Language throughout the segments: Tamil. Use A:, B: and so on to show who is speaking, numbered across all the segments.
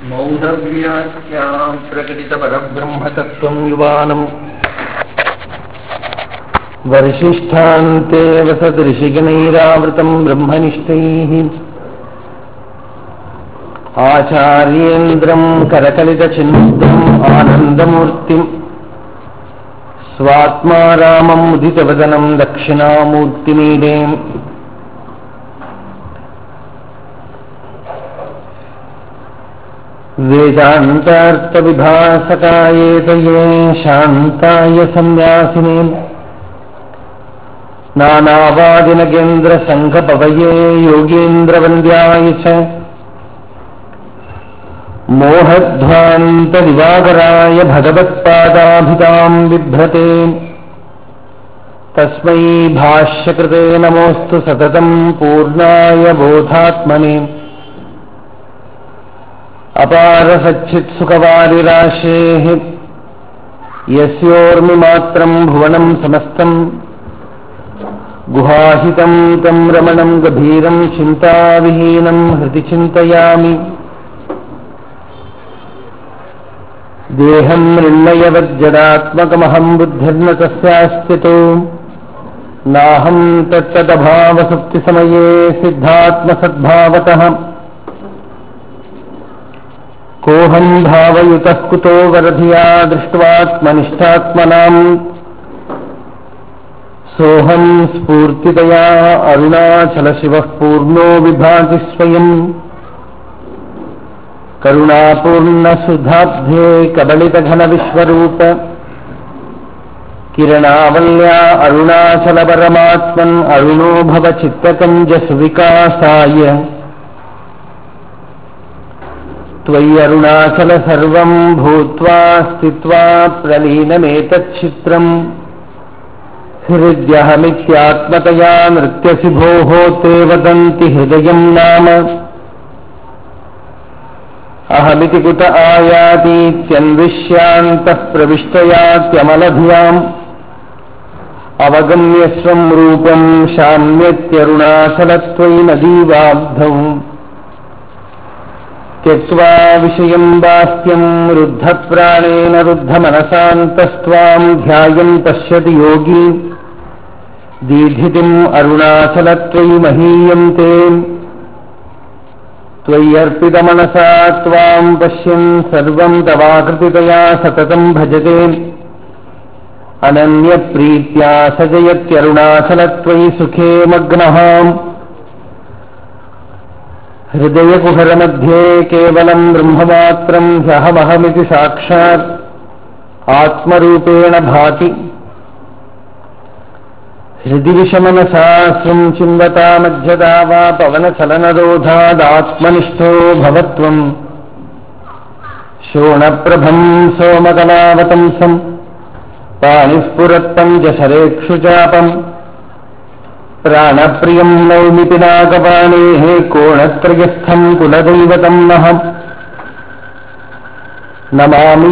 A: मौढव्याख्याम् प्रकटितपरब्रह्मतत्त्वम् युवानम् वर्षिष्ठान्ते वसदृशिगणैरावृतम् ब्रह्मनिष्ठैः आचार्येन्द्रम् करकलितचिन्मुद्रम् आनन्दमूर्तिम् स्वात्मा रामम् उदितवदनम् दक्षिणामूर्तिमीडेम् वेदान्तार्थविभासकायेतये शान्ताय सन्न्यासिने नानावादिनगेन्द्रसङ्घपवये योगीन्द्रवन्द्याय च मोहध्वान्तदिवाकराय भगवत्पादाभिताम् बिभ्रते तस्मै भाष्यकृते नमोऽस्तु सततम् पूर्णाय बोधात्मने अपारसच्चित्सुखवारिराशेः यस्योर्मिमात्रम् भुवनम् समस्तम् गुहाहितम् तम् रमणम् गभीरम् चिन्ताविहीनम् हृदि चिन्तयामि देहम् मृण्मयवज्जडात्मकमहम् बुद्धिर्न तस्यास्तितो नाहम् तत्तदभावसुप्तिसमये सिद्धात्मसद्भावतः कोऽहम् भावयुतः कुतो वरधिया दृष्ट्वात्मनिष्ठात्मनाम् सोऽहम् स्फूर्तितया अरुणाचलशिवः पूर्णो विभाति स्वयम् करुणापूर्णसुधाब्धे कबलितघनविश्वरूप किरणावल्या अरुणाचलपरमात्मन् अरुणो भव चित्तकञ्जसुविकासाय त्वय्यरुणाचल सर्वम् भूत्वा स्थित्वा प्रलीनमेतच्छित्रम् हृद्यहमित्यात्मतया नृत्यसि भोः ते वदन्ति हृदयम् नाम अहमिति कुत आयातीत्यन्विष्यान्तः प्रविष्टयात्यमलधियाम् अवगम्य स्वम् रूपम् शाम्यत्यरुणाचलत्वयि नदीवाब्धौ त्यक्त्वा विषयम् बाह्यम् रुद्धप्राणेन रुद्धमनसान्तस्त्वाम् ध्यायम् पश्यति योगी दीधितिम् अरुणाचलत्वयि महीयम् ते त्वय्यर्पितमनसा त्वाम् पश्यन् सर्वम् तवाकृतितया सततम् भजते अनन्यप्रीत्या सजयत्यरुणाचलत्वयि सुखे मग्नः हृदयकुहरमध्ये केवलम् ब्रह्ममात्रम् ह्यहमहमिति साक्षात् आत्मरूपेण भाति हृदि विषमनसाश्रुम् चिन्वता मध्यदा वा पवनचलनरोधादात्मनिष्ठो भवत्वम् शोणप्रभम् सोमकलावतंसम् पाणिस्फुरत्तम् जशरेक्षुचापम् प्राणप्रियम् नौमि पिनाकपाणेः कोणत्रयस्थम् कुलदैवतम् नः नमामि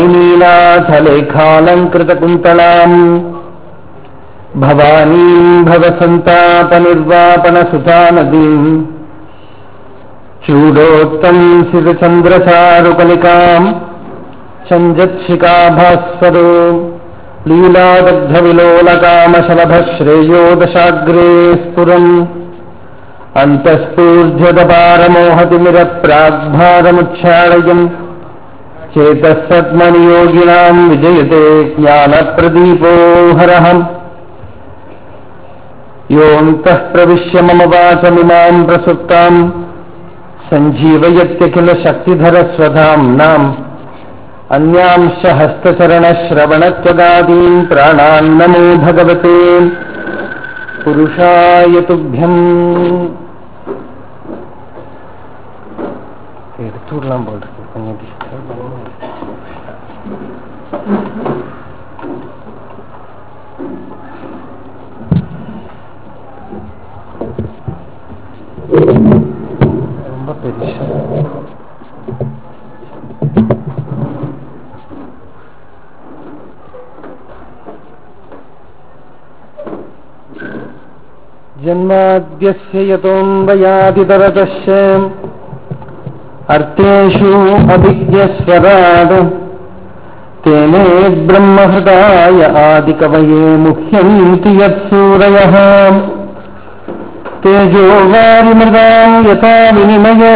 A: यामिनीनाथलेखालङ्कृतकुन्तलाम् भवानीम् भवसन्तापनिर्वापणसुता नदीम् चूडोत्तम् सितचन्द्रचारुकलिकाम् चञ्जत्शिकाभास्वरो लीलादग्धविलोलकामशलभश्रेयो दशाग्रे स्फुरम् अन्तःस्फूर्ध्यदपारमोहतिमिरप्राग्भारमुच्छाडयम् चेतः सद्मनियोगिनाम् विजयते ज्ञानप्रदीपो हरहम् योऽन्तः प्रविश्य मम वाचमिमाम् प्रसुप्ताम् सञ्जीवयत्यखिलशक्तिधरस्वधाम्नाम् अन्यांश हस्तचरणश्रवणत्वगादीन् प्राणान्नमो भगवते पुरुषाय तुभ्यम् எடுத்துடலாம் போல் இருக்கு கொஞ்சம் டிஸ்டர்ப் ரொம்ப பெருசு जन्माद्यस्य यतोऽन्वयादितरतश्च अर्थेषु अभिज्ञस्वराड तेने ब्रह्महृदाय आदिकवये मुह्यन्ति यत्सूरयः तेजो वारिमृदाम् यथा विनिमय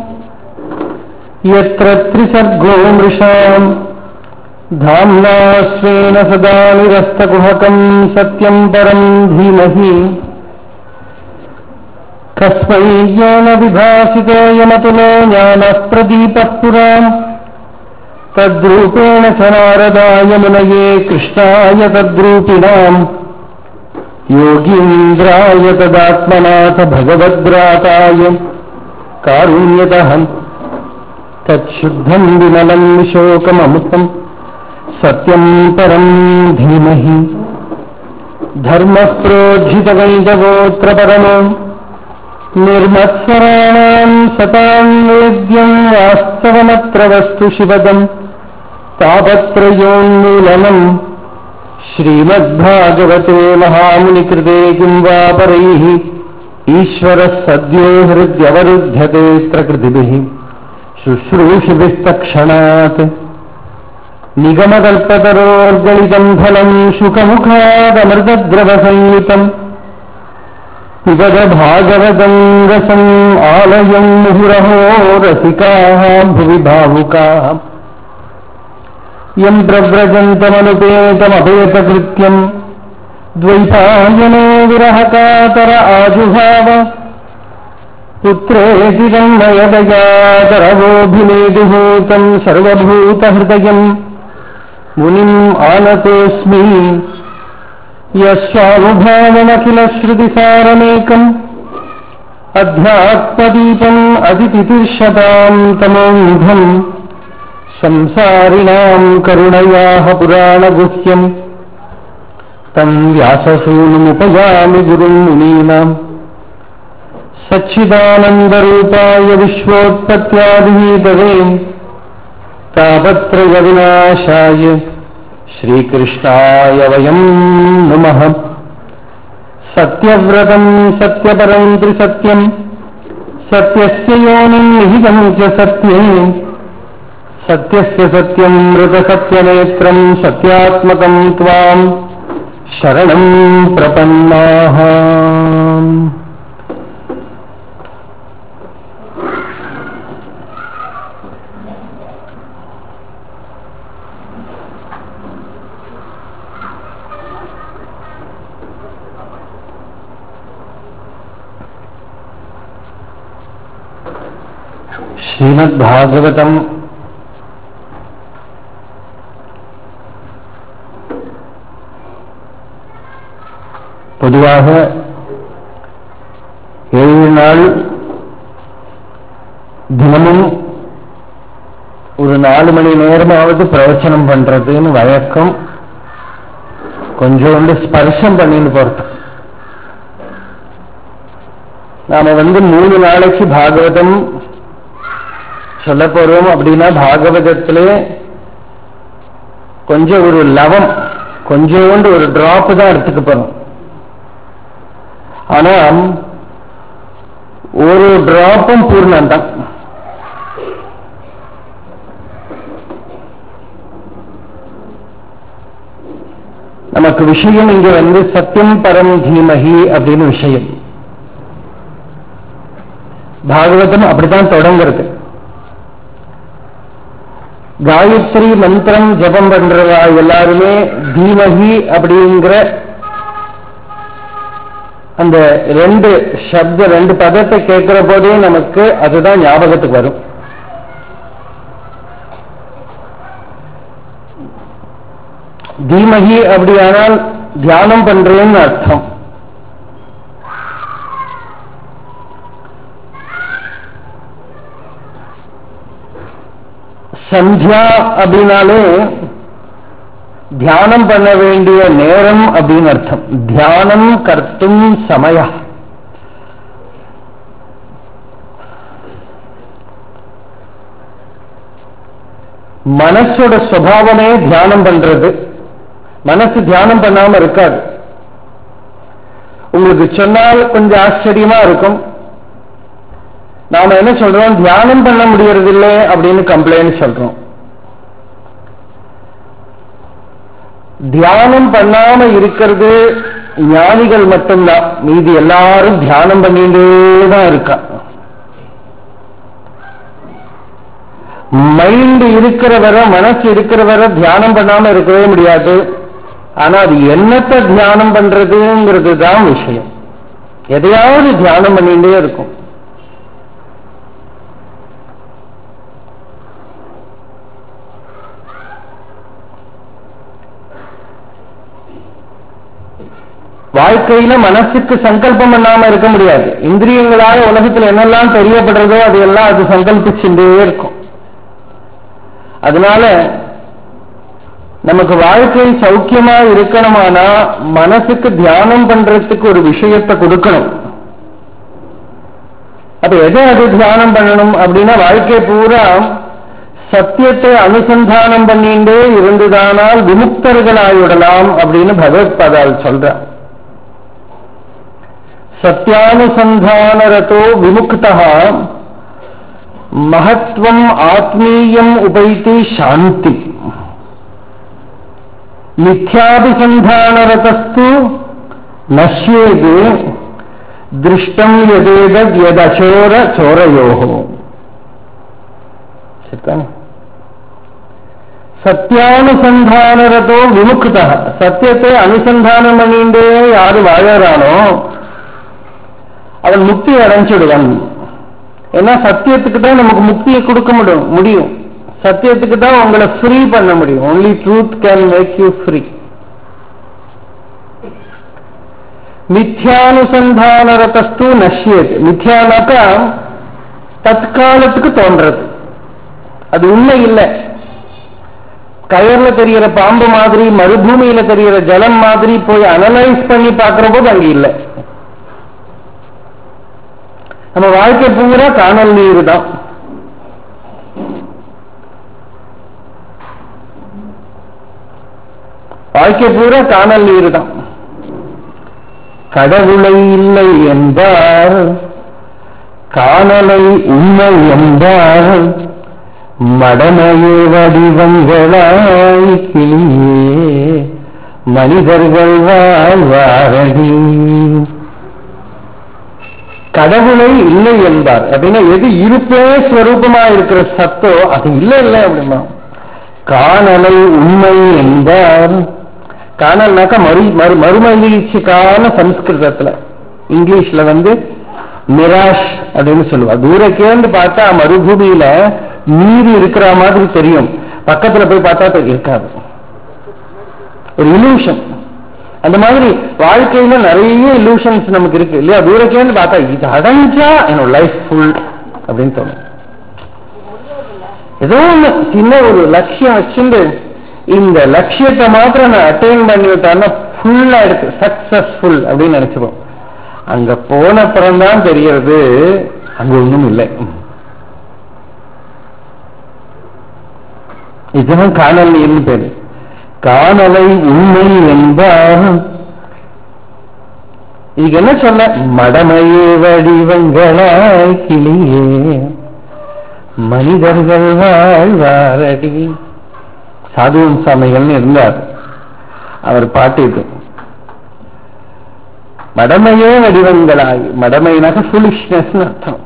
A: यत्र त्रिसर्गो मृषाम् धाम्ना स्वेन सदा निरस्तकुहकम् सत्यम् परम् धीमहि कस्मै ज्ञानविभासितोऽयमतुलो ज्ञानः प्रदीपः पुराम् तद्रूपेण च नारदाय मुनये कृष्णाय तद्रूपिणाम् योगीन्द्राय तदात्मनाथ भगवद्राताय कारुण्यतः तच्छुद्धम् विमलम् शोकममुतम् सत्यम् परम् धीमहि धर्मः प्रोज्झितवैदवोऽत्र परमो निर्मत्सराणाम् सताम् वेद्यम् वास्तवमत्र वस्तु शिवदम् तापत्रयोन्मूलनम् श्रीमद्भागवते महामुनिकृते किम् वा परैः ईश्वरः सद्यो हृद्यवरुध्यते प्रकृतिभिः शुश्रूषिभिः तक्षणात् निगमकल्पतरोर्गलितम् फलम् शुकमुखादमृतद्रवसंयुतम् पिबद भागवतम् रसम् आलयम् मुहुरहो रसिकाः भुवि भावुकाः यम् प्रव्रजन्तमनुपेतमभेतकृत्यम् द्वैपायनो विरहकातर आजुभाव पुत्रेति तन्मयदयातरवोऽभिनेदुः तम् सर्वभूतहृदयम् मुनिम् आनतोऽस्मि यस्वानुभावमखिलश्रुतिसारमेकम् अध्यात्मदीपम् अतितितिर्षताम् तमोन्धम् संसारिणाम् करुणयाः पुराणगुह्यम् तम् व्याससूनुमुपयामि गुरुम् मुनीनाम् सच्चिदानन्दरूपाय विश्वोत्पत्त्यादितवे तापत्रयविनाशाय श्रीकृष्णाय वयम् नुमः सत्यव्रतम् सत्यपरम् त्रिसत्यम् सत्यस्य योनिम् निहितम् च सत्यम् सत्यस्य सत्यम् मृतसत्यनेत्रम् सत्यात्मकम् त्वाम् शरणम् प्रपन्नाः ஸ்ரீமத்பாகவதம் பொதுவாக ஏழு நாள் தினமும் ஒரு நாலு மணி நேரமாவது பிரவச்சனம் பண்றதுன்னு வழக்கம் கொஞ்சோண்டு ஸ்பர்ஷம் பண்ணின்னு போறது நாம வந்து மூணு நாளைக்கு பாகவதம் சொல்ல போறோம் அப்படின்னா பாகவதத்திலே கொஞ்சம் ஒரு லவம் கொஞ்சோண்டு ஒரு டிராப் தான் எடுத்துக்க போறோம் ஆனா ஒரு டிராப்பும் பூர்ணம் தான் நமக்கு விஷயம் இங்க வந்து சத்தியம் பரம் தீமகி அப்படின்னு விஷயம் பாகவதம் அப்படித்தான் தொடங்குறது காயத்ரி மந்திரம் ஜபம் பண்றவா எல்லாருமே தீமகி அப்படிங்கிற அந்த ரெண்டு சப்த ரெண்டு பதத்தை கேட்கிற போதே நமக்கு அதுதான் ஞாபகத்துக்கு வரும் தீமகி அப்படியானால் தியானம் பண்றேன்னு அர்த்தம் சந்தியா அப்படின்னாலே தியானம் பண்ண வேண்டிய நேரம் அப்படின்னு அர்த்தம் தியானம் கர்த்தும் சமய மனசோட சுவாவமே தியானம் பண்றது மனசு தியானம் பண்ணாம இருக்காது உங்களுக்கு சொன்னால் கொஞ்சம் ஆச்சரியமா இருக்கும் நாம என்ன சொல்றோம் தியானம் பண்ண முடியறதில்லை அப்படின்னு கம்ப்ளைண்ட் சொல்றோம் தியானம் பண்ணாம இருக்கிறது ஞானிகள் மட்டும்தான் மீதி எல்லாரும் தியானம் பண்ணிட்டே தான் இருக்கா மைண்ட் இருக்கிற வரை மனசு இருக்கிற வரை தியானம் பண்ணாம இருக்கவே முடியாது ஆனா அது என்னத்தை தியானம் பண்றதுங்கிறது தான் விஷயம் எதையாவது தியானம் பண்ணிட்டே இருக்கும் வாழ்க்கையில மனசுக்கு சங்கல்பம் பண்ணாம இருக்க முடியாது இந்திரியங்களால உலகத்துல என்னெல்லாம் தெரியப்படுறதோ அதையெல்லாம் அது சங்கல்பிச்சுட்டே இருக்கும் அதனால நமக்கு வாழ்க்கை சௌக்கியமா இருக்கணுமானா மனசுக்கு தியானம் பண்றதுக்கு ஒரு விஷயத்தை கொடுக்கணும் அப்ப எதை அது தியானம் பண்ணணும் அப்படின்னா வாழ்க்கை பூரா சத்தியத்தை அனுசந்தானம் பண்ணிண்டே இருந்துதானால் விமுக்தர்களாயிடலாம் அப்படின்னு பகவத்பாதால் சொல்ற சத்தியானுசந்தானரதோ விமுக்தா மகத்வம் ஆத்மீயம் உபைத்தி சாந்தி மித்யாபிசந்தானரதஸ்து நஷ்யேது திருஷ்டம் எதேதத் எதசோர சோரயோகோ சரிதானே சத்தியானுசந்தானரதோ விமுக்த சத்தியத்தை அனுசந்தானம் பண்ணிண்டே யாரு வாழறானோ அவன் முக்தி அடைஞ்சிடுவான் ஏன்னா சத்தியத்துக்கு தான் நமக்கு முக்தியை கொடுக்க முடியும் முடியும் சத்தியத்துக்கு தான் உங்களை ஃப்ரீ பண்ண முடியும் only truth can make you free மித்யானுசந்தானரதஸ்து நஷ்யது மித்யானாக்கா தற்காலத்துக்கு தோன்றது அது உண்மை இல்லை கயர்ல தெரிகிற பாம்பு மாதிரி மறுபூமியில தெரிகிற ஜலம் மாதிரி போய் அனலைஸ் பண்ணி பார்க்கிற போது அங்க இல்லை நம்ம வாழ்க்கை பூரா காணல் நீர் தான் வாழ்க்கை பூரா காணல் நீர் தான் கடவுளை இல்லை என்பார் காணலை உண்மை என்பார் மடமையே வடிவங்களாய் கிளியே மனிதர்கள் வாழ்வாரடி கடவுளை இல்லை என்பார் அப்படின்னா எது இருப்பே ஸ்வரூபமா இருக்கிற சத்தோ அது இல்லை இல்லை அப்படின்னா காணலை உண்மை என்பார் காணல்னாக்கா மறு மறு மறுமலர்ச்சிக்கான சம்ஸ்கிருதத்துல இங்கிலீஷ்ல வந்து மிராஷ் அப்படின்னு சொல்லுவா தூரக்கேந்து பார்த்தா மறுபூமியில நீர் இருக்கிற மாதிரி தெரியும் பக்கத்துல போய் பார்த்தா இருக்காது ஒரு இலூஷன் அந்த மாதிரி வாழ்க்கையில நிறைய இலூஷன்ஸ் நமக்கு இருக்கு இல்லையா தூரக்கேந்து பார்த்தா இது அடைஞ்சா என்னோட லைஃப் ஃபுல் அப்படின்னு தோணும் ஏதோ ஒண்ணு சின்ன ஒரு லட்சியம் வச்சுட்டு இந்த லட்சியத்தை மாத்திரம் நான் அட்டைன் பண்ணி விட்டான்னா ஃபுல்லா இருக்கு சக்சஸ்ஃபுல் அப்படின்னு நினைச்சுப்போம் அங்க போன தான் தெரியறது அங்க ஒண்ணும் இல்லை இதுதான் காணல் நீர்னு பேரு காணலை உண்மை என்பார் இதுக்கு என்ன சொல்ல மடமையே வடிவங்களாய் கிளியே மனிதர்கள் வாழ்வாரடி சாதுவன் சாமிகள்னு இருந்தார் அவர் பாட்டு இது மடமையே வடிவங்களாய் மடமைனாக்க ஃபுலிஷ்னஸ் அர்த்தம்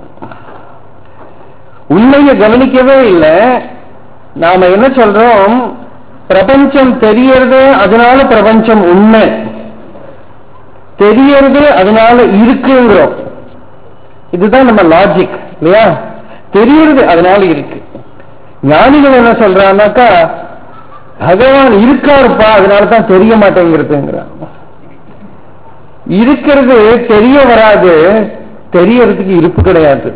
A: உண்மையை கவனிக்கவே இல்லை நாம என்ன சொல்றோம் பிரபஞ்சம் தெரியறது அதனால பிரபஞ்சம் உண்மை தெரியறது அதனால இருக்குங்கிறோம் இதுதான் நம்ம லாஜிக் இல்லையா தெரியறது அதனால இருக்கு ஞானிகள் என்ன சொல்றான்னாக்கா பகவான் இருக்காருப்பா அதனால தான் தெரிய மாட்டேங்கிறதுங்கிறான் இருக்கிறது தெரிய வராது தெரியறதுக்கு இருப்பு கிடையாது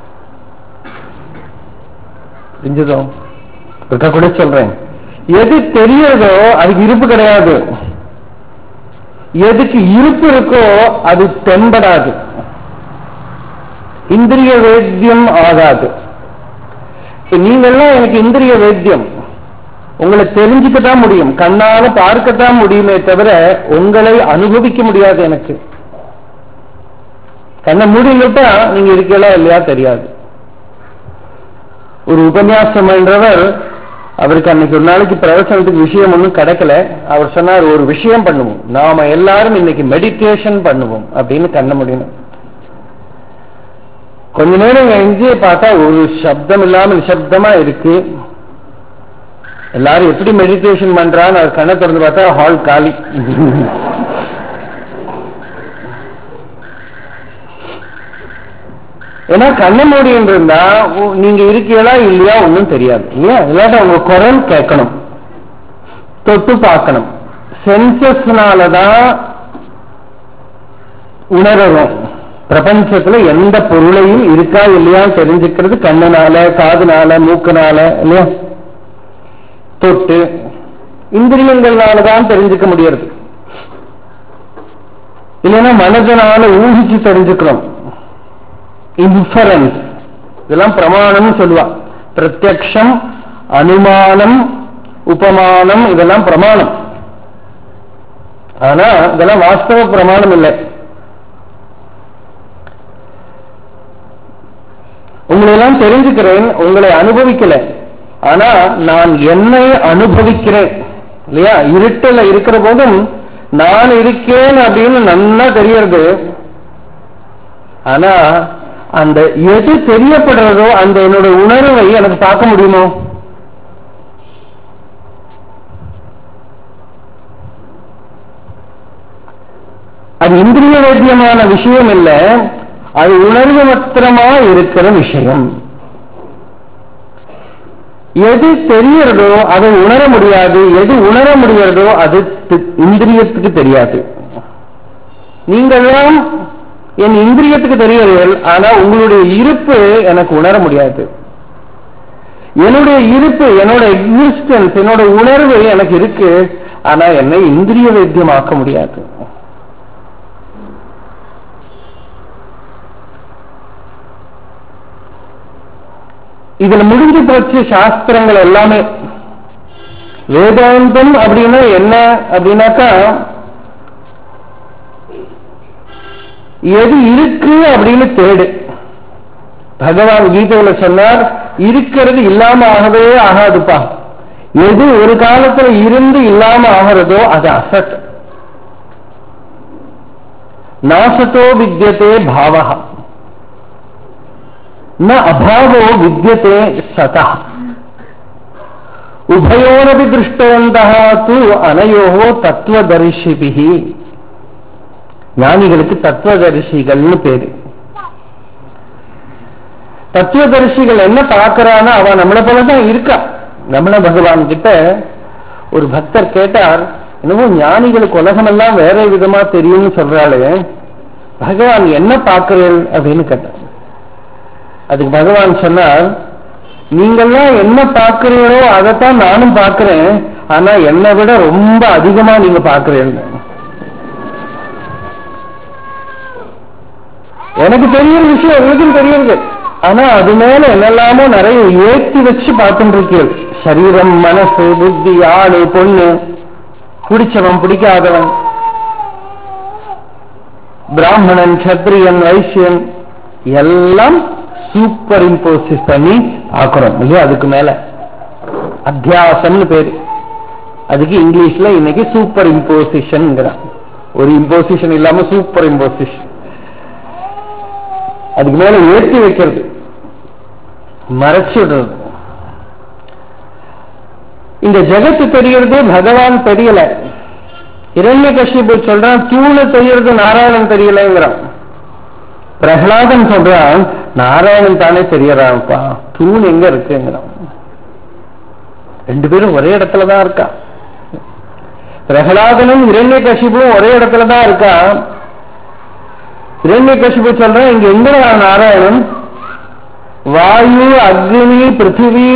A: புரிஞ்சதோ இருக்க கூட சொல்றேன் எது தெரியறதோ அதுக்கு இருப்பு கிடையாது எதுக்கு இருப்பு இருக்கோ அது தென்படாது இந்திரிய வேத்தியம் ஆகாது நீங்கெல்லாம் எனக்கு இந்திரிய வேத்தியம் உங்களை தெரிஞ்சுக்கத்தான் முடியும் கண்ணால பார்க்கத்தான் முடியுமே தவிர உங்களை அனுபவிக்க முடியாது எனக்கு கண்ணை மூடிக்கிட்டா நீங்க இருக்கலாம் இல்லையா தெரியாது ஒரு உபன்யாசம் என்றவர் அவருக்கு அன்னைக்கு ஒரு நாளைக்கு பிரவசனத்துக்கு விஷயம் ஒன்றும் கிடைக்கல அவர் சொன்னார் ஒரு விஷயம் பண்ணுவோம் நாம எல்லாரும் இன்னைக்கு மெடிடேஷன் பண்ணுவோம் அப்படின்னு கண்ண முடியணும் கொஞ்ச நேரம் கழிஞ்சு பார்த்தா ஒரு சப்தம் இல்லாம நிசப்தமா இருக்கு எல்லாரும் எப்படி மெடிடேஷன் பண்றான்னு அவர் கண்ணை திறந்து பார்த்தா ஹால் காலி ஏன்னா கண்ண மூடின்னு இருந்தா உ- நீங்க இருக்கீங்களா இல்லையா ஒன்றும் தெரியாது இல்லையா இல்லாட்ட உங்க குரல் கேட்கணும் தொட்டு பார்க்கணும் சென்சஸ்னாலதான் உணரணும் பிரபஞ்சத்துல எந்த பொருளையும் இருக்கா இல்லையா தெரிஞ்சுக்கிறது கண்ணனால காதுனால மூக்குனால இல்லையா தொட்டு இந்திரியங்கள்னாலதான் தெரிஞ்சுக்க முடியறது இல்லைன்னா மனதனால ஊகிச்சு தெரிஞ்சுக்கிறோம் இன்ஃபரன்ஸ் இதெல்லாம் பிரமாணம்னு சொல்லுவா பிரத்யக்ஷம் அனுமானம் உபமானம் இதெல்லாம் பிரமாணம் ஆனா இதெல்லாம் வாஸ்தவ பிரமாணம் இல்லை உங்களை எல்லாம் தெரிஞ்சுக்கிறேன் உங்களை அனுபவிக்கல ஆனா நான் என்னை அனுபவிக்கிறேன் இல்லையா இருட்டுல இருக்கிற போதும் நான் இருக்கேன் அப்படின்னு நல்லா தெரியறது ஆனா அந்த எது தெரியப்படுறதோ அந்த என்னோட உணர்வை எனக்கு பார்க்க முடியுமோ அது இந்திரிய வேத்தியமான விஷயம் இல்ல அது உணர்வு மாத்திரமா இருக்கிற விஷயம் எது தெரியறதோ அதை உணர முடியாது எது உணர முடியறதோ அது தி- இந்திரியத்துக்கு தெரியாது நீங்கள்லாம் என் இந்திரியத்துக்கு தெரியறீர்கள் ஆனா உங்களுடைய இருப்பு எனக்கு உணர முடியாது என்னுடைய இருப்பு என்னோட எக்ஸிஸ்டன்ஸ் என்னோட உணர்வு எனக்கு இருக்கு ஆனா என்னை இந்திரிய வைத்தியமாக்க முடியாது இதுல முடிஞ்சு போச்சு சாஸ்திரங்கள் எல்லாமே வேதாந்தம் அப்படின்னா என்ன அப்படின்னாக்கா எது இருக்கு அப்படின்னு தேடு பகவான் கீதையில சொன்னார் இருக்கிறது இல்லாம ஆகவே ஆகாதுப்பா எது ஒரு காலத்துல இருந்து இல்லாம ஆகிறதோ அது அசத் நாசத்தோ வித்தியதே பாவா न अभावो विद्यते सतः उभयोरपि दृष्टवन्तः तु अनयोः தத்துவதரிசிபிः ஞானிகளுக்கு தத்துவதரிசிகள்னு பேரு தத்துவதரிசிகள் என்ன பார்க்கறான்னா அவன் நம்மளை போலதான் இருக்கா நம்மள பகவான் கிட்ட ஒரு பக்தர் கேட்டார் என்னவோ ஞானிகளுக்கு உலகமெல்லாம் வேற விதமா தெரியும்னு சொல்றாளே பகவான் என்ன பார்க்கிறேன் அப்படின்னு கேட்டார் அதுக்கு பகவான் சொன்னார் நீங்கெல்லாம் என்ன பார்க்கிறீங்களோ அதைத்தான் நானும் பார்க்கிறேன் ஆனா என்னை விட ரொம்ப அதிகமா நீங்க பார்க்கிறீங்க எனக்கு தெரியுற விஷயம் உங்களுக்கும் தெரியுது ஆனா அது மேல என்னெல்லாமோ நிறைய ஏற்றி வச்சு பார்த்துட்டு இருக்கீர்கள் சரீரம் மனசு புத்தி ஆளு பொண்ணு பிடிச்சவன் பிடிக்காதவன் பிராமணன் சத்திரியன் வைசியன் எல்லாம் சூப்பர் இம்போசிஸ் பண்ணி பார்க்கிறோம் இல்லையா அதுக்கு மேல அத்தியாசம்னு பேரு அதுக்கு இங்கிலீஷ்ல இன்னைக்கு சூப்பர் இம்போசிஷன் ஒரு இம்போசிஷன் இல்லாம சூப்பர் இம்போசிஷன் அதுக்கு மேல ஏற்றி வைக்கிறது மறைச்சு விடுறது இந்த ஜெகத்து தெரியறது பகவான் தெரியல இரண்ய கஷிபு சொல்றான் தூணு தெரியறது நாராயணன் தெரியலங்கிறான் பிரகலாதன் சொல்றான் நாராயணன் தானே தெரியறான்ப்பா தூண் எங்க இருக்குங்கிறான் ரெண்டு பேரும் ஒரே இடத்துல தான் இருக்கா பிரகலாதனும் இரண்ய கஷிபும் ஒரே இடத்துல தான் இருக்கா இரண்ய கஷிபு சொல்றான் இங்க எங்க நாராயணன் வாயு அக்னி பிருத்திவி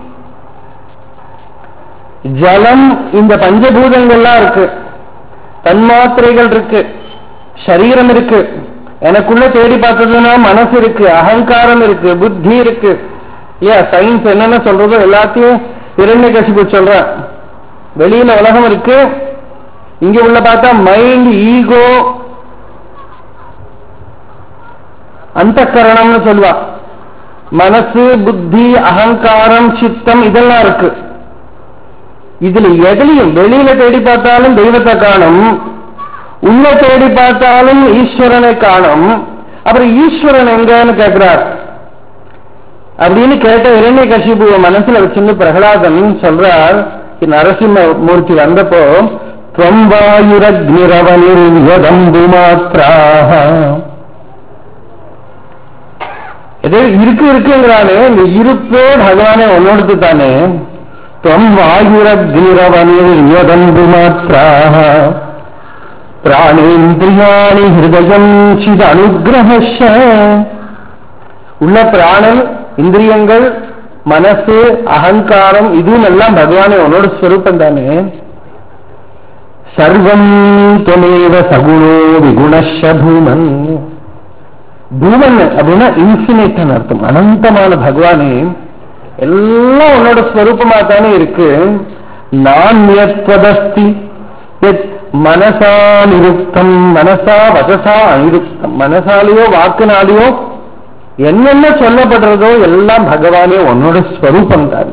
A: ஜலம் இந்த பஞ்சபூதங்கள்லாம் இருக்கு தன்மாத்திரைகள் இருக்கு சரீரம் இருக்கு எனக்குள்ள தேடி பார்த்ததுன்னா மனசு இருக்கு அகங்காரம் இருக்கு புத்தி இருக்கு இல்லையா சயின்ஸ் என்னென்ன சொல்றதோ எல்லாத்தையும் இரண்ய கசிப்பு சொல்ற வெளியில உலகம் இருக்கு இங்க உள்ள பார்த்தா மைண்ட் ஈகோ அந்த கரணம்னு சொல்லுவா மனசு புத்தி அகங்காரம் சித்தம் இதெல்லாம் இருக்கு இதுல எதுலையும் வெளியில தேடி பார்த்தாலும் தெய்வத்தை காணும் உள்ள தேடி பார்த்தாலும் ஈஸ்வரனை காணும் அப்புறம் ஈஸ்வரன் எங்கன்னு கேட்கிறார் அப்படின்னு கேட்ட இரண்ய கசிபுவ மனசுல வச்சிருந்து பிரகலாதன் சொல்றார் நரசிம்ம மூர்த்தி வந்தப்போ துவம்பாயுரக்னிரவனிர்யதம்பு மாத்திராக ஏதோ இருக்கு இருக்குங்கிறானே இந்த இருப்பே பகவானே உன்னோடுத்து தானே துவம் வாயுரக்னிரவனிர்யதம்பு மாத்திராக பிராணேந்திரியாணி ஹிருதயம் சித அனுகிரகஷ உள்ள பிராணன் இந்திரியங்கள் மனசு அகங்காரம் இதுவும் எல்லாம் பகவானே உன்னோட ஸ்வரூபம் தானே சர்வம் துவமேவ சகுணோ விகுணஷ பூமன் பூமன் அப்படின்னா இன்ஃபினிட்னு அர்த்தம் அனந்தமான பகவானே எல்லாம் உன்னோட ஸ்வரூபமா தானே இருக்கு நான் நியத்வதஸ்தி மனசா நிருப்தம் மனசா வசசா அனிருப்தம் மனசாலேயோ வாக்குனாலேயோ என்னென்ன சொல்லப்படுறதோ எல்லாம் பகவானே உன்னோட ஸ்வரூபம் தான்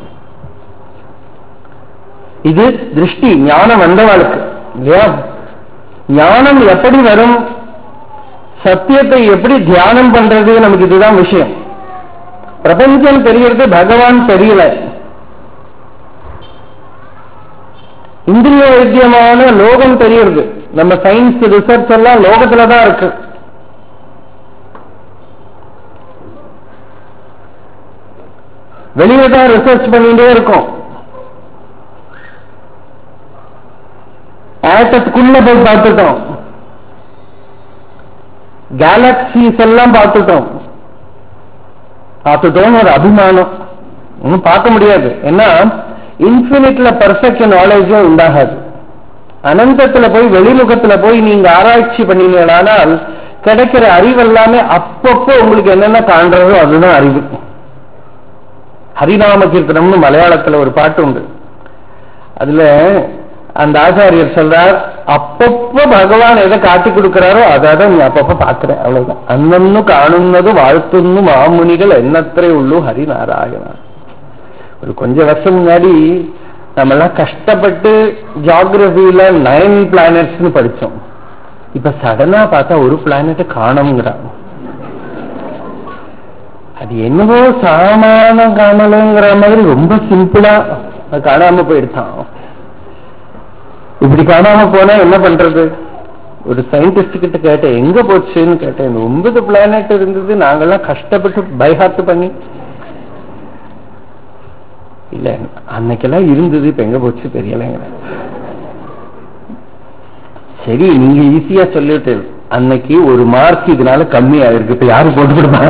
A: இது திருஷ்டி ஞானம் வந்தவாளுக்கு இல்லையா ஞானம் எப்படி வரும் சத்தியத்தை எப்படி தியானம் பண்றது நமக்கு இதுதான் விஷயம் பிரபஞ்சம் தெரியறது பகவான் தெரியல இந்திரிய வைத்தியமான லோகம் தெரியறது நம்ம சயின்ஸ் ரிசர்ச் எல்லாம் லோகத்துல தான் இருக்கு வெளியே தான் ரிசர்ச் பண்ணிட்டே இருக்கோம் ஆட்டத்துக்குள்ள போய் பார்த்துட்டோம் கேலக்சிஸ் எல்லாம் பார்த்துட்டோம் பார்த்துட்டோம் ஒரு அபிமானம் ஒன்றும் பார்க்க முடியாது ஏன்னா இன்ஃபினிட்ல பர்ஃபெக்ட் நாலேஜே உண்டாகாது அனந்தத்துல போய் வெளிமுகத்துல போய் நீங்க ஆராய்ச்சி பண்ணீங்களானால் கிடைக்கிற அறிவு எல்லாமே அப்பப்போ உங்களுக்கு என்னென்ன காண்றதோ அதுதான் அறிவு ஹரிநாம கீர்த்தனம்னு மலையாளத்துல ஒரு பாட்டு உண்டு அதுல அந்த ஆச்சாரியர் சொல்றார் அப்பப்போ பகவான் எதை காட்டி கொடுக்கிறாரோ அதை நீ அப்பப்போ பாக்குறேன் அவ்வளவுதான் அன்னன்னு காணுன்னது வாழ்த்துன்னு மாமுனிகள் எண்ணத்திரை உள்ளு ஹரிநாராயணா ஒரு கொஞ்ச வருஷம் முன்னாடி நம்ம எல்லாம் கஷ்டப்பட்டு ஜாகிரபியில நைன் பிளானட்ஸ்னு படிச்சோம் இப்ப சடனா பார்த்தா ஒரு பிளானட்டை காணுங்கிறான் அது என்னவோ சாமானம் காணலைங்கிற மாதிரி ரொம்ப சிம்பிளா அது காணாம போயிடுச்சான் இப்படி காணாம போனா என்ன பண்றது ஒரு சயின்டிஸ்ட் கிட்ட கேட்டேன் எங்க போச்சுன்னு கேட்டேன் ஒன்பது பிளானட் இருந்தது நாங்கெல்லாம் கஷ்டப்பட்டு பைஹார்ட் பண்ணி இல்ல அன்னைக்கெல்லாம் இருந்தது இப்ப எங்க போச்சு தெரியலங்கிற சரி நீங்க ஈஸியா சொல்லிட்டு அன்னைக்கு ஒரு மார்க் இதனால கம்மி ஆயிருக்கு இப்ப யாரு போட்டு கொடுப்பாங்க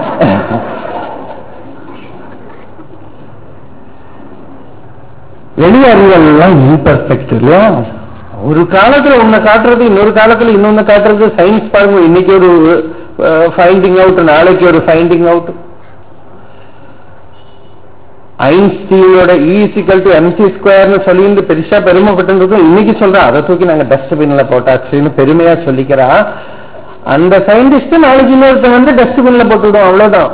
A: வெளியறிவெல்லாம் இம்பர்ஃபெக்ட் இல்லையா ஒரு காலத்துல உன்னை காட்டுறது இன்னொரு காலத்துல இன்னொன்னு காட்டுறது சயின்ஸ் பாருங்க இன்னைக்கு ஒரு ஃபைண்டிங் அவுட் நாளைக்கு ஒரு ஃபைண்டிங் அவுட் ஐன்ஸ்டீனோட ஈசிக்கல் டு எம்சி ஸ்கொயர்னு சொல்லி பெருசா பெருமைப்பட்டிருந்ததும் இன்னைக்கு சொல்றேன் அதை தூக்கி நாங்க டஸ்ட்பின்ல போட்டாச்சுன்னு பெருமையா சொல்லிக்கிறா அந்த சயின்டிஸ்ட் நாளைக்கு இன்னொருத்தன் வந்து டஸ்ட்பின்ல போட்டுவிடும் அவ்வளவுதான்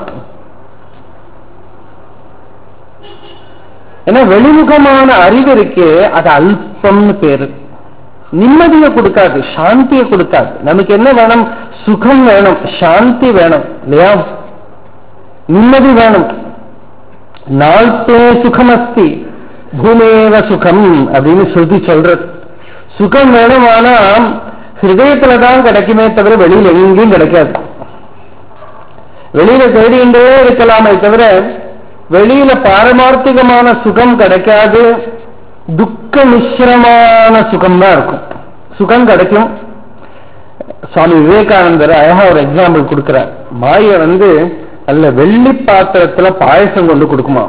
A: ஏன்னா வெளிமுகமான அறிவு இருக்கே அது அல்பம்னு பேரு நிம்மதியை கொடுக்காது சாந்தியை கொடுக்காது நமக்கு என்ன வேணும் சுகம் வேணும் சாந்தி வேணும் இல்லையா நிம்மதி வேணும் நாள்பே சுகம் அஸ்தி பூமேவ சுகம் அப்படின்னு சொல்லி சொல்றது சுகம் வேணும் ஆனா ஹிருதயத்துல தான் கிடைக்குமே தவிர வெளியில எங்கேயும் கிடைக்காது வெளியில தேடிண்டே இருக்கலாமே தவிர வெளியில பாரமார்த்திகமான சுகம் கிடைக்காது துக்க மிஸ்ரமான சுகம் தான் இருக்கும் சுகம் கிடைக்கும் சுவாமி விவேகானந்தர் அழகா ஒரு எக்ஸாம்பிள் கொடுக்கிறார் மாய வந்து அல்ல வெள்ளி பாத்திரத்துல பாயசம் கொண்டு கொடுக்குமா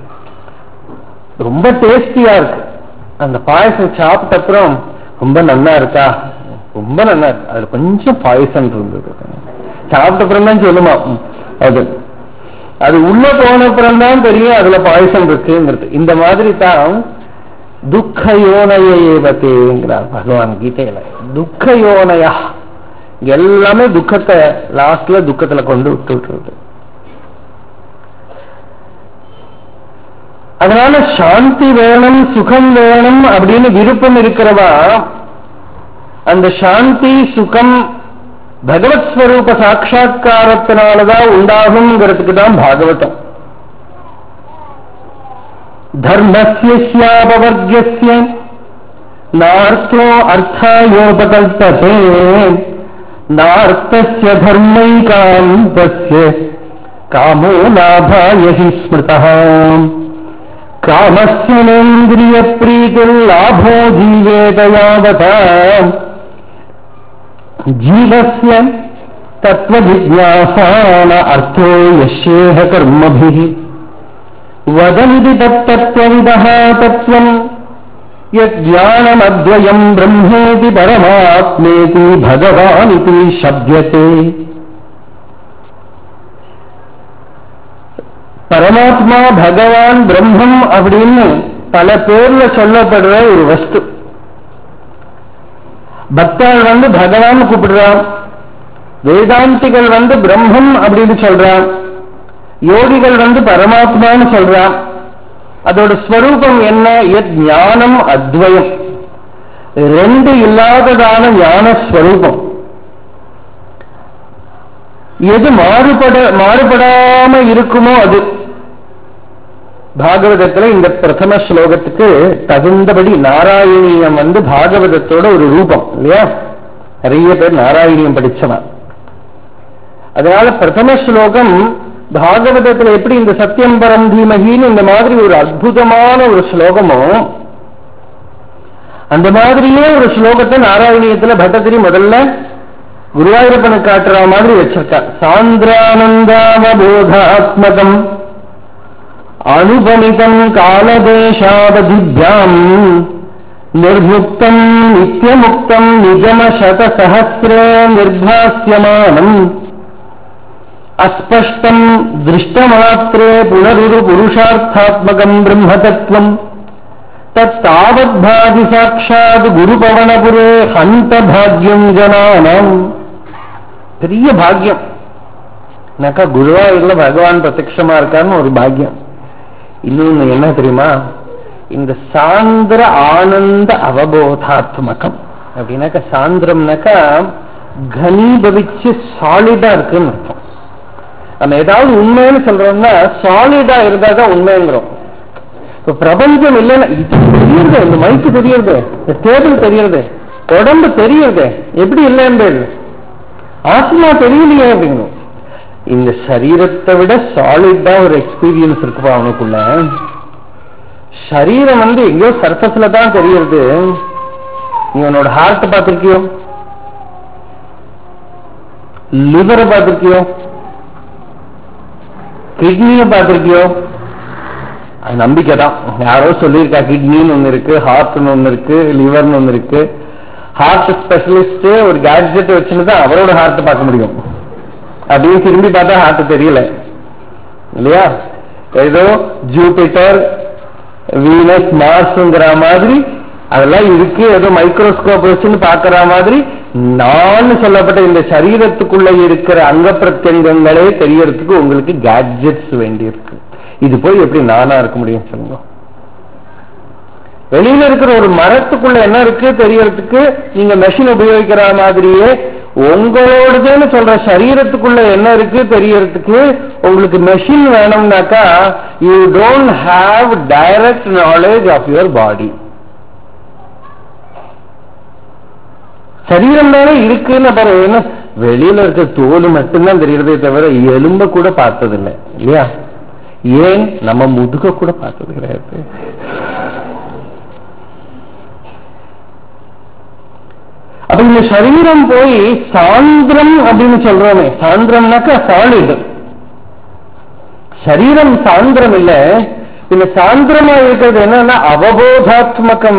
A: ரொம்ப டேஸ்டியா இருக்கு அந்த பாயசம் சாப்பிட்ட அப்புறம் ரொம்ப நல்லா இருக்கா ரொம்ப நல்லா இருக்கு அதுல கொஞ்சம் பாயசம் இருந்தது சாப்பிட்ட அப்புறம் தான் சொல்லுமா அது அது உள்ள போன அப்புறம் தான் தெரியும் அதுல பாயசம் இருக்குங்கிறது இந்த மாதிரி தான் துக்க யோனையேவத்தேங்கிறார் பகவான் கீதையில துக்க யோனையா எல்லாமே துக்கத்தை லாஸ்ட்ல துக்கத்துல கொண்டு விட்டு விட்டுருது அதனால சாந்தி வேணும் சுகம் வேணும் அப்படின்னு விருப்பம் இருக்கிறவா அந்த சாந்தி சுகம் பகவத் ஸ்வரூப சாட்சா்காரத்தினாலதான் உண்டாகுங்கிறதுக்கு தான் பாகவதம் தர்மஸ்யாபவர்கிய நார்த்தோ அர்த்தாயோபகல்பதே நார்த்தஸ்ய தர்மைகாந்தஸ்ய காமோ லாபாய ஹி ஸ்மிருதः காமஸ்யனேந்திரிய பிரீதிர்லாபோ ஜீவேத யாவதா ஜீவஸ்ய தத்வஜிஜாசான அர்த்தோ யஸ்யேஹ கர்மபிः वदन्ति तत्तत्त्वविदः तत्त्वम् यज्ञानमद्वयम् ब्रह्मेति परमात्मेति भगवानिति शब्यते பரமாத்மா பகவான் பிரம்மம் அப்படின்னு பல பேர்ல சொல்லப்படுற ஒரு வஸ்து பக்தர்கள் வந்து பகவான் கூப்பிடுறான் வேதாந்திகள் வந்து பிரம்மம் அப்படின்னு சொல்றான் யோகிகள் வந்து பரமாத்மான்னு சொல்றான் அதோட ஸ்வரூபம் என்ன எத் ஞானம் அத்வயம் ரெண்டு இல்லாததான ஞான ஸ்வரூபம் எது மாறுபட மாறுபடாம இருக்குமோ அது பாகவதத்துல இந்த பிரதம ஸ்லோகத்துக்கு தகுந்தபடி நாராயணியம் வந்து பாகவதத்தோட ஒரு ரூபம் இல்லையா நிறைய பேர் நாராயணியம் படிச்சவன் அதனால பிரதம ஸ்லோகம் பாகவதத்துல எப்படி இந்த சத்தியம் பரம் தீமகின்னு இந்த மாதிரி ஒரு அற்புதமான ஒரு ஸ்லோகமோ அந்த மாதிரியே ஒரு ஸ்லோகத்தை நாராயணியத்துல பட்டதிரி முதல்ல குருவாயூரப்பனை காட்டுற மாதிரி வச்சிருக்கா சாந்திரானந்தாவபோதாத்மகம் அனுபலிதம் காலதேசாவதிபியாம் நிர்முக்தம் நித்தியமுக்தம் நிஜம சதசஹசிரே நிர்பாஸ்யமானம் அஸ்பஷ்டம் திருஷ்டமாத்திரே புனருரு புருஷார்த்தாத்மகம் பிரம்மதத்துவம் தத்தாவத்பாதி சாட்சாத் குருபவனபுரே ஹந்த பாக்யம் ஜனானம் பெரிய பாக்யம் எனக்கா குருவாயூர்ல பகவான் பிரத்யமா இருக்காருன்னு ஒரு பாக்யம் இன்னொன்னு என்ன தெரியுமா இந்த சாந்திர ஆனந்த அவபோதாத்மகம் அப்படின்னாக்கா சாந்திரம்னாக்கா கனீபவிச்சு சாலிடா இருக்குன்னு அர்த்தம் நம்ம ஏதாவது உண்மைன்னு சொல்றோம்னா சாலிடா இருந்தா தான் உண்மைங்கிறோம் இப்ப பிரபஞ்சம் இல்லைன்னா இது தெரியுது இந்த மைக்கு தெரியுது இந்த டேபிள் தெரியுது உடம்பு தெரியுது எப்படி இல்லைன்னு ஆத்மா தெரியலையே அப்படிங்கும் இந்த சரீரத்தை விட சாலிடா ஒரு எக்ஸ்பீரியன்ஸ் இருக்குப்பா அவனுக்குள்ள சரீரம் வந்து எங்கேயோ சர்ஃபஸ்ல தான் தெரியுது நீ உன்னோட ஹார்ட் பார்த்திருக்கியோ லிவரை பார்த்திருக்கியோ கிட்னியை பார்த்திருக்கியோ அது நம்பிக்கை தான் யாரோ சொல்லியிருக்கா கிட்னின்னு ஒன்று இருக்கு ஹார்ட்னு ஒன்று இருக்கு லிவர்னு ஒன்று இருக்கு ஹார்ட் ஸ்பெஷலிஸ்ட் ஒரு கேட்ஜெட் வச்சுன்னு தான் அவரோட ஹார்ட் பார்க்க முடியும் அப்படின்னு திரும்பி பார்த்தா ஹார்ட் தெரியல இல்லையா ஏதோ ஜூபிட்டர் வீனஸ் மார்ஸ்ங்கிற மாதிரி அதெல்லாம் இருக்கு ஏதோ மைக்ரோஸ்கோப் வச்சுன்னு பாக்குற மாதிரி நான் சொல்லப்பட்ட இந்த சரீரத்துக்குள்ள இருக்கிற அங்க பிரத்யங்கங்களே தெரியறதுக்கு உங்களுக்கு கேட்ஜெட்ஸ் வேண்டியிருக்கு இது போய் எப்படி நானா இருக்க முடியும் சொல்லுங்க வெளியில இருக்கிற ஒரு மரத்துக்குள்ள என்ன இருக்கு தெரியறதுக்கு நீங்க மெஷின் உபயோகிக்கிற மாதிரியே உங்களோடதுன்னு சொல்ற சரீரத்துக்குள்ள என்ன இருக்கு தெரியறதுக்கு உங்களுக்கு மெஷின் வேணும்னாக்கா you don't have direct knowledge of your body சரீரம் தானே இருக்குன்னு அப்புறம் என்ன வெளியில இருக்க தோல் மட்டும்தான் தெரியறதே தவிர எலும்ப கூட பார்த்ததில்லை இல்லையா ஏன் நம்ம முதுக கூட பார்த்தது கிடையாது அப்ப இந்த சரீரம் போய் சாந்திரம் அப்படின்னு சொல்றோமே சாந்திரம்னாக்கா சாலிட் சரீரம் சாந்திரம் இல்ல இந்த சாந்திரமா இருக்கிறது என்னன்னா அவபோதாத்மகம்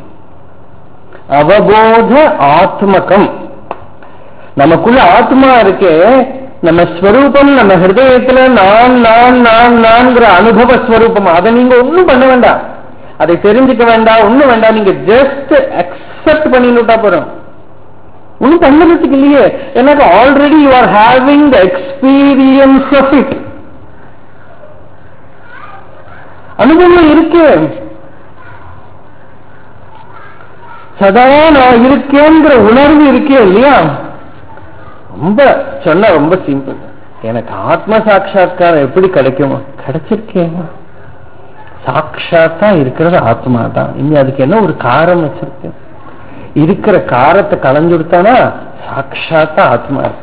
A: அவபோத ஆத்மகம் நமக்குள்ள ஆத்மா இருக்கே நம்ம ஸ்வரூபம் நம்ம ஹிருதயத்துல நான் நான் நான் நான்கிற அனுபவ ஸ்வரூபம் அதை நீங்க ஒண்ணும் பண்ண வேண்டாம் அதை தெரிஞ்சுக்க வேண்டாம் ஒண்ணும் வேண்டாம் நீங்க ஜஸ்ட் அக்செப்ட் பண்ணிட்டா போறோம் ஒன்றும் பண்ணுறதுக்கு இல்லையே எனக்கு already you are having the experience of it அனுபவம் இருக்கு சதா நான் இருக்கேங்கிற உணர்வு இருக்கே இல்லையா ரொம்ப சொன்னா ரொம்ப சிம்பிள் எனக்கு ஆத்ம சாட்சா்காரம் எப்படி கிடைக்குமோ கிடைச்சிருக்கேன் சாட்சாத்தா இருக்கிறது ஆத்மா தான் இனி அதுக்கு என்ன ஒரு காரம் வச்சிருக்கேன் இருக்கிற காரத்தை களைஞ்சுடுத்தானா சாட்சாத்தா ஆத்மா இருக்கு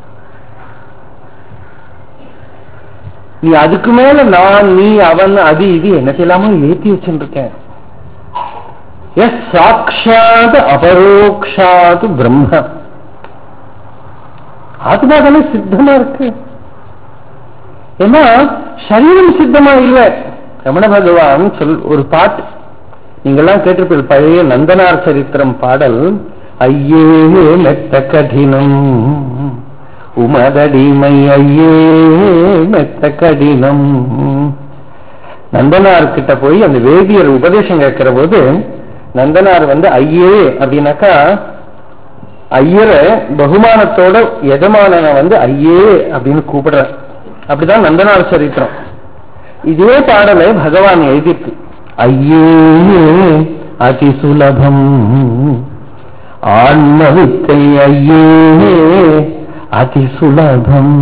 A: நீ அதுக்கு மேல நான் நீ அவன் அது இது என்னத்தெல்லாமோ ஏத்தி வச்சுருக்கேன் எஸ் சாட்சாத் அபரோக்ஷாத் பிரம்ம ஆத்மா தானே சித்தமா இருக்கு ஏன்னா சரீரம் சித்தமா இல்லை ரமண பகவான் சொல் ஒரு பாட்டு நீங்கெல்லாம் கேட்டிருப்பீர்கள் பழைய நந்தனார் சரித்திரம் பாடல் ஐயே மெத்த கடினம் உமதடிமை ஐயே மெத்த கடினம் நந்தனார் கிட்ட போய் அந்த வேதியர் உபதேசம் கேட்கிற போது நந்தனார் வந்து ஐயே அப்படின்னாக்கா ஐயரை பகுமானத்தோட எஜமானனை வந்து ஐயே அப்படின்னு கூப்பிடுற அப்படிதான் நந்தனார் சரித்திரம் இதே பாடலை பகவான் எழுதியிருக்கு ஐயே அதி சுலபம் ஆன்மவித்தை ஐயே அதி சுலபம்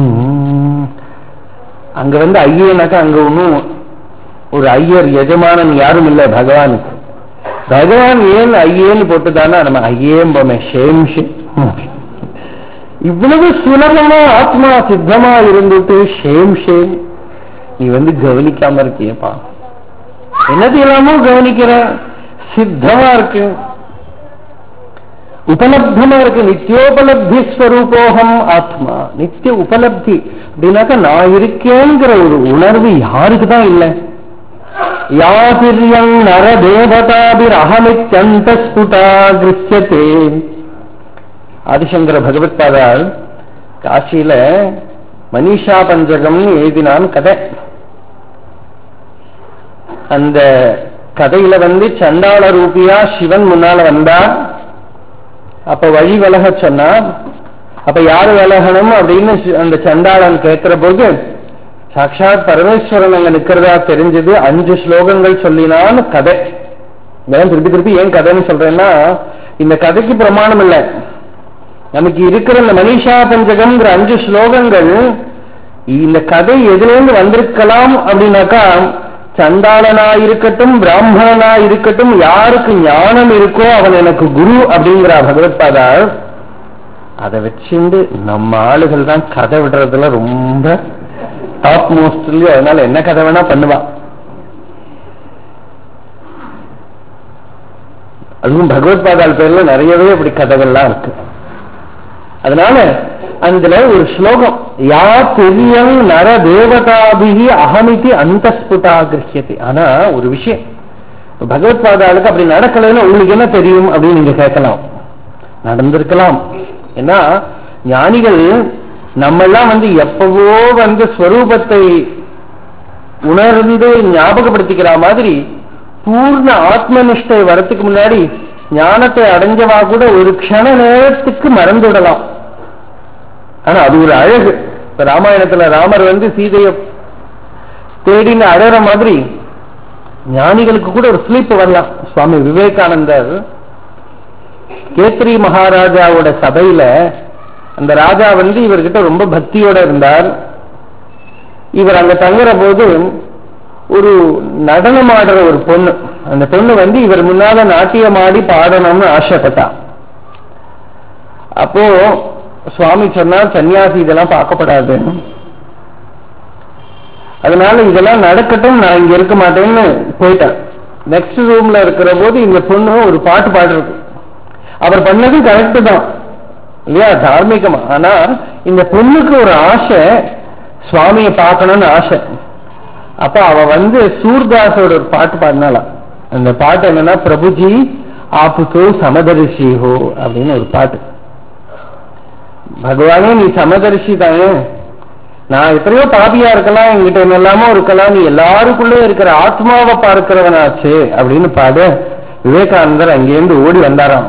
A: அங்க வந்து ஐயேனாக்கா அங்க ஒன்னும் ஒரு ஐயர் எஜமானன் யாரும் இல்லை பகவானுக்கு பகவான் ஏன் ஐயேன்னு போட்டுதானா நம்ம ஐயேம்போமே ஷேம் ஷேம் இவ்வளவு சுலபமா ஆத்மா சித்தமா இருந்துட்டு ஷேம் ஷேம் நீ வந்து கவனிக்காம இருக்கியப்பா என்னது எல்லாமோ கவனிக்கிற சித்தமா இருக்கு உபலப்தமா இருக்கு நித்தியோபலப்தி ஸ்வரூபோகம் ஆத்மா நித்திய உபலப்தி அப்படின்னாக்கா நான் இருக்கேங்கிற ஒரு உணர்வு யாருக்கு தான் இல்லை யாதிரியம் நரதேவதாபிர் அகமித்யந்த ஸ்புடா கிருஷ்யத்தே ஆதிசங்கர பகவத்பாதால் காசியில மனிஷா பஞ்சகம்னு எழுதினான் கதை அந்த கதையில வந்து சண்டாள ரூபியா சிவன் முன்னால வந்தா அப்ப வழி விலக சொன்னா அப்ப யாரு விலகணும் அப்படின்னு அந்த சண்டாளன் கேட்கிற போது சாட்சாத் பரமேஸ்வரன் அங்க நிக்கிறதா தெரிஞ்சது அஞ்சு ஸ்லோகங்கள் சொல்லினான்னு கதை இதெல்லாம் திருப்பி திருப்பி ஏன் கதைன்னு சொல்றேன்னா இந்த கதைக்கு பிரமாணம் இல்லை நமக்கு இருக்கிற இந்த மனிஷா பஞ்சகம்ங்கிற அஞ்சு ஸ்லோகங்கள் இந்த கதை எதுலேருந்து வந்திருக்கலாம் அப்படின்னாக்கா சண்டாளனா இருக்கட்டும் பிராமணனா இருக்கட்டும் யாருக்கு ஞானம் இருக்கோ அவன் எனக்கு குரு அப்படிங்கிற பகவத்பாதா அதை வச்சுண்டு நம்ம ஆளுகள் தான் கதை விடுறதுல ரொம்ப டாப் மோஸ்ட்லயும் அதனால என்ன கதை வேணா பண்ணுவான் அதுவும் பகவத்பாதால் பேர்ல நிறையவே அப்படி கதைகள்லாம் இருக்கு அதனால அதுல ஒரு ஸ்லோகம் யா பெரியம் நர தேவதாபிகி அகமிதி அந்தஸ்புட்டா கிருஷ்யத்தை ஆனா ஒரு விஷயம் பகவத்பாதாளுக்கு அப்படி நடக்கலைன்னு உங்களுக்கு என்ன தெரியும் அப்படின்னு நீங்க கேட்கலாம் நடந்திருக்கலாம் ஏன்னா ஞானிகள் நம்மெல்லாம் வந்து எப்பவோ வந்து ஸ்வரூபத்தை உணர்ந்து ஞாபகப்படுத்திக்கிற மாதிரி பூர்ண ஆத்மனிஷ்டை வரத்துக்கு முன்னாடி ஞானத்தை அடைஞ்சவா கூட ஒரு க்ஷண நேரத்துக்கு மறந்துவிடலாம் ஆனா அது ஒரு அழகு இப்ப ராமாயணத்துல ராமர் வந்து சீதையை தேடின்னு அழற மாதிரி ஞானிகளுக்கு கூட ஒரு ஸ்லீப் வரலாம் சுவாமி விவேகானந்தர் கேத்ரி மகாராஜாவோட சபையில அந்த ராஜா வந்து இவர்கிட்ட ரொம்ப பக்தியோட இருந்தார் இவர் அங்க தங்குற போது ஒரு நடனம் ஆடுற ஒரு பொண்ணு அந்த பொண்ணு வந்து இவர் முன்னால நாட்டியம் ஆடி பாடணும்னு ஆசைப்பட்டா அப்போ சுவாமி சொன்னார் சன்னியாசி இதெல்லாம் பார்க்கப்படாது அதனால இதெல்லாம் நடக்கட்டும் நான் இங்க இருக்க மாட்டேன்னு போயிட்டேன் நெக்ஸ்ட் ரூம்ல இருக்கிற போது இந்த பொண்ணு ஒரு பாட்டு பாடுறது அவர் பண்ணது கரெக்ட் தான் இல்லையா தார்மீகமா ஆனா இந்த பொண்ணுக்கு ஒரு ஆசை சுவாமியை பார்க்கணும்னு ஆசை அப்ப அவ வந்து சூர்தாஸோட ஒரு பாட்டு பாடினாலாம் அந்த பாட்டு என்னன்னா பிரபுஜி ஆப்புதோ சமதரிசி ஹோ அப்படின்னு ஒரு பாட்டு பகவானே நீ சமதரிசி தானே நான் எத்தனையோ பாபியா இருக்கலாம் என்கிட்ட என்னெல்லாமோ இருக்கலாம் நீ எல்லாருக்குள்ளே இருக்கிற ஆத்மாவை பார்க்கிறவனாச்சு அப்படின்னு பாடு விவேகானந்தர் அங்கேருந்து ஓடி வந்தாராம்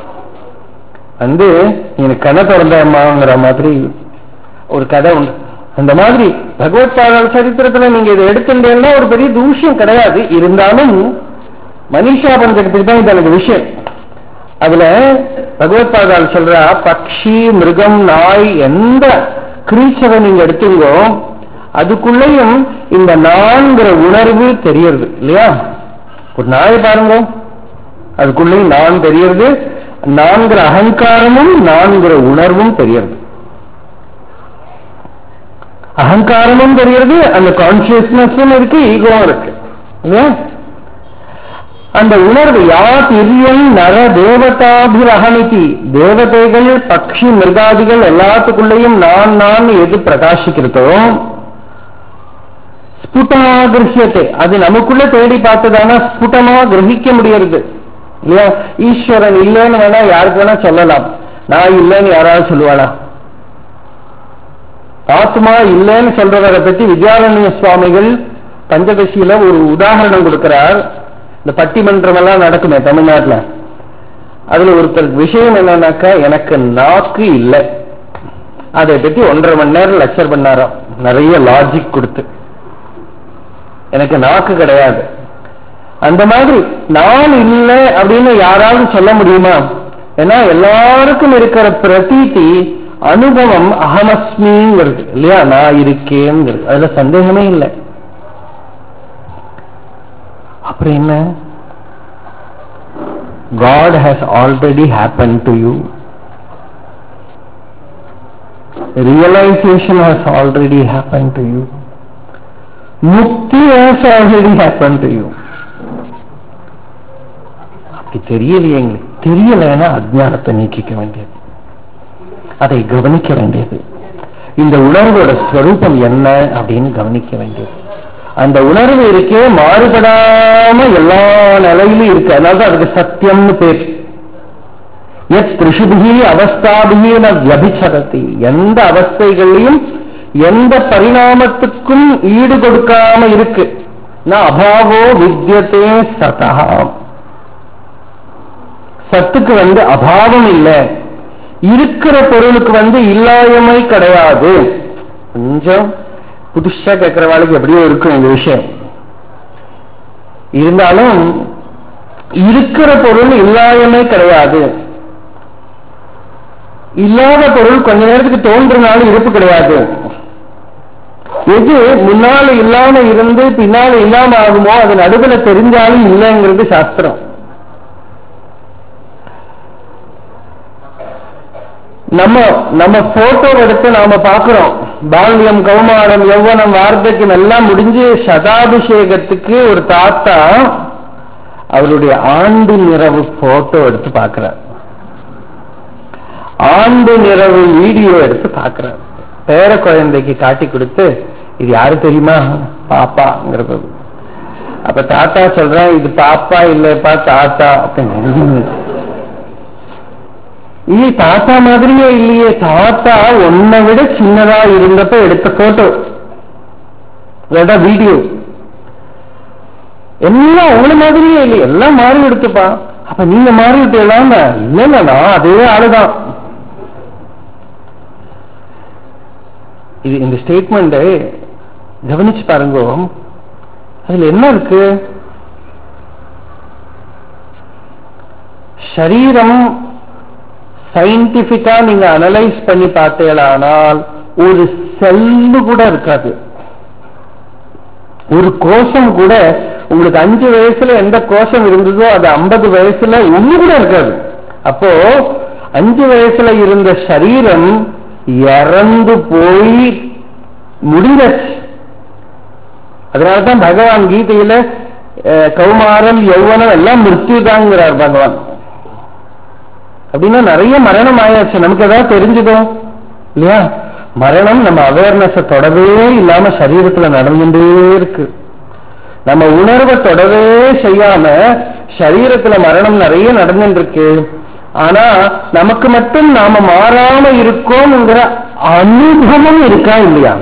A: வந்து எனக்கு கண்ணை திறந்த அம்மாங்கிற மாதிரி ஒரு கதை உண்டு அந்த மாதிரி பகவத் பாடல் சரித்திரத்துல நீங்க இதை எடுத்துட்டேன்னா ஒரு பெரிய தூஷம் கிடையாது இருந்தாலும் மனிஷா பஞ்சகத்துக்கு தான் இது எனக்கு விஷயம் அதுல பகவத் பாதால் சொல்றா பக்ஷி மிருகம் நாய் எந்த கிரீச்சரை நீங்க எடுத்துங்கோ அதுக்குள்ளேயும் இந்த நான்கிற உணர்வு தெரியறது இல்லையா ஒரு நாயை பாருங்க அதுக்குள்ளேயும் நான் தெரியறது நான்கிற அகங்காரமும் நான்கிற உணர்வும் தெரியறது அகங்காரமும் தெரியறது அந்த கான்சியஸ்னஸும் இருக்கு ஈகோவும் இருக்கு இல்லையா அந்த உணர்வு யா திரியன் நர தேவதாபிரகமிதி தேவதைகள் பக்ஷி மிருகாதிகள் எல்லாத்துக்குள்ளேயும் நான் நான் எது பிரகாசிக்கிறதோ ஸ்புட்டமா கிரகியத்தை அது நமக்குள்ள தேடி பார்த்ததானா ஸ்புட்டமா கிரகிக்க முடியறது இல்லையா ஈஸ்வரன் இல்லைன்னு வேணா யாருக்கு வேணா சொல்லலாம் நான் இல்லைன்னு யாராவது சொல்லுவாளா ஆத்மா இல்லைன்னு சொல்றவரை பத்தி வித்யாரண்ய சுவாமிகள் பஞ்சதசியில ஒரு உதாரணம் கொடுக்கிறார் இந்த பட்டிமன்றம் எல்லாம் நடக்குமே தமிழ்நாட்டுல அதுல ஒருத்தர் விஷயம் என்னன்னாக்கா எனக்கு நாக்கு இல்லை அதை பத்தி ஒன்றரை மணி நேரம் லெக்சர் பண்ணாராம் நிறைய லாஜிக் கொடுத்து எனக்கு நாக்கு கிடையாது அந்த மாதிரி நான் இல்லை அப்படின்னு யாராவது சொல்ல முடியுமா ஏன்னா எல்லாருக்கும் இருக்கிற பிரதீதி அனுபவம் அகமஸ்மிங்கிறது இல்லையா நான் இருக்கேங்கிறது அதுல சந்தேகமே இல்லை அப்புறம் என்ன God has already happened to you. Realization has already happened to you. Mukti has already happened to you. அப்படி தெரியலையே எங்களுக்கு தெரியலைன்னா அஜ்ஞானத்தை நீக்கிக்க வேண்டியது அதை கவனிக்க வேண்டியது இந்த உணர்வோட ஸ்வரூபம் என்ன அப்படின்னு கவனிக்க வேண்டியது அந்த உணர்வு இருக்கே மாறுபடாம எல்லா நிலையிலும் இருக்கு அதனால அதுக்கு சத்தியம்னு பேர் எத் திருஷுபிகி அவஸ்தாபிகி ந வியபிச்சரதி எந்த அவஸ்தைகளையும் எந்த பரிணாமத்துக்கும் ஈடு கொடுக்காம இருக்கு ந அபாவோ வித்தியத்தே சதா சத்துக்கு வந்து அபாவம் இல்லை இருக்கிற பொருளுக்கு வந்து இல்லாயமை கிடையாது கொஞ்சம் புதுசா கேட்கிறவாளுக்கு எப்படியோ இருக்கும் இந்த விஷயம் இருந்தாலும் இருக்கிற பொருள் இல்லாயமே கிடையாது இல்லாத பொருள் கொஞ்ச நேரத்துக்கு தோன்றினாலும் இருப்பு கிடையாது எது முன்னால இல்லாம இருந்து பின்னால இல்லாம ஆகுமோ அது நடுவில் தெரிஞ்சாலும் இல்லைங்கிறது சாஸ்திரம் நம்ம நம்ம போட்டோ எடுத்து நாம பாக்குறோம் பால்யம் கௌமாரம் யௌவனம் வார்த்தைக்கு எல்லாம் முடிஞ்சு சதாபிஷேகத்துக்கு ஒரு தாத்தா அவருடைய ஆண்டு நிறவு போட்டோ எடுத்து பார்க்கிறார் ஆண்டு நிறவு வீடியோ எடுத்து பார்க்கிறார் பேர குழந்தைக்கு காட்டி கொடுத்து இது யாரு தெரியுமா பாப்பாங்கிறது அப்ப தாத்தா சொல்றேன் இது பாப்பா இல்லப்பா தாத்தா அப்படின்னு இது தாத்தா மாதிரியே இல்லையே தாத்தா உன்னை விட சின்னதா இருந்தப்ப எடுத்த போட்டோ இல்லாட்டா வீடியோ எல்லாம் உங்களை மாதிரியே இல்லையே எல்லாம் மாறி எடுத்துப்பா அப்ப நீங்க மாறி விட்டுலாம் இல்லைங்க நான் அதே ஆளுதான் இது இந்த ஸ்டேட்மெண்ட் கவனிச்சு பாருங்க அதுல என்ன இருக்கு சரீரம் சயின்டிபிக்கா நீங்க அனலைஸ் பண்ணி பார்த்தீங்களானால் ஒரு செல்லு கூட இருக்காது ஒரு கோஷம் கூட உங்களுக்கு அஞ்சு வயசுல எந்த கோஷம் இருந்ததோ அது ஐம்பது வயசுல ஒண்ணு கூட இருக்காது அப்போ அஞ்சு வயசுல இருந்த சரீரம் இறந்து போய் முடிஞ்சாச்சு அதனாலதான் பகவான் கீதையில கௌமாரம் யௌவனம் எல்லாம் மிருத்யுதாங்கிறார் பகவான் அப்படின்னா நிறைய மரணம் ஆயாச்சு நமக்கு ஏதாவது தெரிஞ்சுதோ இல்லையா மரணம் நம்ம அவேர்னஸ தொடவே இல்லாம சரீரத்துல நடந்துட்டே இருக்கு நம்ம உணர்வை தொடவே செய்யாம சரீரத்துல மரணம் நிறைய நடந்துட்டு இருக்கு ஆனா நமக்கு மட்டும் நாம மாறாம இருக்கோம்ங்கிற அனுபவம் இருக்கா இல்லையா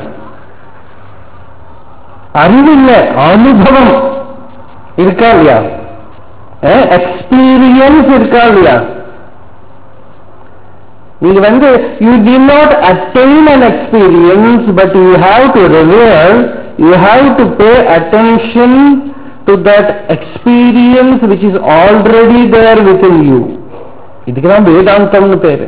A: அறிவு இல்ல அனுபவம் இருக்கா இல்லையா எக்ஸ்பீரியன்ஸ் இருக்கா இல்லையா நீங்க வந்து you do not attain an experience but you have to river you have to pay attention to that experience which is already there within you இதுக்குதான் வேதாந்தம்னு பேரு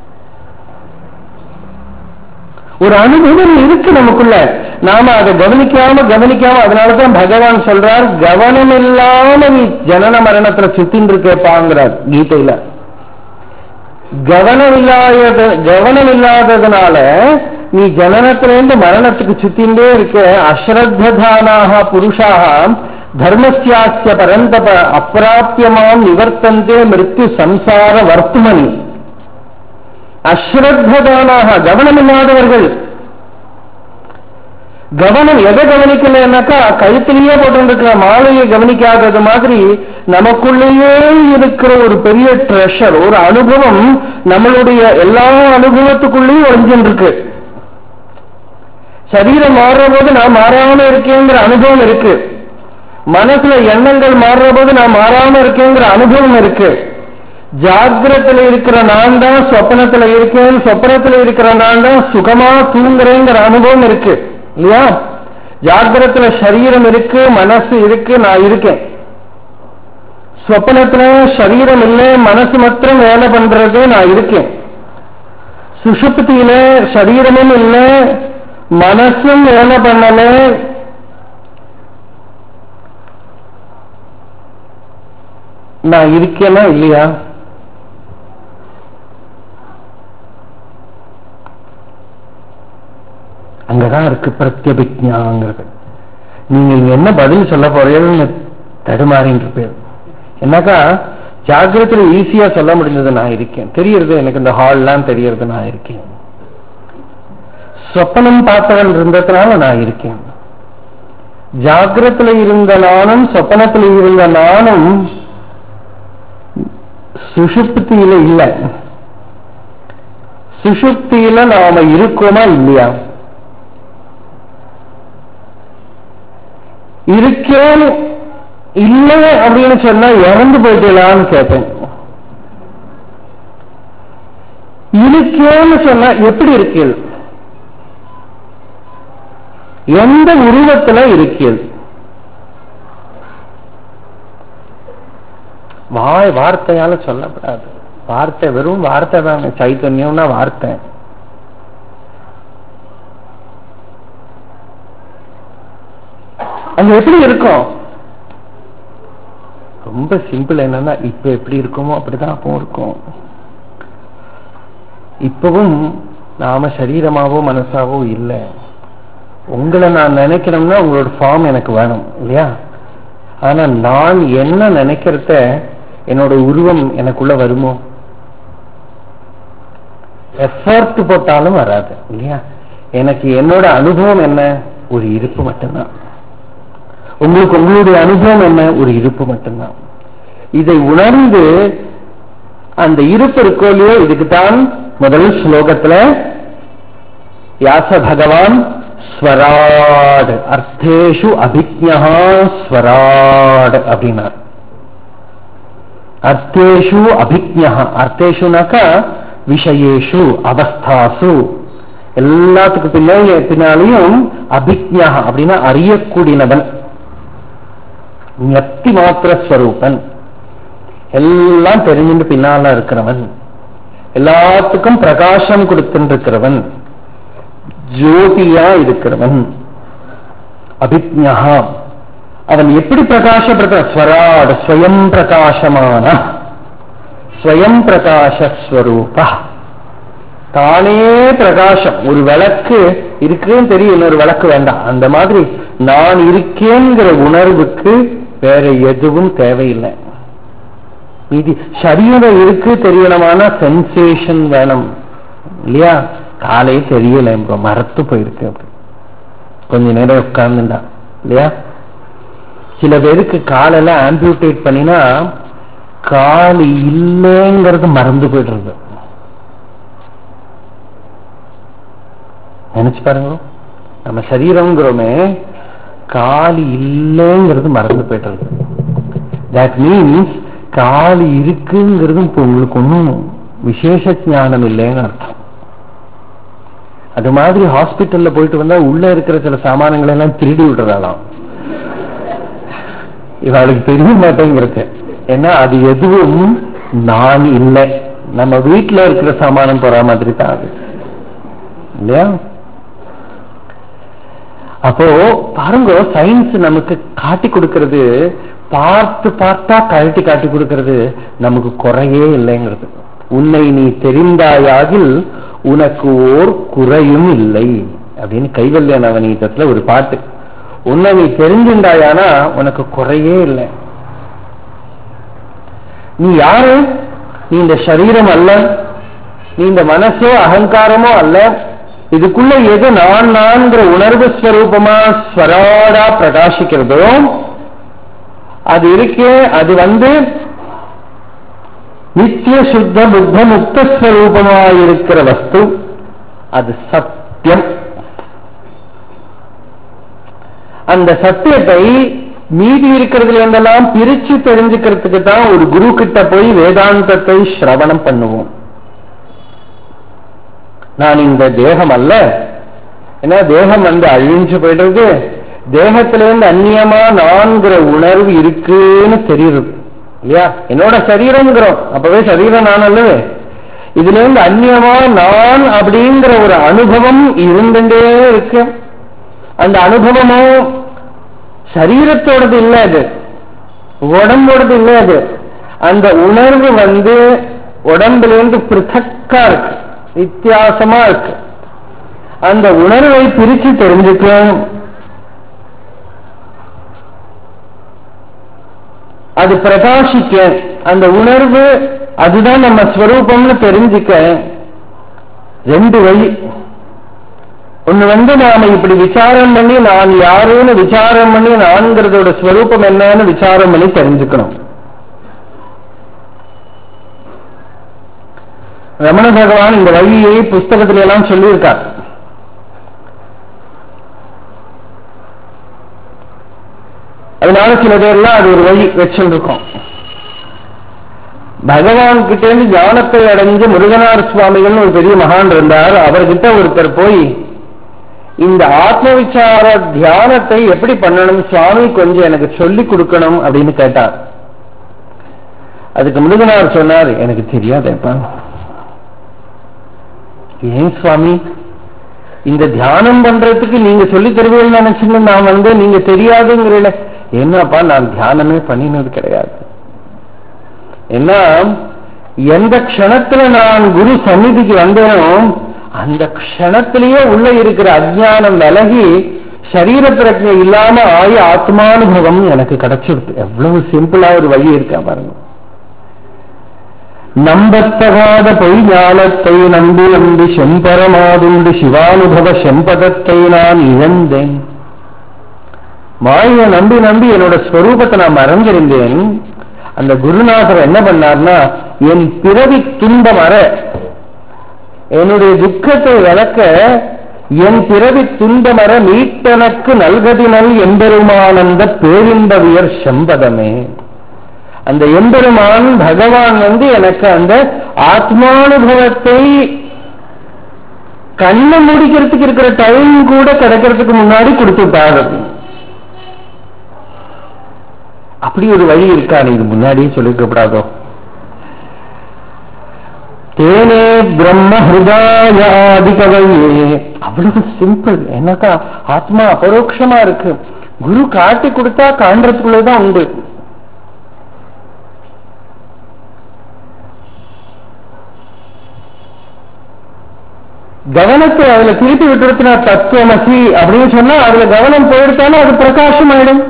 A: ஒரு அனுபவம் இருக்கு நமக்குள்ள நாம அதை கவனிக்காம கவனிக்காம அதனாலதான் பகவான் சொல்றார் கவனம் இல்லாம நீ ஜனன மரணத்துல சுத்தின் இருக்கேப்பாங்கிறார் கீதையில கவனம் இல்லாத கவனம் இல்லாததுனால நீ ஜனனத்திலிருந்து மரணத்துக்கு சுத்தின்றே இருக்க அஸ்ரத்ததானாக புருஷாக தர்மஸ்யாஸ்ய பரந்தப அப்பிராப்பியமாம் நிவர்த்தந்தே மிருத்யு சம்சார வர்த்துமணி அஸ்ரத்ததானாக கவனம் இல்லாதவர்கள் கவனம் எதை கவனிக்கலன்னாக்கா கழுத்திலேயே போட்டு மாலையை கவனிக்காதது மாதிரி நமக்குள்ளேயே இருக்கிற ஒரு பெரிய ட்ரெஷர் ஒரு அனுபவம் நம்மளுடைய எல்லா அனுபவத்துக்குள்ளேயும் ஒழிஞ்சுட்டு இருக்கு சரீரம் மாறுற போது நான் மாறாம இருக்கேங்கிற அனுபவம் இருக்கு மனசுல எண்ணங்கள் மாறுற போது நான் மாறாம இருக்கேங்கிற அனுபவம் இருக்கு ஜாகிரத்துல இருக்கிற நான் தான் சொப்பனத்துல இருக்கேன் சொப்பனத்துல இருக்கிற நான் தான் சுகமா தூங்குறேங்கிற அனுபவம் இருக்கு இல்லையா ஜாகிரத்துல சரீரம் இருக்கு மனசு இருக்கு நான் இருக்கேன் சொப்பனத்துல சரீரம் இல்லை மனசு மாத்திரம் வேலை பண்றது நான் இருக்கேன் சுஷுப்தியில சரீரமும் இல்லை மனசும் வேலை பண்ணல நான் இருக்கேனா இல்லையா அங்கதான் இருக்கு பிரத்யபிஜாங்கிறது நீங்க இங்க என்ன பதில் சொல்ல போறீங்கன்னு தடுமாறின்னு இருப்பேன் என்னக்கா ஜாகிரத்துல ஈஸியா சொல்ல முடிஞ்சது நான் இருக்கேன் தெரியறது எனக்கு இந்த ஹால்லாம் தெரியறது நான் இருக்கேன் சொப்பனம் பார்த்தவன் இருந்ததுனால நான் இருக்கேன் ஜாகிரத்துல இருந்த நானும் சொப்பனத்துல இருந்த நானும் சுஷுப்தியில இல்ல சுஷுப்தியில நாம இருக்கோமா இல்லையா இருக்கேன் இல்லை அப்படின்னு சொன்னா இறந்து போயிட்டலான்னு கேட்பேன் இருக்கேன்னு சொன்னா எப்படி இருக்கீள் எந்த உருவத்துல இருக்கீள் வாய் வார்த்தையால சொல்லப்படாது வார்த்தை வெறும் வார்த்தை தானே சைத்தன்யம்னா வார்த்தை அங்க எப்படி இருக்கும் ரொம்ப சிம்பிள் என்னன்னா இப்ப எப்படி இருக்குமோ அப்படிதான் அப்பவும் இருக்கும் இப்பவும் நாம சரீரமாவோ மனசாவோ இல்லை உங்களை நான் நினைக்கிறோம்னா உங்களோட ஃபார்ம் எனக்கு வேணும் இல்லையா ஆனா நான் என்ன நினைக்கிறத என்னோட உருவம் எனக்குள்ள வருமோ எஃபர்ட் போட்டாலும் வராது இல்லையா எனக்கு என்னோட அனுபவம் என்ன ஒரு இருப்பு மட்டும்தான் உங்களுக்கு உங்களுடைய அனுபவம் என்ன ஒரு இருப்பு மட்டும்தான் இதை உணர்ந்து அந்த இருப்பு இருக்கோ இல்லையோ இதுக்குத்தான் முதல் ஸ்லோகத்துல யாச பகவான் ஸ்வராட் அர்த்தேஷு அபிஜா ஸ்வராட் அப்படின்னார் அர்த்தேஷு அபிஜா அர்த்தேஷுனாக்கா விஷயேஷு அவஸ்தாசு எல்லாத்துக்கு பின்னாடி பின்னாலையும் அபிஜா அப்படின்னா அறியக்கூடியவன் ஞப்தி மாத்திர ஸ்வரூபன் எல்லாம் தெரிஞ்சுட்டு பின்னால இருக்கிறவன் எல்லாத்துக்கும் பிரகாசம் கொடுத்துருக்கிறவன் ஜோதியா இருக்கிறவன் அபிஜா அவன் எப்படி பிரகாசப்படுத்த ஸ்வராட் ஸ்வயம் பிரகாசமான ஸ்வயம் பிரகாசஸ்வரூப தானே பிரகாசம் ஒரு விளக்கு இருக்குன்னு தெரியும் இன்னொரு விளக்கு வேண்டாம் அந்த மாதிரி நான் இருக்கேங்கிற உணர்வுக்கு வேற எதுவும் தேவையில்லை இது சரீரம் இருக்கு தெரியணுமான சென்சேஷன் வேணும் இல்லையா காலே தெரியல இப்போ மரத்து போயிருக்கு அப்படி கொஞ்ச நேரம் உட்கார்ந்துட்டா இல்லையா சில பேருக்கு காலெல்லாம் ஆம்பியூட்டேட் பண்ணினா கால் இல்லைங்கிறது மறந்து போயிடுறது நினைச்சு பாருங்க நம்ம சரீரங்கிறோமே கால் இல்லைங்கிறது மறந்து போயிடுறது தட் மீன்ஸ் கால் இருக்குங்கிறது இப்போ உங்களுக்கு ஒன்றும் விசேஷ ஞானம் இல்லைன்னு அர்த்தம் அது மாதிரி ஹாஸ்பிட்டல்ல போயிட்டு வந்தா உள்ள இருக்கிற சில சாமானங்களை எல்லாம் திருடி விடுறதாலாம் இவளுக்கு தெரிய மாட்டேங்கிறது ஏன்னா அது எதுவும் நான் இல்லை நம்ம வீட்டுல இருக்கிற சாமானம் போற மாதிரி தான் அது இல்லையா அப்போ பாருங்க சயின்ஸ் நமக்கு காட்டி கொடுக்கிறது பார்த்து பார்த்தா கழட்டி காட்டி கொடுக்கிறது நமக்கு குறையே இல்லைங்கிறது உன்னை நீ தெரிந்தாயாகில் உனக்கு ஓர் குறையும் இல்லை அப்படின்னு கைவல்ய நவநீதத்துல ஒரு பாட்டு உன்னை நீ தெரிஞ்சுண்டாயானா உனக்கு குறையே இல்லை நீ யாரு நீ இந்த சரீரம் அல்ல நீ இந்த மனசோ அகங்காரமோ அல்ல இதுக்குள்ள எது நான் நான்கிற உணர்வு ஸ்வரூபமா ஸ்வராடா பிரகாசிக்கிறதோ அது இருக்கே அது வந்து நித்திய சுத்த புத்த முக்த ஸ்வரூபமாயிருக்கிற வஸ்து அது சத்தியம் அந்த சத்தியத்தை மீதி இருக்கிறதுல இருந்தெல்லாம் பிரிச்சு தெரிஞ்சுக்கிறதுக்கு தான் ஒரு குரு கிட்ட போய் வேதாந்தத்தை சிரவணம் பண்ணுவோம் நான் இந்த தேகம் அல்ல ஏன்னா தேகம் வந்து அழிஞ்சு போயிடுறது தேகத்திலிருந்து அந்நியமா நான்கிற உணர்வு இருக்குன்னு தெரியுது இல்லையா என்னோட சரீரம்ங்கிறோம் அப்பவே சரீரம் நான் அல்லவே இதுல இருந்து அந்நியமா நான் அப்படிங்கிற ஒரு அனுபவம் இருந்துட்டே இருக்கு அந்த அனுபவமும் சரீரத்தோடது இல்லை அது உடம்போடது இல்லை அது அந்த உணர்வு வந்து உடம்பிலிருந்து பிரித்தக்கா இருக்கு வித்தியாசமா இருக்கு அந்த உணர்வை பிரிச்சு தெரிஞ்சுக்க அது பிரகாசிக்க அந்த உணர்வு அதுதான் நம்ம ஸ்வரூபம்னு தெரிஞ்சுக்க ரெண்டு வழி ஒண்ணு வந்து நாம இப்படி விசாரம் பண்ணி நான் யாருன்னு விசாரம் பண்ணி நான்கிறதோட ஸ்வரூபம் என்னன்னு விசாரம் பண்ணி தெரிஞ்சுக்கணும் ரமண பகவான் இந்த வழியை புஸ்தகத்துல எல்லாம் சொல்லியிருக்கார் அதனால சில பேர்லாம் அது ஒரு வழி வச்சுருக்கோம் பகவான் கிட்ட இருந்து ஞானத்தை அடைஞ்ச முருகனார் சுவாமிகள்னு ஒரு பெரிய மகான் இருந்தார் அவர்கிட்ட ஒருத்தர் போய் இந்த ஆத்ம விசார தியானத்தை எப்படி பண்ணணும் சுவாமி கொஞ்சம் எனக்கு சொல்லி கொடுக்கணும் அப்படின்னு கேட்டார் அதுக்கு முருகனார் சொன்னார் எனக்கு தெரியாதேப்பா ஏன் சுவாமி இந்த தியானம் பண்றதுக்கு நீங்க சொல்லி தருவீங்கன்னு நினைச்சுன்னு நான் வந்து நீங்க தெரியாதுங்கிறீங்கள என்னப்பா நான் தியானமே பண்ணினது கிடையாது என்ன எந்த க்ஷணத்துல நான் குரு சந்நிதிக்கு வந்தேனோ அந்த க்ஷணத்திலேயே உள்ள இருக்கிற அஜ்ஞானம் விலகி சரீர பிரச்சனை இல்லாம ஆய ஆத்மானுபவம் எனக்கு கிடைச்சிருக்கு எவ்வளவு சிம்பிளா ஒரு வழி இருக்கா பாருங்க நம்பத்தகாத பொய் ஞானத்தை நம்பி நம்பி செம்பரமாதுண்டு சிவானுபவ செம்பதத்தை நான் இழந்தேன் மாயை நம்பி நம்பி என்னோட ஸ்வரூபத்தை நான் மறந்திருந்தேன் அந்த குருநாதர் என்ன பண்ணார்னா என் பிறவி துன்பம் அற என்னுடைய துக்கத்தை விளக்க என் பிறவி துன்பமர மீட்டனக்கு நல்கதினல் எம்பெருமானந்த பேரின்பவியர் செம்பதமே அந்த எம்பெருமான் பகவான் வந்து எனக்கு அந்த ஆத்மானுபவத்தை கண்ணை முடிக்கிறதுக்கு இருக்கிற டைம் கூட கிடைக்கிறதுக்கு முன்னாடி கொடுத்துட்டாரு அப்படி ஒரு வழி இருக்கா நீ இது முன்னாடியே சொல்லிக்கப்படாதோ தேனே பிரம்ம ஹிருதாயாதிகவையே அவ்வளவு சிம்பிள் என்னக்கா ஆத்மா அபரோக்ஷமா இருக்கு குரு காட்டி கொடுத்தா காண்றதுக்குள்ளதான் உண்டு கவனத்தை அதுல திருப்பி விட்டுருச்சுனா தத்துவமசி அப்படின்னு சொன்னா அதுல கவனம் போயிடுத்தாலும் அது பிரகாசம் ஆயிடும்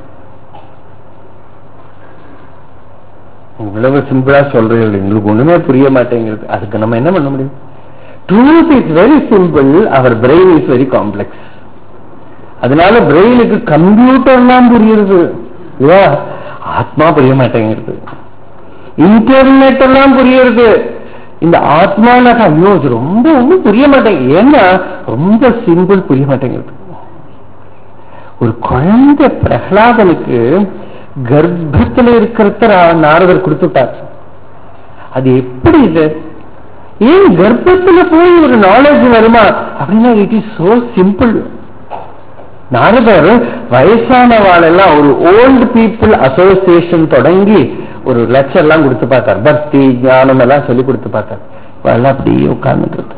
A: இவ்வளவு சிம்பிளா சொல்றீங்க எங்களுக்கு ஒண்ணுமே புரிய மாட்டேங்கிறது அதுக்கு நம்ம என்ன பண்ண முடியும் truth is very simple our brain is very complex அதனால பிரெயினுக்கு கம்ப்யூட்டர்லாம் புரியுது இல்லையா ஆத்மா புரிய மாட்டேங்கிறது இன்டர்நெட் எல்லாம் புரியுறது இந்த ஆத்மானாக்கா ஐயோ இது ரொம்ப ஒன்றும் புரிய மாட்டேங்குது ஏன்னா ரொம்ப சிம்பிள் புரிய மாட்டேங்கிறது ஒரு குழந்தை பிரகலாதனுக்கு கர்ப்பத்தில் இருக்கிறத நாரதர் கொடுத்துட்டார் அது எப்படி இது ஏன் கர்ப்பத்துல போய் ஒரு நாலேஜ் வருமா அப்படின்னா இட் இஸ் சோ சிம்பிள் நாரதர் வயசானவாளெல்லாம் ஒரு ஓல்டு பீப்புள் அசோசியேஷன் தொடங்கி ஒரு லெக்சர் எல்லாம் கொடுத்து பார்த்தார் பக்தி ஞானம் எல்லாம் சொல்லி கொடுத்து பார்த்தார் எல்லாம் அப்படியே உட்கார்ந்துட்டு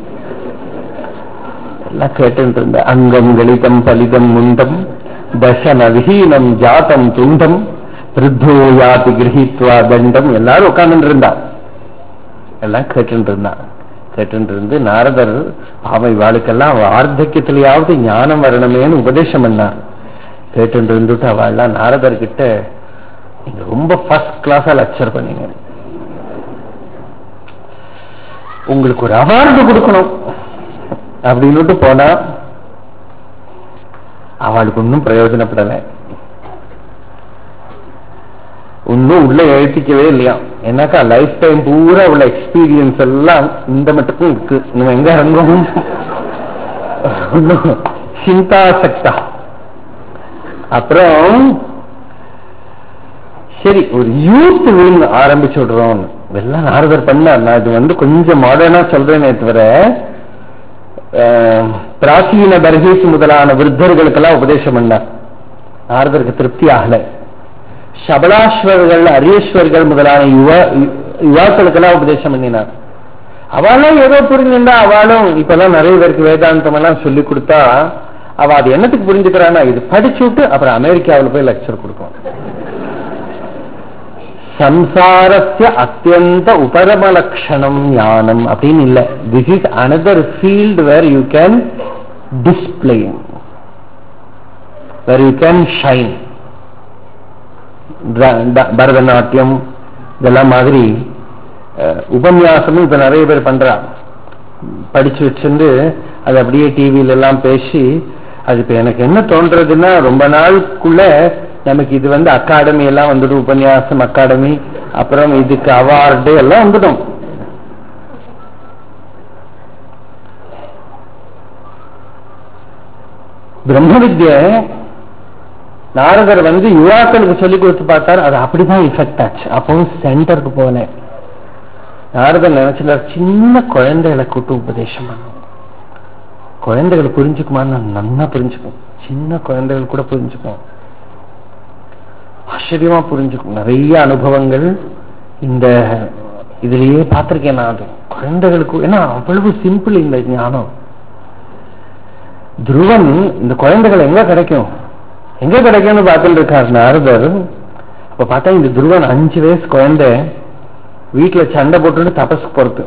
A: எல்லாம் கேட்டு இருந்த அங்கம் கலிதம் பலிதம் முண்டம் தசன விஹீனம் ஜாத்தம் துண்டம் ரித்தோ யாதி கிரகித்வா தண்டம் எல்லாரும் உட்கார்ந்துட்டு இருந்தா எல்லாம் கேட்டு இருந்தான் கேட்டு இருந்து நாரதர் அவன் இவாளுக்கெல்லாம் வார்த்தக்கியத்திலேயாவது ஞானம் வரணுமேன்னு உபதேசம் பண்ணார் கேட்டு இருந்துட்டு அவள்லாம் நாரதர் கிட்ட நீங்க ரொம்ப ஃபர்ஸ்ட் கிளாஸா லெக்சர் பண்ணீங்க உங்களுக்கு ஒரு அவார்டு கொடுக்கணும் அப்படின்னுட்டு போனா அவளுக்கு ஒன்றும் பிரயோஜனப்படலை ஒன்னும் உள்ள எழுத்திக்கவே இல்லையா ஏன்னாக்கா லைஃப் டைம் பூரா உள்ள எக்ஸ்பீரியன்ஸ் எல்லாம் இந்த மட்டுக்கும் இருக்கு நம்ம எங்க இறங்கும் சிந்தாசக்தா அப்புறம் சரி ஒரு யூத் விழுந்து ஆரம்பிச்சு விடுறோம் எல்லாம் நாரதர் பண்ணார் நான் இது வந்து கொஞ்சம் மாடர்னா சொல்றேனே தவிர பிராச்சீன பர்ஹீஸ் முதலான விருத்தர்களுக்கெல்லாம் உபதேசம் பண்ணார் நாரதருக்கு திருப்தி ஆகலை சபலாஸ்வர்கள் அரியஸ்வர்கள் முதலான யுவ யுவாக்களுக்கெல்லாம் உபதேசம் பண்ணினார் அவளும் ஏதோ புரிஞ்சிருந்தா அவளும் இப்பெல்லாம் நிறைய பேருக்கு வேதாந்தம் எல்லாம் சொல்லி கொடுத்தா அவ அது என்னத்துக்கு புரிஞ்சுக்கிறான்னா இது படிச்சு விட்டு அப்புறம் அமெரிக்காவில் போய் லெக்சர் கொடுக்கும் சம்சாரஸ்ய அத்தியந்த உபரமலக்ஷணம் ஞானம் அப்படின்னு இல்லை this is another field where you can display where you can shine Bharatanatyam இதெல்லாம் மாதிரி உபன்யாசமும் இப்ப நிறைய பேர் பண்றா படிச்சு வச்சிருந்து அது அப்படியே டிவியில எல்லாம் பேசி அது இப்ப எனக்கு என்ன தோன்றதுன்னா ரொம்ப நாளுக்குள்ள நமக்கு இது வந்து அகாடமி எல்லாம் வந்துடும் உபன்யாசம் அகாடமி அப்புறம் இதுக்கு அவார்டு எல்லாம் வந்துடும் பிரம்ம வித்ய நாரதர் வந்து யுவாக்களுக்கு சொல்லி கொடுத்து பார்த்தார் அது அப்படிதான் இஃபெக்ட் ஆச்சு அப்போ சென்டருக்கு போனேன் நாரதர் நினைச்சல சின்ன குழந்தைகளை கூட்டு உபதேசம் பண்ணும் குழந்தைகள் புரிஞ்சுக்குமான்னு நன்னா புரிஞ்சுக்கும் சின்ன குழந்தைகள் கூட புரிஞ்சுக்கும் ஆச்சரியமா புரிஞ்சுக்கும் நிறைய அனுபவங்கள் இந்த இதுலயே பார்த்திருக்கேன் நான் அது குழந்தைகளுக்கு ஏன்னா அவ்வளவு சிம்பிள் இந்த ஞானம் துருவன் இந்த குழந்தைகள் எங்க கிடைக்கும் எங்க கிடைக்கும்னு பார்த்துட்டு இருக்கார் நாரதர் அப்ப பார்த்தா இந்த துருவன் அஞ்சு வயசு குழந்தை வீட்டுல சண்டை போட்டு தபஸ் போறது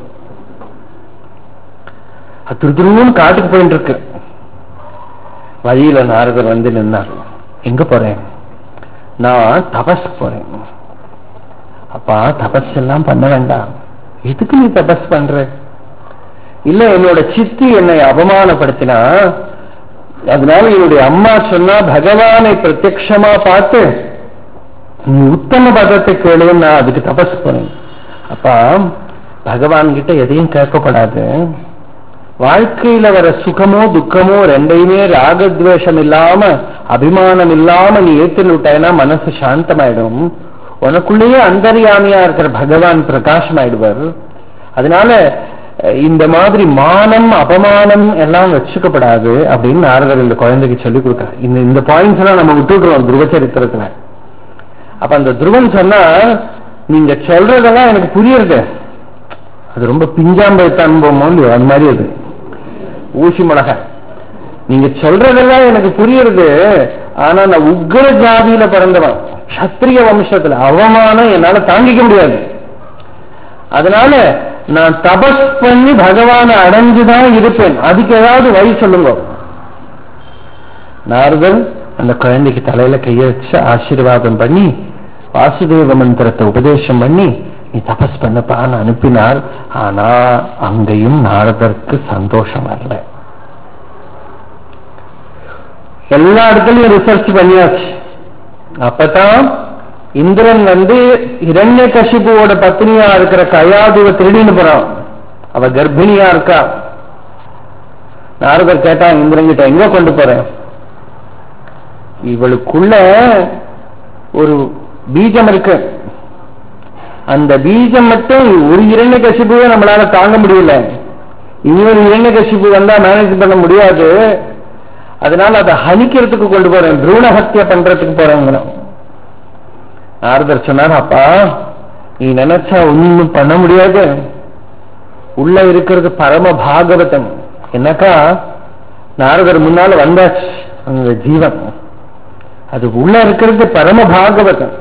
A: திருதுருவன் காட்டுக்கு போயிட்டு இருக்கு வழியில நாரதர் வந்து நின்னார் எங்க போறேன் நான் தபஸ் போறேன் அப்பா தபஸ் எல்லாம் பண்ண வேண்டாம் எதுக்கு நீ தபஸ் பண்ற இல்ல என்னோட சித்தி என்னை அவமானப்படுத்தினா அதனால என்னுடைய அம்மா சொன்னா பகவானை பிரத்யக்ஷமா பார்த்து நீ உத்தம பதத்தை கேளுன்னு நான் அதுக்கு தபஸ் பண்ணேன் அப்பா பகவான் கிட்ட எதையும் கேட்கப்படாது வாழ்க்கையில வர சுகமோ துக்கமோ ரெண்டையுமே ராகத்வேஷம் இல்லாம அபிமானம் இல்லாம நீ ஏத்துன்னு விட்டாய்னா மனசு சாந்தமாயிடும் உனக்குள்ளேயே அந்தரியாமியா இருக்கிற பகவான் பிரகாசம் ஆயிடுவார் அதனால இந்த மாதிரி மானம் அபமானம் எல்லாம் வச்சுக்கப்படாது அப்படின்னு நாரதர் இந்த குழந்தைக்கு சொல்லிக் கொடுக்குறார் இந்த இந்த பாயிண்ட்ஸ் எல்லாம் நம்ம விட்டுடுறோம் துருவ சரித்திரத்துல அப்ப அந்த துருவன் சொன்னா நீங்க சொல்றதெல்லாம் எனக்கு புரியுறது அது ரொம்ப பிஞ்சாம்பயத்த அனுபவமோ இல்லையோ அது மாதிரி அது ஊசி மிளகா நீங்க சொல்றதெல்லாம் எனக்கு புரியுறது ஆனா நான் உக்ர ஜாதியில பிறந்தவன் சத்திரிய வம்சத்துல அவமானம் என்னால தாங்கிக்க முடியாது அதனால நான் தபஸ் பண்ணி பகவானை அடைஞ்சுதான் இருப்பேன் அதுக்கு ஏதாவது வழி சொல்லுங்க நாரதன் அந்த குழந்தைக்கு தலையில கைய வச்சு ஆசீர்வாதம் பண்ணி வாசுதேவ மந்திரத்தை உபதேசம் பண்ணி நீ தபஸ் பண்ணப்பான்னு அனுப்பினார் ஆனா அங்கேயும் நாரதற்கு சந்தோஷம் வரல எல்லா இடத்துலயும் ரிசர்ச் பண்ணியாச்சு அப்பதான் இந்திரன் வந்து இரண்ய கசிபுவோட பத்னியா இருக்கிற கயாதுவ திருடின்னு போறான் அவ கர்ப்பிணியா இருக்கா நாரதர் கேட்டான் இந்திரன் கிட்ட எங்க கொண்டு போறேன் இவளுக்குள்ள ஒரு பீஜம் இருக்கு அந்த பீஜம் மட்டும் ஒரு இரண்டு கசிப்புவே நம்மளால தாங்க முடியல இனி ஒரு இரண்டு கசிப்பு வந்தா மேனேஜ் பண்ண முடியாது அதனால அதை ஹனிக்கிறதுக்கு கொண்டு போறேன் ப்ரூண ஹத்திய பண்றதுக்கு போறேங்கிறோம் நாரதர் சொன்னார் அப்பா நீ நினைச்சா ஒண்ணும் பண்ண முடியாது உள்ள இருக்கிறது பரம பாகவதம் என்னக்கா நாரதர் முன்னால வந்தாச்சு அந்த ஜீவன் அது உள்ள இருக்கிறது பரம பாகவதம்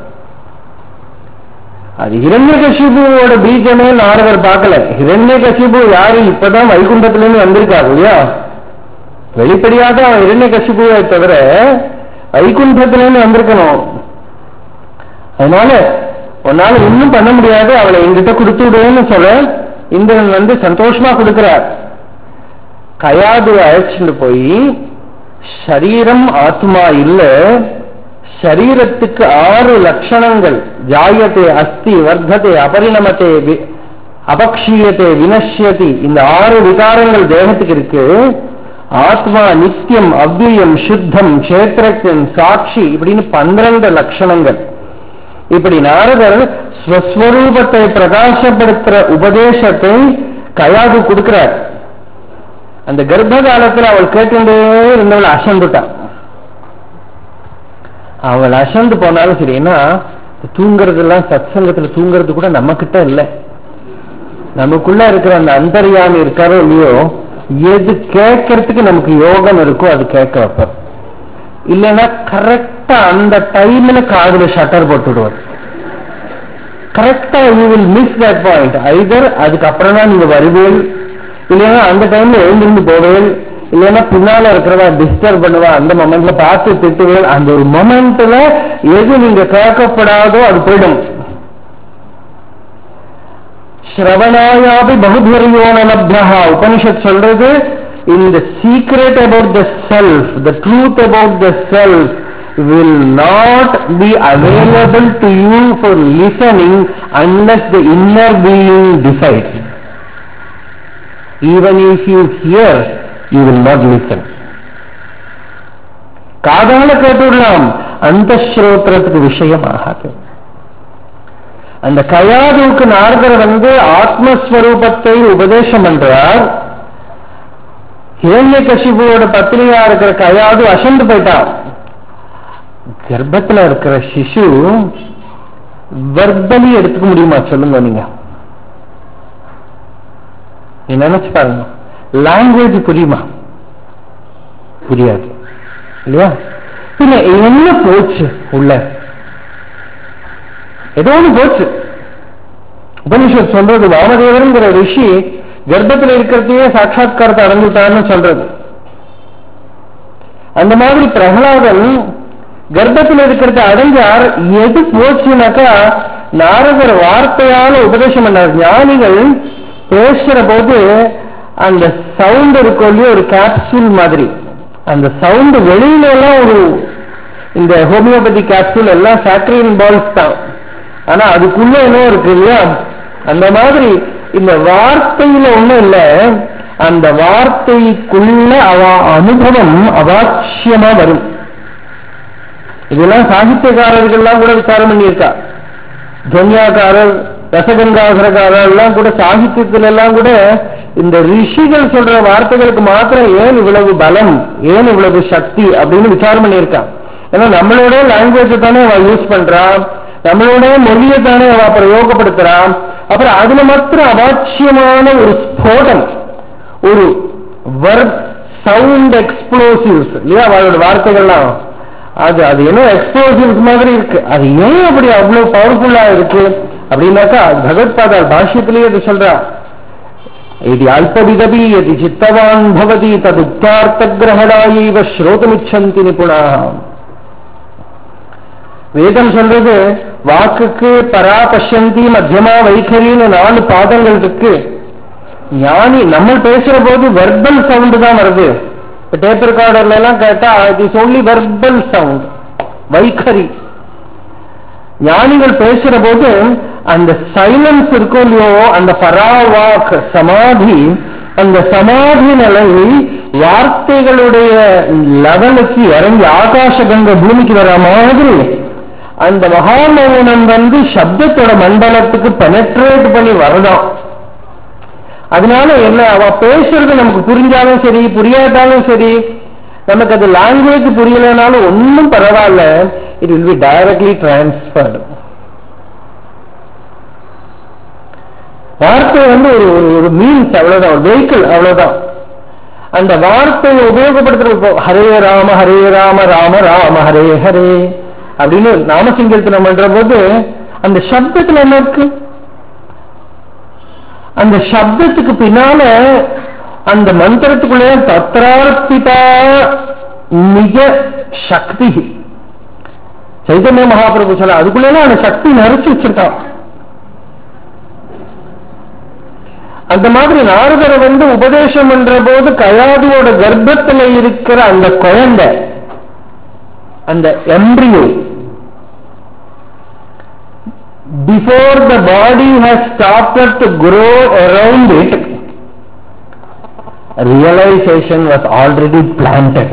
A: அது இரண்யகசிபுவோட பீஜமே நாரதர் பார்க்கல இரண்யகசிபு யாரு இப்பதான் வைகுண்டத்துல இருந்து வந்திருக்காரு இல்லையா வெளிப்படையாக அவன் இரண்யகசிபுவை தவிர வைகுண்டத்துல இருந்து வந்திருக்கணும் அதனால உன்னால ஒன்றும் பண்ண முடியாது அவளை என்கிட்ட கொடுத்து விடுவேன்னு சொல்ல இந்திரன் வந்து சந்தோஷமா கொடுக்கிறார் கயாது அழைச்சிட்டு போய் சரீரம் ஆத்மா இல்ல சரீரத்துக்கு ஆறு லட்சணங்கள் ஜாயத்தை அஸ்தி வர்த்தத்தை அபரிணமத்தை வி- அபக்ஷீயத்தை வினஷ்யதி இந்த ஆறு விகாரங்கள் தேகத்துக்கு இருக்கு ஆத்மா நித்தியம் அவ்வியம் சுத்தம் கஷேத்திரத்தின் சாட்சி இப்படின்னு பன்னிரண்டு லட்சணங்கள் இப்படி நாரதர் ஸ்வஸ்வரூபத்தை பிரகாசப்படுத்துற உபதேசத்தை கயாது கொடுக்கிறார் அந்த கர்ப்ப காலத்துல அவள் கேட்டுட்டே இருந்தவள் அசந்துட்டான் அவள் அசந்து போனாலும் சரி ஏன்னா தூங்குறதெல்லாம் சத்சங்கத்துல தூங்குறது கூட நம்ம கிட்ட இல்லை நமக்குள்ள இருக்கிற அந்த அந்தர்யாமி இருக்காரோ இல்லையோ எது கேட்கறதுக்கு நமக்கு யோகம் இருக்கோ அது கேட்க வைப்பார் இல்லைன்னா கரெக்டா அந்த டைம்ல காதுல ஷட்டர் போட்டுடுவார் கரெக்டா you will miss that point either அதுக்கப்புறம் தான் நீங்க வருவீள் இல்லைன்னா அந்த டைம்ல எழுந்திருந்து போவேல் இல்லைன்னா பின்னால இருக்கிறவா டிஸ்டர்ப் பண்ணுவா அந்த மொமெண்ட்ல பார்த்து திட்டுவேல் அந்த ஒரு மொமெண்ட்ல எது நீங்க கேட்கப்படாதோ அது போயிடும் ஸ்ரவணாயாபி பகுதரியோனலப்யா உபனிஷத் சொல்றது இந்த secret about the self the truth about the self will not be available to you for listening unless the inner being decides. Even if you hear, you will not listen. காதால கேட்டுடலாம் அந்த ஸ்ரோத்திரத்துக்கு விஷயமாகாது அந்த கயாதுவுக்கு நாரதர் வந்து ஆத்மஸ்வரூபத்தை உபதேசம் பண்றார் ஹிரண்ய கசிபுவோட பத்திரிகா இருக்கிற கயாது அசந்து போயிட்டான் கர்ப்பத்துல இருக்கிற சிசு வர்பலி எடுத்துக்க முடியுமா சொல்லுங்க நீங்க நீ நினைச்சு பாருங்க லாங்குவேஜ் புரியுமா புரியாது இல்லையா பின்ன என்ன போச்சு உள்ள ஏதோ ஒண்ணு போச்சு உபனிஷத் சொல்றது வாமதேவருங்கிற ரிஷி கர்ப்பத்தில் இருக்கிறதையே சாட்சாத்காரத்தை அடைஞ்சுட்டான்னு சொல்றது அந்த மாதிரி பிரகலாதன் கர்ப்பத்தில் இருக்கிறத அடைஞ்சார் எது போச்சுனாக்கா நாரதர் வார்த்தையால உபதேசம் பண்ணார் ஞானிகள் பேசுற போது அந்த சவுண்ட் இருக்கும் இல்லையோ ஒரு கேப்சூல் மாதிரி அந்த சவுண்ட் வெளியில எல்லாம் ஒரு இந்த ஹோமியோபதி கேப்சூல் எல்லாம் சாக்ரின் பால்ஸ் தான் ஆனா அதுக்குள்ள என்ன இருக்கு இல்லையா அந்த மாதிரி இந்த வார்த்தையில ஒண்ணும் இல்ல அந்த வார்த்தைக்குள்ள அவ அனுபவம் அவாட்சியமா வரும் இதெல்லாம் சாகித்யக்காரர்கள்லாம் கூட விசாரம் பண்ணியிருக்கா துவன்யாக்காரர் ரசகங்காசரக்காரர் எல்லாம் கூட சாகித்யத்துல எல்லாம் கூட இந்த ரிஷிகள் சொல்ற வார்த்தைகளுக்கு மாத்திரம் ஏன் இவ்வளவு பலம் ஏன் இவ்வளவு சக்தி அப்படின்னு விசாரம் பண்ணியிருக்கா ஏன்னா நம்மளோட லாங்குவேஜ் தானே அவ யூஸ் பண்றா நம்மளோட மொழியை தானே அவ பிரயோகப்படுத்துறா அப்புறம் அதுல மாத்திரம் அவாட்சியமான ஒரு ஸ்போடம் ஒரு வர்க் சவுண்ட் எக்ஸ்ப்ளோசிவ்ஸ் இல்லையா அவளோட வார்த்தைகள்லாம் அது அது என்ன எக்ஸ்ப்ளோசிவ்ஸ் மாதிரி இருக்கு அது ஏன் அப்படி அவ்வளவு பவர்ஃபுல்லா இருக்கு அப்படின்னாக்கா பகவத்பாதார் பாஷ்யத்திலேயே அது சொல்றா இது அல்பவிதபி எது சித்தவான் பவதி தது உத்தார்த்த கிரகணாயைவ ஸ்ரோதமிச்சந்தி நிபுணா வேதம் சொல்றது வாக்குக்கு பரா பஷ்யந்தி மத்தியமா வைఖரின்னு நாலு பாதங்கள் இருக்கு ஞானி நம்ம பேசுற போது வெர்பல் சவுண்ட் தான் வருது இப்ப டேப் ரெக்கார்டர்ல எல்லாம் கேட்டா it is only verbal sound வைఖரி ஞானிகள் பேசுற போது அந்த சைலன்ஸ் இருக்கும் இல்லையோ அந்த பராவாக் சமாதி அந்த சமாதி நிலை வார்த்தைகளுடைய லெவலுக்கு இறங்கி ஆகாச கங்க பூமிக்கு வர மாதிரி அந்த மகாமௌனம் வந்து சப்தத்தோட மண்டலத்துக்கு பெனட்ரேட் பண்ணி வரணும் அதனால என்ன அவ பேசுறது நமக்கு புரிஞ்சாலும் சரி புரியாட்டாலும் சரி நமக்கு அது லாங்குவேஜ் புரியலைனாலும் ஒன்றும் பரவாயில்ல it will be directly transferred வார்த்தை வந்து ஒரு ஒரு- ஒரு மீன்ஸ் அவ்வளவுதான் ஒரு வெஹிக்கிள் அவ்வளவுதான் அந்த வார்த்தையை உபயோகப்படுத்துறது இப்போ ஹரே ராம ஹரே ராம ராம ராம ஹரே ஹரே அப்படின்னு நாமசங்கீர்த்தனம் பண்ற போது அந்த சப்தத்துல என்ன இருக்கு அந்த சப்தத்துக்கு பின்னால அந்த மந்திரத்துக்குள்ளே தத்ரார்த்திதா நிஜ சக்தி சைதன்ய மகாபிரபு சொல்ல அதுக்குள்ளே அந்த சக்தி நரைச்சு வச்சிருக்கான் அந்த மாதிரி நாரதரை வந்து உபதேசம் பண்ற போது கயாதியோட கர்ப்பத்துல இருக்கிற அந்த குழந்தை அந்த embryo before the body has started to grow around it, realization was already planted.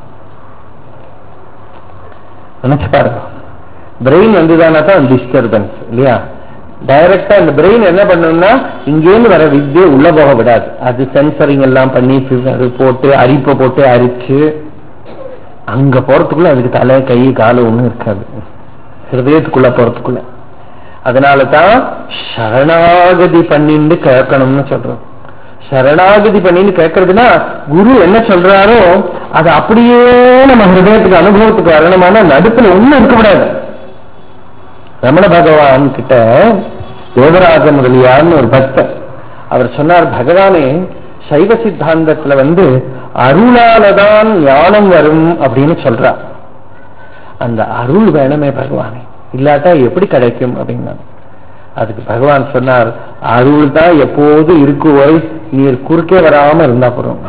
A: நினைச்சு பாருங்க பிரெயின் வந்துதானா தான் டிஸ்டர்பன்ஸ் இல்லையா டைரக்டா இந்த பிரெயின் என்ன பண்ணும்னா இங்கேருந்து வர வித்தியை உள்ள போக விடாது அது சென்சரிங் எல்லாம் பண்ணி அது போட்டு அரிப்பை போட்டு அரிச்சு அங்க போறதுக்குள்ள அதுக்கு தலை கை காலு ஒண்ணும் இருக்காது ஹிருதயத்துக்குள்ள போறதுக்குள்ள அதனால தான் சரணாகதி பண்ணிட்டு கேட்கணும்னு சொல்றோம் சரணாகதி பண்ணின்னு கேட்கறதுன்னா குரு என்ன சொல்றாரோ அது அப்படியே நம்ம ஹிருதயத்துக்கு அனுபவத்துக்கு வரணுமான நடுப்புல ஒண்ணும் இருக்கக்கூடாது ரமண பகவான் கிட்ட தேவராஜ முதலியார்னு ஒரு பக்தர் அவர் சொன்னார் பகவானே சைவ சித்தாந்தத்துல வந்து அருளாலதான் ஞானம் வரும் அப்படின்னு சொல்றார் அந்த அருள் வேணுமே பகவானே இல்லாட்டா எப்படி கிடைக்கும் அப்படின்னா அதுக்கு பகவான் சொன்னார் அருள் தான் எப்போது இருக்குவோய் நீர் குறுக்கே வராம இருந்தா போறோம்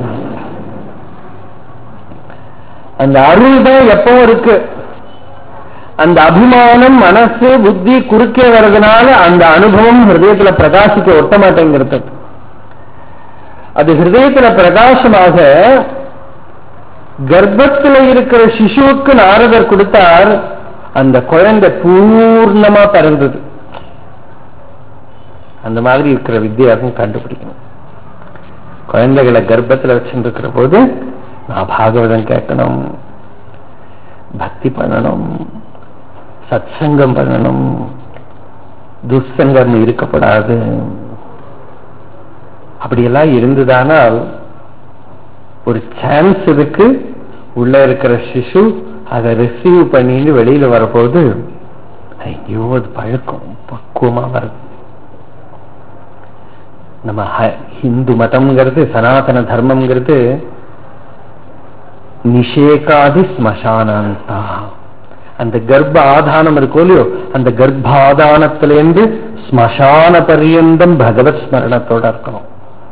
A: அந்த அருள் தான் எப்பவும் இருக்கு அந்த அபிமானம் மனசு புத்தி குறுக்கே வர்றதுனால அந்த அனுபவம் ஹிருதயத்துல பிரகாசிக்க ஒட்ட மாட்டேங்கிறது அது ஹிருதயத்துல பிரகாசமாக கர்ப்பத்துல இருக்கிற சிசுவுக்கு நாரதர் கொடுத்தார் அந்த குழந்தை பூர்ணமா பிறந்தது அந்த மாதிரி இருக்கிற வித்தியாசம் கண்டுபிடிக்கணும் குழந்தைகளை கர்ப்பத்துல வச்சுருக்கிற போது நான் பாகவதம் கேட்கணும் பக்தி பண்ணணும் சத்சங்கம் பண்ணணும் துஷ்சங்கம் இருக்கப்படாது அப்படியெல்லாம் இருந்ததானால் ஒரு சான்ஸ் இருக்கு உள்ள இருக்கிற சிசு அதை ரிசீவ் பண்ணிட்டு வெளியில வரப்போது ஐயோ அது பழக்கம் பக்குவமா வருது நம்ம ஹ- ஹிந்து மதம்ங்கிறது சனாதன தர்மம்ங்கிறது நிஷேகாதி ஸ்மசானந்தா அந்த கர்ப்ப ஆதானம் இருக்கோ இல்லையோ அந்த கர்ப்பாதானத்திலேருந்து ஸ்மசான பரியந்தம் பகவத் ஸ்மரணத்தோட இருக்கணும்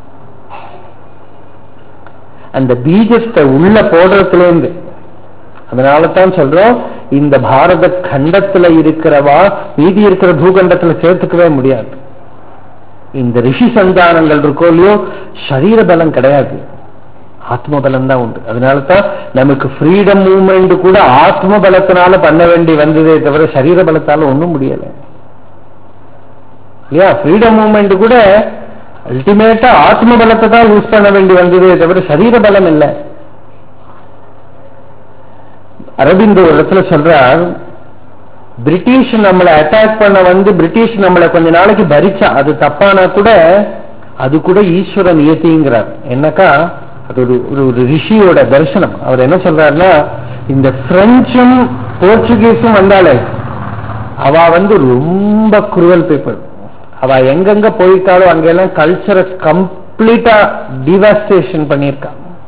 A: அந்த பீஜத்தை உள்ள போடுறதுலேருந்து அதனால தான் சொல்றோம் இந்த பாரத கண்டத்துல இருக்கிறவா மீதி இருக்கிற பூகண்டத்துல சேர்த்துக்கவே முடியாது இந்த ரிஷி சந்தானங்கள் இருக்கோ இல்லையோ சரீர பலம் கிடையாது ஆத்ம பலம் தான் உண்டு அதனால தான் நமக்கு ஃப்ரீடம் மூவ்மெண்ட் கூட ஆத்ம பலத்தினால பண்ண வேண்டி வந்ததே தவிர சரீர பலத்தால ஒண்ணும் முடியல இல்லையா ஃப்ரீடம் மூவ்மெண்ட் கூட அல்டிமேட்டா ஆத்ம பலத்தை தான் யூஸ் பண்ண வேண்டி வந்ததே தவிர சரீர பலம் இல்லை அரவிந்த் ஒரு இடத்துல சொல்றார் பிரிட்டிஷ் நம்மளை அட்டாக் பண்ண வந்து பிரிட்டிஷ் நம்மளை கொஞ்ச நாளைக்கு பரிச்சா அது தப்பானா கூட அது கூட ஈஸ்வர நியத்திங்கிறார் என்னக்கா அது ஒரு ஒரு ஒரு ரிஷியோட தரிசனம் அவர் என்ன சொல்றாருன்னா இந்த பிரெஞ்சும் போர்ச்சுகீஸும் வந்தாலே அவ வந்து ரொம்ப குருவல் பீப்புள் அவ எங்கெங்க போயிட்டாலும் அங்கெல்லாம் கல்ச்சரை கம்ப்ளீட்டா டிவாஸ்டேஷன் பண்ணியிருக்கா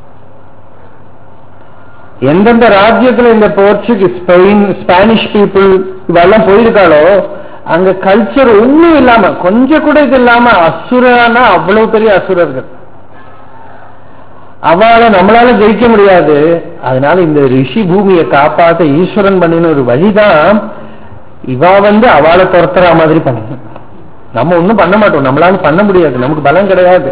A: எந்தெந்த ராஜ்யத்துல இந்த போர்ச்சுகீஸ் ஸ்பெயின் ஸ்பானிஷ் பீப்புள் இவெல்லாம் போயிருக்காளோ அங்க கல்ச்சர் ஒண்ணும் இல்லாம கொஞ்சம் கூட இது இல்லாம அசுரானா அவ்வளவு பெரிய அசுரர்கள் அவளை நம்மளால ஜெயிக்க முடியாது அதனால இந்த ரிஷி பூமியை காப்பாத்த ஈஸ்வரன் பண்ணின ஒரு வழிதான் இவா வந்து அவளை துரத்துற மாதிரி பண்ணணும் நம்ம ஒண்ணும் பண்ண மாட்டோம் நம்மளால பண்ண முடியாது நமக்கு பலம் கிடையாது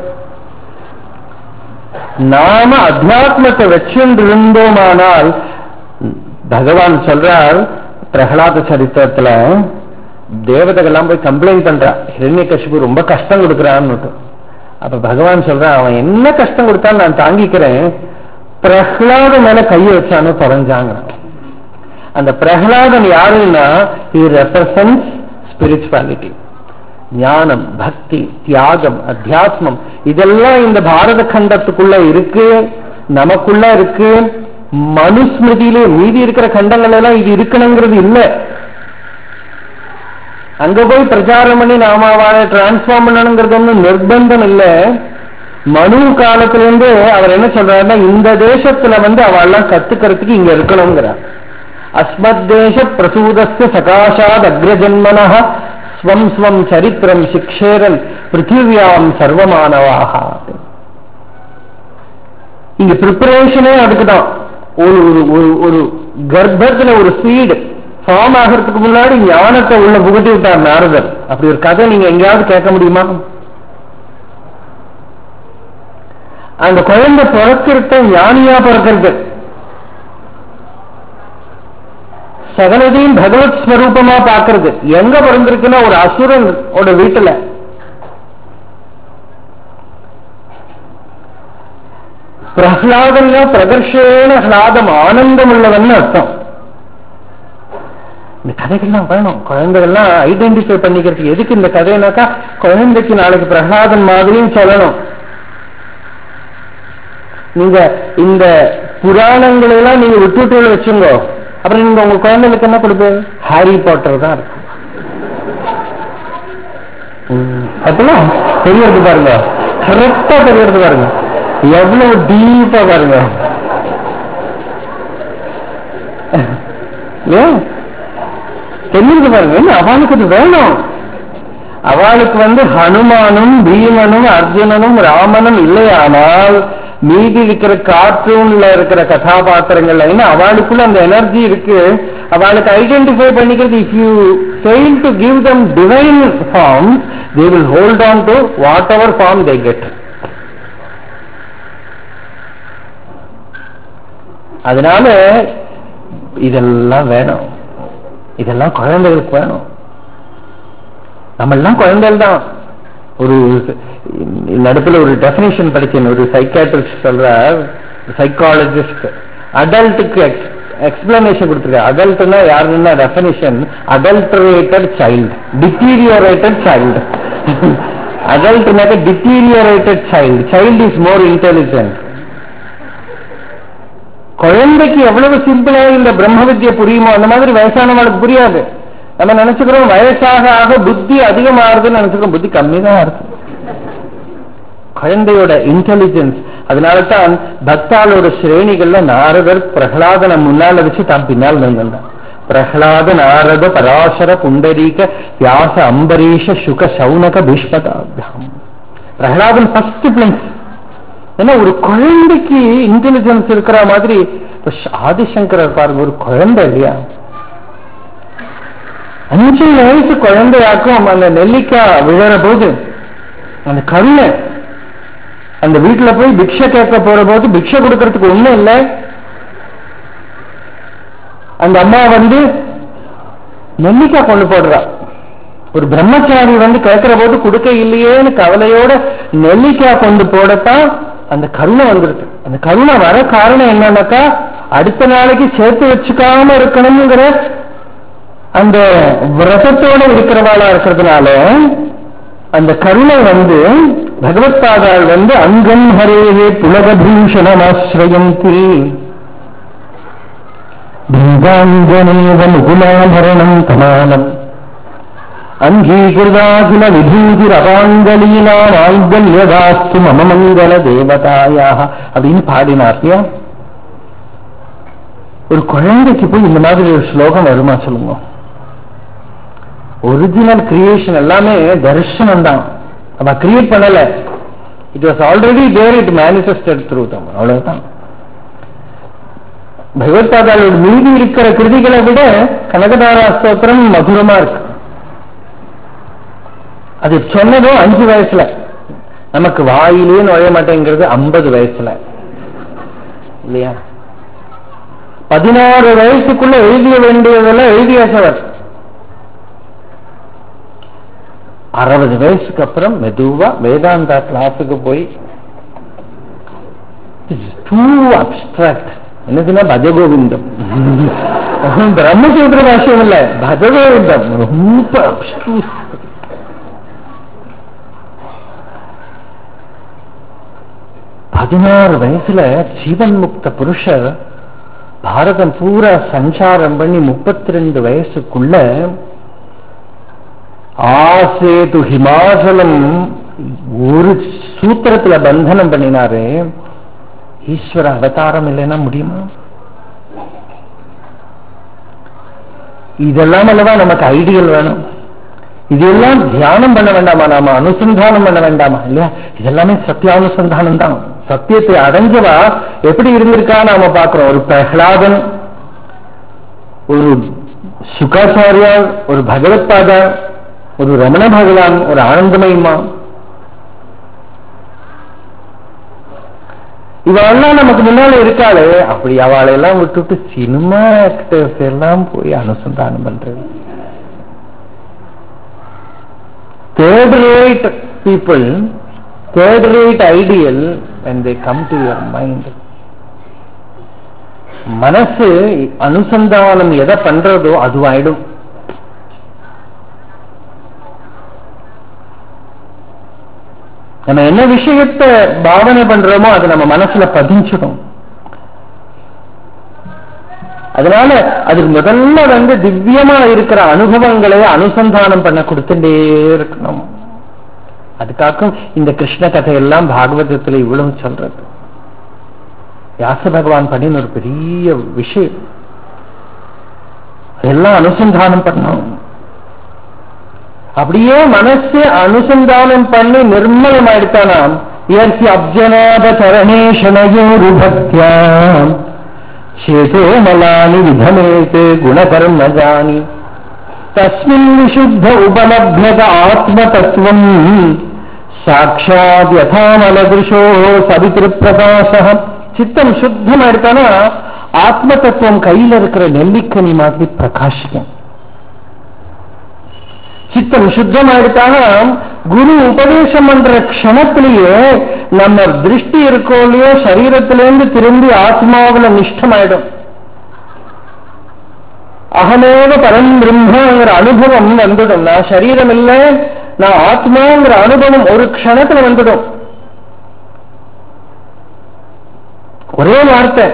A: நாம அத்தியாத்மத்தை வச்சுட்டு இருந்தோமானால் பகவான் சொல்றார் பிரகலாத சரித்திரத்துல தேவதைகள்லாம் போய் கம்ப்ளைண்ட் பண்றா ஹிரண்ய கஷ்யபு ரொம்ப கஷ்டம் கொடுக்குறான்னு அப்ப பகவான் சொல்றான் அவன் என்ன கஷ்டம் கொடுத்தாலும் நான் தாங்கிக்கிறேன் பிரகலாத மேல கையை வச்சானு தொலைஞ்சாங்க அந்த பிரகலாதன் யாருன்னா இது ரெப்ரசன்ஸ் ஸ்பிரிச்சுவாலிட்டி ஞானம் பக்தி தியாகம் அத்தியாத்மம் இதெல்லாம் இந்த பாரத கண்டத்துக்குள்ள இருக்கு நமக்குள்ள இருக்கு மனுஸ்மிருதியிலே மீதி இருக்கிற கண்டங்கள் எல்லாம் இது இருக்கணுங்கிறது இல்லை அங்க போய் பிரச்சாரம் பண்ணி நாம அவளை டிரான்ஸ்ஃபார்ம் பண்ணணுங்கிறது ஒன்றும் நிர்பந்தம் இல்லை மனு காலத்துல இருந்து அவர் என்ன சொல்றாருன்னா இந்த தேசத்துல வந்து அவெல்லாம் கத்துக்கிறதுக்கு இங்க இருக்கணுங்கிறார் அஸ்மத் தேச பிரசூதஸ்ய சகாஷாத் அக்ரஜன்மன ஸ்வம் ஸ்வம் சரித்திரம் சிக்ஷேரன் பிருத்திவியாம் சர்வமானவாக இங்க ப்ரிப்பரேஷனே அதுக்குதான் ஒரு ஒரு ஒரு ஒரு கர்ப்பத்துல ஒரு சீடு ஃபார்ம் ஆகிறதுக்கு முன்னாடி ஞானத்தை உள்ள புகுத்தி விட்டார் நாரதர் அப்படி ஒரு கதை நீங்க எங்கேயாவது கேட்க முடியுமா அந்த குழந்தை பிறக்கிறது ஞானியா பிறக்கிறது சகலதையும் பகவத் ஸ்வரூபமா பாக்குறது எங்க பிறந்திருக்குன்னா ஒரு அசுரன் வீட்டுல பிரஹ்லாதன்னா பிரதர்ஷேன ஹ்லாதம் ஆனந்தம் உள்ளவன் அர்த்தம் இந்த கதைகள்லாம் வேணும் குழந்தைகள்லாம் ஐடென்டிஃபை பண்ணிக்கிறதுக்கு எதுக்கு இந்த கதைனாக்கா குழந்தைக்கு நாளைக்கு பிரகலாதன் மாதிரியும் சொல்லணும் நீங்க இந்த புராணங்களை எல்லாம் நீங்க விட்டுட்டு வச்சுங்க அப்புறம் நீங்க உங்க குழந்தைகளுக்கு என்ன கொடுப்பீங்க ஹாரி பாட்டர் தான் இருக்கும் அப்பெல்லாம் தெரியறது பாருங்க கரெக்டா தெரியறது பாருங்க எவ்வளவு டீப்பா பாருங்க ஏன் தெரியுது பாருங்க என்ன அவனுக்கு இது வேணும் அவளுக்கு வந்து ஹனுமானும் பீமனும் அர்ஜுனனும் ராமனும் இல்லையானால் மீதி இருக்கிற கார்ட்டூன்ல இருக்கிற கதாபாத்திரங்கள்ல என்ன அவளுக்குள்ள அந்த எனர்ஜி இருக்கு அவளுக்கு ஐடென்டிஃபை பண்ணிக்கிறது if you fail to give them divine form they will hold on to whatever form they get அதனால இதெல்லாம் வேணும் இதெல்லாம் குழந்தைகளுக்கு வேணும் நம்ம எல்லாம் குழந்தைகள் தான் ஒரு நடுப்புல ஒரு டெபினேஷன் படிச்சேன் ஒரு சைக்காட்ரிஸ்ட் சொல்றார் சைக்காலஜிஸ்ட் அடல்ட்டுக்கு எக்ஸ்பிளனேஷன் கொடுத்துருக்க அடல்ட்னா யாருன்னா definition adulterated child deteriorated child அடல்ட்னாக்க deteriorated child child is more intelligent குழந்தைக்கு எவ்வளவு சிம்பிளா இந்த பிரம்ம வித்யை புரியுமோ அந்த மாதிரி வயசானவங்களுக்கு புரியாது நம்ம நினைச்சுக்கிறோம் வயசாக ஆக புத்தி அதிகமாகுதுன்னு நினைச்சுக்கிறோம் புத்தி கம்மி தான் இருக்கு குழந்தையோட இன்டெலிஜென்ஸ் அதனால தான் பக்தாலோட ஸ்ரேணிகள்ல நாரதர் பிரகலாதனை முன்னால வச்சு தான் பின்னால் நின்றான் பிரகலாத நாரத பராசர புண்டரீக வியாச அம்பரீஷ சுக சௌனக பீஷ்மதாபியாம் பிரகலாதன் ஃபர்ஸ்ட் பிளேஸ் ஏன்னா ஒரு குழந்தைக்கு இன்டெலிஜென்ஸ் இருக்கிற மாதிரி ஆதிசங்கரர் பாருங்க ஒரு குழந்தை இல்லையா அஞ்சு வயசு குழந்தையாக்கும் அந்த நெல்லிக்காய் விழற போது அந்த கருணை அந்த வீட்டுல போய் பிக்ஷை கேட்க போற போது பிக்ஷை கொடுக்கறதுக்கு ஒண்ணும் இல்லை அந்த அம்மா வந்து நெல்லிக்காய் கொண்டு போடுறா ஒரு பிரம்மச்சாரி வந்து கேட்கிற போது கொடுக்க இல்லையேன்னு கவலையோட நெல்லிக்காய் கொண்டு போடத்தான் அந்த கருணை வந்துருக்கு அந்த கருணை வர காரணம் என்னன்னாக்கா அடுத்த நாளைக்கு சேர்த்து வச்சுக்காம இருக்கணுங்கிற அந்த விரதத்தோட இருக்கிறவாளா இருக்கிறதுனால அந்த கருணை வந்து பகவத்பாதாள் வந்து அங்கம் ஹரேஹே புலகபூஷணம் ஆசிரயந்தி பிருந்தாங்கனேவ முகுலாபரணம் கமாலம் அங்கீகிருதாகில விபூதிரபாங்கலீனாம் ஆங்கல்யதாஸ்து மம மங்கள தேவதாயாக அப்படின்னு பாடினார் இல்லையா ஒரு குழந்தைக்கு போய் இந்த மாதிரி ஒரு ஸ்லோகம் வருமா சொல்லுங்க ஒரிஜினல் கிரியேஷன் எல்லாமே தரிசனம் தான் அவ கிரியேட் பண்ணல it was already there it manifested through them அவ்வளவுதான் பகவத்பாதாவோட மீதி இருக்கிற கிருதிகளை விட கனகதாரா ஸ்தோத்திரம் மதுரமா இருக்கு அது சொன்னதும் அஞ்சு வயசுல நமக்கு வாயிலே நுழைய மாட்டேங்கிறது ஐம்பது வயசுல இல்லையா பதினாறு வயசுக்குள்ள எழுதிய வேண்டியதெல்லாம் எழுதியாச்சவர் அறுபது வயசுக்கு அப்புறம் மெதுவா வேதாந்தா கிளாஸுக்கு போய் டூ அப்டிராக்ட் என்னதுன்னா பஜகோவிந்தம் பிரம்மசூத்திர பாஷ்யம் இல்ல பஜகோவிந்தம் ரொம்ப abstruse. பதினாறு வயசுல ஜீவன் முக்த புருஷர் பாரதம் பூரா சஞ்சாரம் பண்ணி முப்பத்தி ரெண்டு வயசுக்குள்ள ஆசேது ஹிமாச்சலம் ஒரு சூத்திரத்துல பந்தனம் பண்ணினாரு ஈஸ்வர அவதாரம் இல்லைன்னா முடியுமா இதெல்லாம் அல்லவா நமக்கு ஐடியல் வேணும் இதெல்லாம் தியானம் பண்ண வேண்டாமா நாம அனுசந்தானம் பண்ண வேண்டாமா இல்லையா இதெல்லாமே சத்தியானுசந்தானம் தான் சத்தியத்தை அடைஞ்சவா எப்படி இருந்திருக்கா நாம பார்க்கிறோம் ஒரு பிரகலாதன் ஒரு சுகாச்சாரியார் ஒரு பகவத்பாதா ஒரு ரமண பகவான் ஒரு ஆனந்தமயமா இவெல்லாம் நமக்கு முன்னால இருக்காளே அப்படி அவளை எல்லாம் விட்டுட்டு சினிமா ஆக்டர்ஸ் எல்லாம் போய் அனுசந்தானம் பண்றது third rate people third rate ideal when they come to your mind மனசு அனுசந்தானம் எதை பண்றதோ அதுவாயிடும் நம்ம என்ன விஷயத்தை பாவனை பண்றோமோ அது நம்ம மனசுல பதிஞ்சிடும் அதனால அதுக்கு முதல்ல வந்து திவ்யமா இருக்கிற அனுபவங்களை அனுசந்தானம் பண்ண கொடுத்துட்டே இருக்கணும் அதுக்காக இந்த கிருஷ்ண கதையெல்லாம் பாகவதத்துல இவ்வளவு சொல்றது வியாச பகவான் பண்ணின ஒரு பெரிய விஷயம் அதெல்லாம் அனுசந்தானம் பண்ணணும் அப்படியே மனசு அனுசந்தானம் பண்ணி நிர்மலம் ஆயிடுத்தானாம் இயற்கை அப்ஜனாத சரணேஷனயோரு பக்தியாம் சேதோ மலானி விதமேதே குணகர்ம ஜானி தஸ்மின் விசுத்த உபலப்யத ஆத்மதத்துவம் சாட்சாத் யதாமலதிருஷோ சவிதிருப்பிரகாச சித்தம் சுத்தமா இருக்கானா ஆத்ம தத்துவம் கையில இருக்கிற நெல்லிக்கனி மாதிரி பிரகாசிக்கும் சித்தம் சுத்தமா இருக்கானா குரு உபதேசம் பண்ற க்ஷணத்திலேயே நம்ம திருஷ்டி இருக்கோ இல்லையோ சரீரத்திலேருந்து திரும்பி ஆத்மாவில நிஷ்டமாயிடும் அகமேவ பரம் பிரம்மங்கிற அனுபவம் வந்துடும் நான் சரீரம் இல்லை நான் ஆத்மாங்கிற அனுபவம் ஒரு க்ஷணத்துல வந்துடும் ஒரே வார்த்தை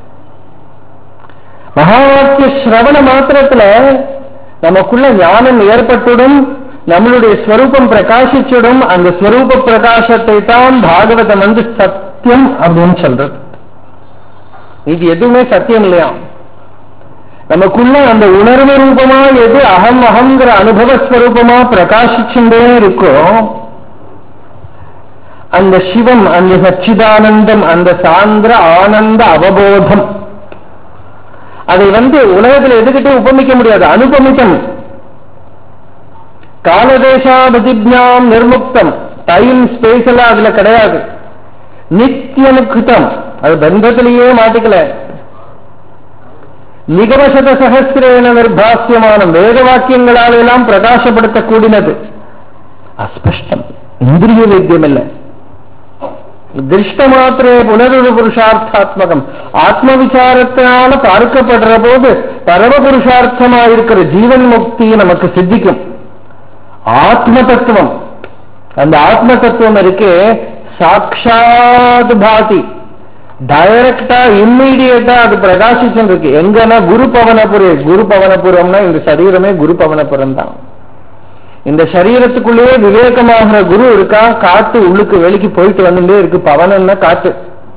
A: மகாவாக்கிய சிரவண மாத்திரத்துல நமக்குள்ள ஞானம் ஏற்பட்டுடும் நம்மளுடைய ஸ்வரூபம் பிரகாசிச்சிடும் அந்த ஸ்வரூப பிரகாசத்தை தான் பாகவதம் வந்து சத்தியம் அப்படின்னு சொல்றது இது எதுவுமே சத்தியம் இல்லையா நமக்குள்ள அந்த உணர்வு ரூபமா எது அகம் அகங்கிற அனுபவ ஸ்வரூபமா பிரகாசிச்சுட்டே இருக்கோ அந்த சிவம் அந்த சச்சிதானந்தம் அந்த சாந்திர ஆனந்த அவபோதம் அதை வந்து உலகத்தில் எதுக்கிட்டே உபமிக்க முடியாது அனுபமித்தம் காலதேசாபதிஜாம் நிர்முக்தம் டைம் ஸ்பேஸ் எல்லாம் அதுல கிடையாது நித்தியனுக்கிருத்தம் அது பந்தத்திலேயே மாட்டிக்கல நிகமசத சகசிரேன நிர்பாசியமான வேத வாக்கியங்களால் எல்லாம் பிரகாசப்படுத்தக்கூடியது அஸ்பஷ்டம் இந்திரிய வைத்தியம் இல்லை திருஷ்ட மாத்திரே புனருரு புருஷார்த்தாத்மகம் ஆத்ம விசாரத்தினால பார்க்கப்படுற போது பரம புருஷார்த்தமா இருக்கிற ஜீவன் முக்தி நமக்கு சித்திக்கும் ஆத்ம தத்துவம் அந்த ஆத்ம தத்துவம் இருக்கு சாட்சாத் பாதி டைரக்டா இம்மீடியட்டா அது பிரகாசிச்சுட்டு இருக்கு எங்கன்னா குரு பவனபுரம் குரு பவனபுரம்னா இந்த சரீரமே குரு பவனபுரம் தான் இந்த சரீரத்துக்குள்ளேயே விவேகமாகிற குரு இருக்கா காத்து உள்ளுக்கு வெளிக்கு போயிட்டு வந்துட்டே இருக்கு பவனம்னா காத்து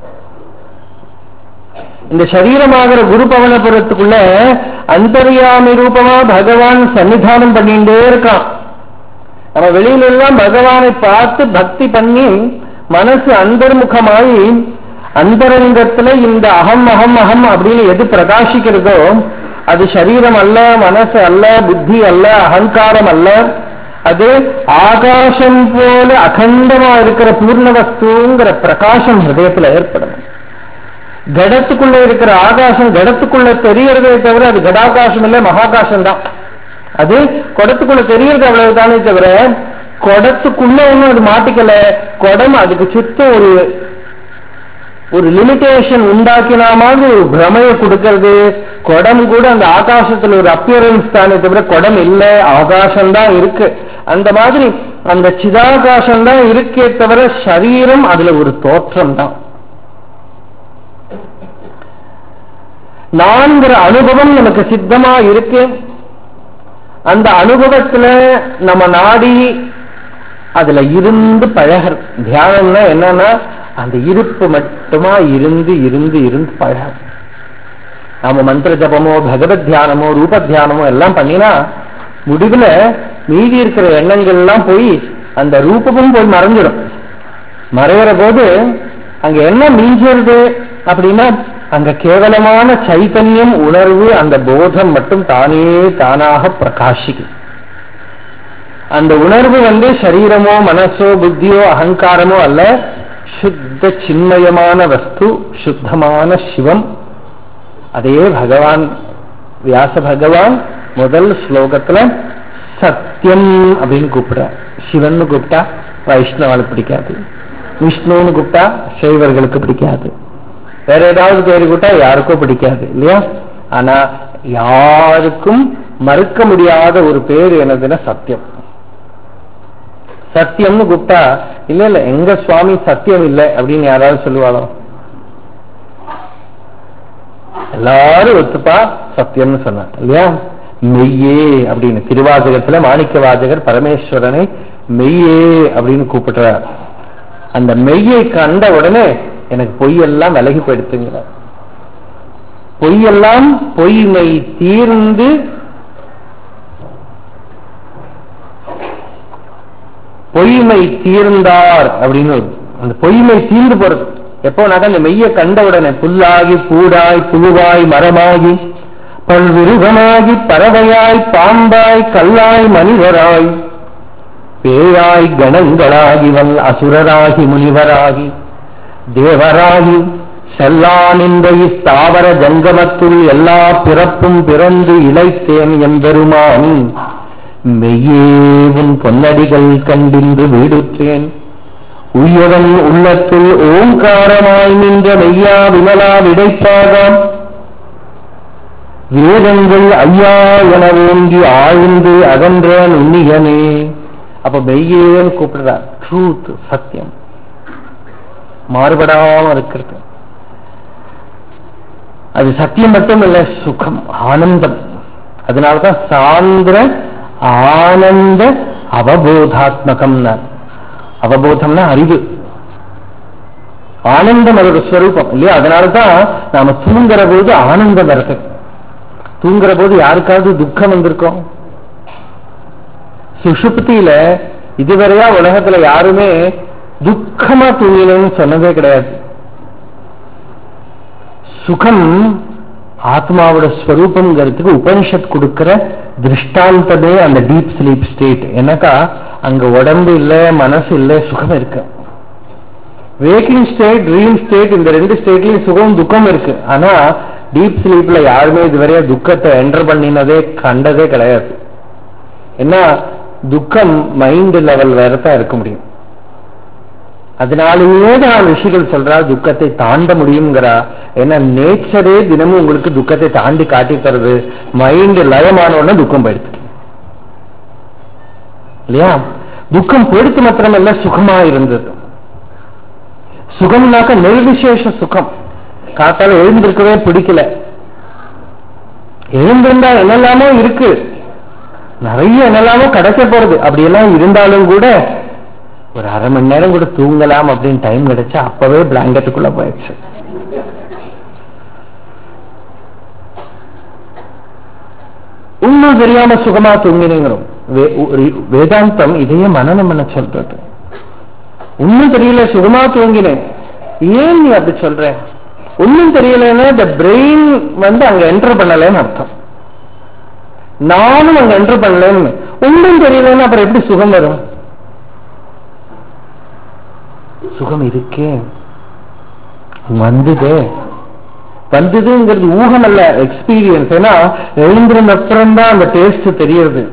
A: இந்த சரீரமாகிற குரு பவனபுரத்துக்குள்ள அந்தரியாமி ரூபமா பகவான் சன்னிதானம் பண்ணிட்டே இருக்கான் நம்ம வெளியில எல்லாம் பகவானை பார்த்து பக்தி பண்ணி மனசு அந்தர்முகமாயி அந்தரங்கத்துல இந்த அகம் அகம் அகம் அப்படின்னு எது பிரகாசிக்கிறதோ அது சரீரம் அல்ல மனசு அல்ல புத்தி அல்ல அகங்காரம் அல்ல அது ஆகாசம் போல அகண்டமா இருக்கிற பூர்ண வஸ்துங்கிற பிரகாசம் ஹிருதயத்துல ஏற்படும் கடத்துக்குள்ள இருக்கிற ஆகாசம் கடத்துக்குள்ள தெரியறதே தவிர அது கடாகாசம் இல்லை மகாகாசம் தான் அது குடத்துக்குள்ள தெரியறது அவ்வளவுதானே தவிர குடத்துக்குள்ள ஒன்றும் அது மாட்டிக்கல குடம் அதுக்கு சுத்தம் ஒரு ஒரு லிமிட்டேஷன் உண்டாக்கினா மாதிரி ஒரு பிரமையை கொடுக்கறது குடம் கூட அந்த ஆகாசத்துல ஒரு அப்பியரன்ஸ் தானே தவிர குடம் இல்லை ஆகாசம் தான் இருக்கு அந்த மாதிரி அந்த சிதாகாசம் தான் இருக்கே தவிர சரீரம் அதுல ஒரு தோற்றம் தான் நான்கிற அனுபவம் நமக்கு சித்தமா இருக்கு அந்த அனுபவத்துல நம்ம நாடி அதுல இருந்து பழகர் தியானம்னா என்னன்னா அந்த இருப்பு மட்டுமா இருந்து இருந்து இருந்து பழகர் நாம மந்திர ஜபமோ பகவத் தியானமோ ரூப தியானமோ எல்லாம் பண்ணினா முடிவுல மீதி இருக்கிற எண்ணங்கள் எல்லாம் போய் அந்த ரூபமும் போய் மறைஞ்சிடும் மறையிற போது அங்க என்ன மிஞ்சிருது அப்படின்னா அங்க கேவலமான சைத்தன்யம் உணர்வு அந்த போதம் மட்டும் தானே தானாக பிரகாசிக்கும் அந்த உணர்வு வந்து சரீரமோ மனசோ புத்தியோ அகங்காரமோ அல்ல சுத்த சின்மயமான வஸ்து சுத்தமான சிவம் அதே பகவான் வியாச பகவான் முதல் ஸ்லோகத்துல சத்தியம் அப்படின்னு கூப்பிடுற சிவன் கூப்பிட்டா வைஷ்ணவாளுக்கு பிடிக்காது விஷ்ணுன்னு கூப்பிட்டா சைவர்களுக்கு பிடிக்காது வேற ஏதாவது பேரு கூட்டா யாருக்கும் பிடிக்காது இல்லையா ஆனா யாருக்கும் மறுக்க முடியாத ஒரு பேர் என்னதுன்னா சத்தியம் சத்தியம்னு கூப்பிட்டா இல்ல இல்ல எங்க சுவாமி சத்தியம் இல்லை அப்படின்னு யாராவது சொல்லுவாளோ எல்லாரும் ஒத்துப்பா சத்தியம்னு சொன்னாங்க இல்லையா மெய்யே அப்படின்னு திருவாசகத்துல மாணிக்க வாசகர் பரமேஸ்வரனை மெய்யே அப்படின்னு கூப்பிடுறார் அந்த மெய்யை கண்ட உடனே எனக்கு பொய்யெல்லாம் விலகி போயிடுத்துங்க பொய்யெல்லாம் பொய்மை தீர்ந்து பொய்மை தீர்ந்தார் அப்படின்னு ஒரு- அந்த பொய்மை தீர்ந்து போறது எப்போனாக்கா அந்த மெய்யை கண்ட உடனே புல்லாகி பூடாய் புழுவாய் மரமாகி பல்விருகமாகி பறவையாய் பாம்பாய் கல்லாய் மனிதராய் பேயாய் கணங்களாகி வல் அசுரராகி முனிவராகி தேவராகி செல்லான் இந்த இஸ்தாவர ஜங்கமத்துள் எல்லா பிறப்பும் பிறந்து இழைத்தேன் எம்பெருமான் மெய்யே உன் பொன்னடிகள் கண்டின்று வீடுற்றேன் உயவன் உள்ளத்துள் ஓங்காரமாய் நின்ற மெய்யா விமலா விடைப்பாகாம் வேதங்கள் ஐயா என ஓங்கி ஆழ்ந்து அகன்ற நுண்ணியனே அப்ப மெய்யேன்னு கூப்பிடுறார் ட்ரூத் சத்தியம் மாறுபடாம இருக்கிறது அது சத்தியம் மட்டும் இல்ல சுகம் ஆனந்தம் அதனாலதான் சாந்திர ஆனந்த அவபோதாத்மகம்னா அவபோதம்னா அறிவு ஆனந்தம் அதோட ஸ்வரூபம் இல்லையா அதனாலதான் நாம தூங்குற போது ஆனந்தம் வருது தூங்குற போது யாருக்காவது துக்கம் வந்திருக்கோம் சுஷுப்தியில இதுவரையா உலகத்துல யாருமே துக்கமா தூங்கினு சொன்னதே கிடையாது சுகம் ஆத்மாவோட ஸ்வரூபங்கிறதுக்கு உபனிஷத் கொடுக்கிற திருஷ்டாந்தமே அந்த டீப் ஸ்லீப் ஸ்டேட் எனக்கா அங்க உடம்பு இல்ல மனசு இல்ல சுகம் இருக்கு வேக்கிங் ஸ்டேட் ட்ரீம் ஸ்டேட் இந்த ரெண்டு ஸ்டேட்லயும் சுகம் துக்கம் இருக்கு ஆனா டீப் ஸ்லீப்ல யாருமே இதுவரையா துக்கத்தை என்டர் பண்ணினதே கண்டதே கிடையாது என்ன துக்கம் மைண்ட் லெவல் வேற தான் இருக்க முடியும் அதனாலேயே தான் ரிஷிகள் சொல்றா துக்கத்தை தாண்ட முடியுங்கிறா ஏன்னா நேச்சரே தினமும் உங்களுக்கு துக்கத்தை தாண்டி காட்டி தருது மைண்ட் லயமானோன்னு துக்கம் போயிடுது இல்லையா துக்கம் போயிடுத்து மாத்திரமல்ல சுகமா இருந்தது சுகம்னாக்க நிர்விசேஷ சுகம் காத்தால எழுந்திருக்கவே பிடிக்கல எழுந்திருந்தா என்னெல்லாமோ இருக்கு நிறைய என்னெல்லாமோ கிடைக்க போறது அப்படியெல்லாம் இருந்தாலும் கூட ஒரு அரை மணி நேரம் கூட தூங்கலாம் அப்படின்னு டைம் கிடைச்சா அப்பவே பிளாங்கெட்டுக்குள்ள போயிடுச்சு இன்னும் தெரியாம சுகமா தூங்கினுங்கிறோம் வே- ஒரு- வேதாந்தம் இதையே மனநம் பண்ண சொல்றது ஒன்னும் தெரியல சுகமா தூங்கினேன் ஏன் நீ அப்படி சொல்ற ஒன்னும் தெரியலன்னா இந்த பிரெயின் வந்து அங்க என்டர் பண்ணலன்னு அர்த்தம் நானும் அங்க என்டர் பண்ணலன்னு ஒன்றும் தெரியலன்னா அப்புறம் எப்படி சுகம் வரும் சுகம் இருக்கே வந்ததே வந்ததுங்கிறது ஊகம் அல்ல எக்ஸ்பீரியன்ஸ் ஏன்னா எழுந்திருந்த அப்புறம் தான் அந்த டேஸ்ட் தெரியுது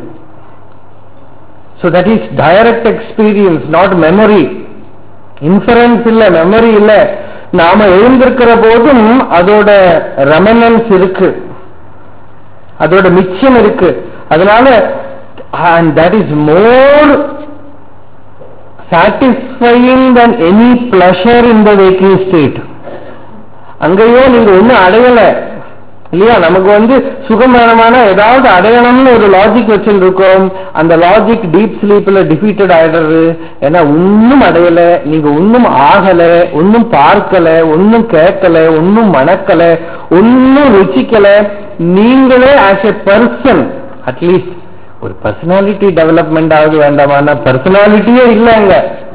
A: so that is direct experience not memory inference இல்ல மெமரி இல்ல நாம எழுந்திருக்கிற போதும் அதோட ரெமனன்ஸ் இருக்கு அதோட மிச்சம் இருக்கு அதனால and that is more satisfying than any pleasure in the waking state அங்கேயோ நீங்க ஒண்ணும் அடையல இல்லையா நமக்கு வந்து சுகமரமான ஏதாவது அடையணும்னு ஒரு லாஜிக் வச்சுருக்கோம் அந்த லாஜிக் டீப் ஸ்லீப்ல டிஃபீட்டட் ஆயிடுறது ஏன்னா ஒன்னும் அடையல நீங்க ஒன்னும் ஆகல ஒன்னும் பார்க்கல ஒன்னும் கேட்கல ஒன்னும் மணக்கல ஒன்னும் ருச்சிக்கல நீங்களே ஆஸ் எ பர்சன் அட்லீஸ்ட் ஒரு பர்சனாலிட்டி டெவலப்மெண்ட் ஆகுது வேண்டாமான பர்சனாலிட்டியே இல்லைங்க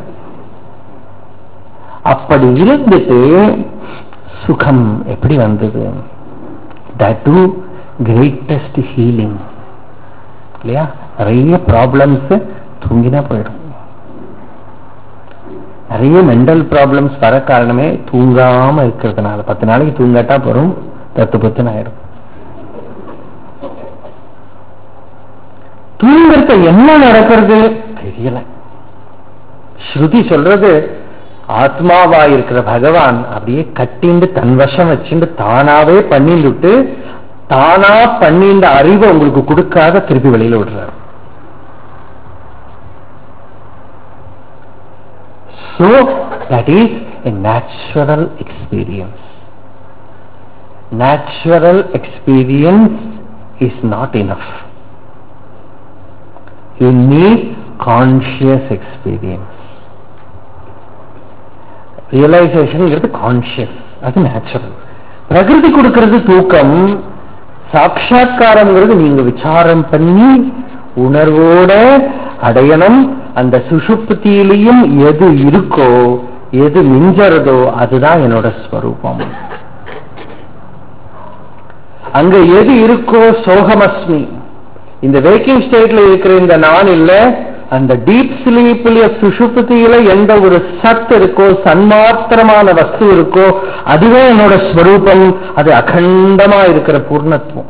A: அப்படி இருந்துட்டு சுகம் எப்படி வந்தது தட் டு கிரேட்டஸ்ட் ஹீலிங் இல்லையா நிறைய ப்ராப்ளம்ஸ் தூங்கினா போயிடும் நிறைய மென்டல் ப்ராப்ளம்ஸ் வர காரணமே தூங்காம இருக்கிறதுனால பத்து நாளைக்கு தூங்காட்டா போறோம் பத்து பத்துன்னு ஆயிடும் தூங்குறத என்ன நடக்கிறது தெரியல ஸ்ருதி சொல்றது ஆத்மாவா இருக்கிற பகவான் அப்படியே கட்டிண்டு தன் வசம் வச்சுட்டு தானாவே பண்ணிட்டு தானா பண்ணிண்ட அறிவை உங்களுக்கு கொடுக்காத திருப்பி வெளியில விடுறார் So that is a natural experience. Natural experience is not enough. You need conscious experience. ரியலைசேஷன்ங்கிறது கான்சியஸ் அது நேச்சுரல் பிரகிருதி கொடுக்கிறது தூக்கம் சாட்சா்காரம்ங்கிறது நீங்க விசாரம் பண்ணி உணர்வோட அடையணும் அந்த சுஷுப்தியிலையும் எது இருக்கோ எது மிஞ்சறதோ அதுதான் என்னோட ஸ்வரூபம் அங்க எது இருக்கோ சோகமஸ்மி இந்த வேக்கிங் ஸ்டேட்ல இருக்கிற இந்த நான் இல்ல அந்த டீப் ஸ்லீப்ல சுஷுப்தியில எந்த ஒரு சத் இருக்கோ சன்மாத்திரமான வஸ்து இருக்கோ அதுவே என்னோட ஸ்வரூபம் அது அகண்டமா இருக்கிற பூர்ணத்துவம்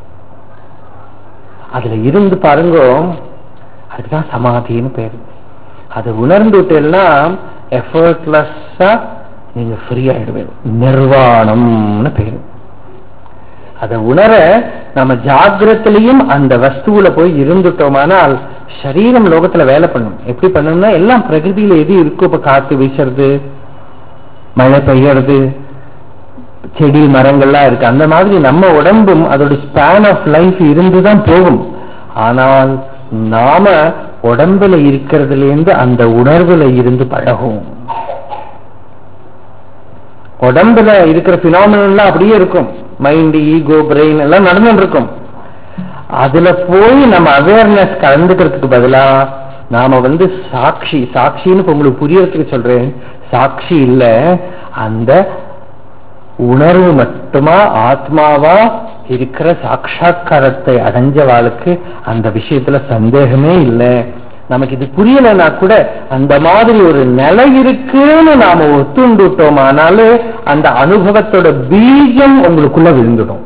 A: அதுல இருந்து பாருங்க அதுதான் சமாதின்னு பேரு அதை உணர்ந்துட்டேன்னா எஃபர்ட்லெஸ்ஸா நீங்க ஃப்ரீ ஆயிடுவீங்க நிர்வாணம்னு பேரு அதை உணர நம்ம ஜாகிரத்திலையும் அந்த வஸ்துவில போய் இருந்துட்டோமானால் சரீரம் லோகத்துல வேலை பண்ணும் எப்படி பண்ணணும்னா எல்லாம் பிரகிருதியில எது இருக்கோ இப்ப காத்து வீசுறது மழை பெய்யறது செடி மரங்கள்லாம் இருக்கு அந்த மாதிரி நம்ம உடம்பும் அதோட ஸ்பேன் ஆஃப் லைஃப் இருந்துதான் போகும் ஆனால் நாம உடம்புல இருக்கிறதுல இருந்து அந்த உணர்வுல இருந்து பழகும் உடம்புல இருக்கிற பினாமினெல்லாம் அப்படியே இருக்கும் மைண்ட் ஈகோ பிரெயின் எல்லாம் நடந்துட்டு இருக்கும் அதுல போய் நம்ம அவேர்னஸ் கலந்துக்கிறதுக்கு பதிலா நாம வந்து சாட்சி சாட்சின்னு இப்ப உங்களுக்கு புரியறதுக்கு சொல்றேன் சாட்சி இல்ல அந்த உணர்வு மட்டுமா ஆத்மாவா இருக்கிற சாட்சா்காரத்தை அடைஞ்சவாளுக்கு அந்த விஷயத்துல சந்தேகமே இல்லை நமக்கு இது புரியலைன்னா கூட அந்த மாதிரி ஒரு நிலை இருக்குன்னு நாம ஒத்துண்டுட்டோமானாலே அந்த அனுபவத்தோட பீஜம் உங்களுக்குள்ள விழுந்துடும்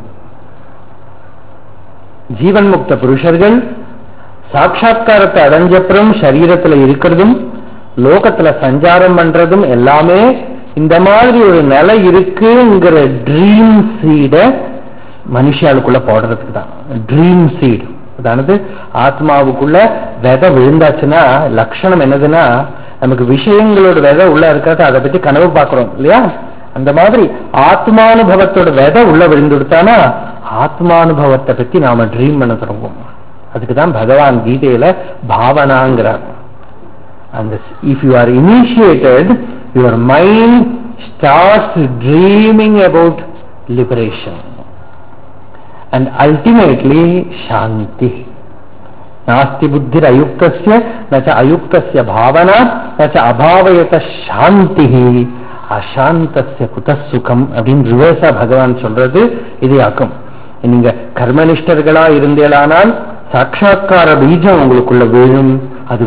A: ஜீவன் முக்த புருஷர்கள் சாட்சா்காரத்தை அடைஞ்சப்புறம் சரீரத்துல இருக்கிறதும் லோகத்துல சஞ்சாரம் பண்றதும் எல்லாமே இந்த மாதிரி ஒரு நிலை இருக்குங்கிற ட்ரீம் சீட மனுஷாளுக்குள்ள போடுறதுக்கு தான் ட்ரீம் சீடு அதானது ஆத்மாவுக்குள்ள விதை விழுந்தாச்சுன்னா லட்சணம் என்னதுன்னா நமக்கு விஷயங்களோட விதை உள்ள இருக்காது அதை பத்தி கனவு பார்க்கிறோம் இல்லையா அந்த மாதிரி ஆத்மானுபவத்தோட விதை உள்ள விழுந்துடுத்தானா ஆத்மானுபவத்தை பத்தி நாம ட்ரீம் பண்ண தொடங்குவோம் அதுக்கு தான் பகவான் கீதையில பாவனாங்கிறார் அந்த if you are initiated your mind starts dreaming about liberation and ultimately shanti नास्ति बुद्धिरयुक्तस्य न च अयुक्तस्य भावना न च अभावयत शान्ति அசாந்தஸ்ய குத சுகம் அப்படின்னு ரிவர்ஸா பகவான் சொல்றது இது ஆக்கும் நீங்க கர்மனிஷ்டர்களா இருந்தேலானால் சாட்சா்கார பீஜம் உங்களுக்குள்ள விழும் அது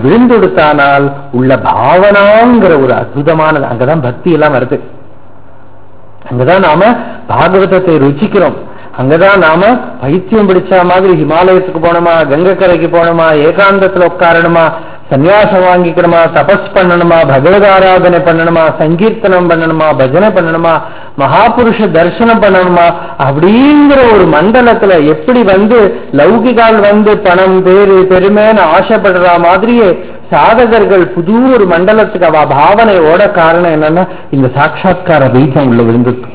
A: விழுந்தெடுத்தானால் உள்ள பாவனாங்கிற ஒரு அற்புதமானது அங்கதான் பக்தி எல்லாம் வருது அங்கதான் நாம பாகவதத்தை ருச்சிக்கிறோம் அங்கதான் நாம பைத்தியம் பிடிச்ச மாதிரி ஹிமாலயத்துக்கு போனோமா கங்கக்கரைக்கு போனோமா ஏகாந்தத்துல உட்காரணுமா சன்னியாசம் வாங்கிக்கணுமா தபஸ் பண்ணணுமா பகவத் ஆராதனை பண்ணணுமா சங்கீர்த்தனம் பண்ணணுமா பஜனை பண்ணணுமா மகாபுருஷ தரிசனம் பண்ணணுமா அப்படிங்கிற ஒரு மண்டலத்துல எப்படி வந்து லௌகிகால் வந்து பணம் பேரு பெருமைன்னு ஆசைப்படுற மாதிரியே சாதகர்கள் புது ஒரு மண்டலத்துக்கு அவ பாவனையோட காரணம் என்னன்னா இந்த சாட்சா்கார பீஜம் உள்ள விழுந்துருக்கு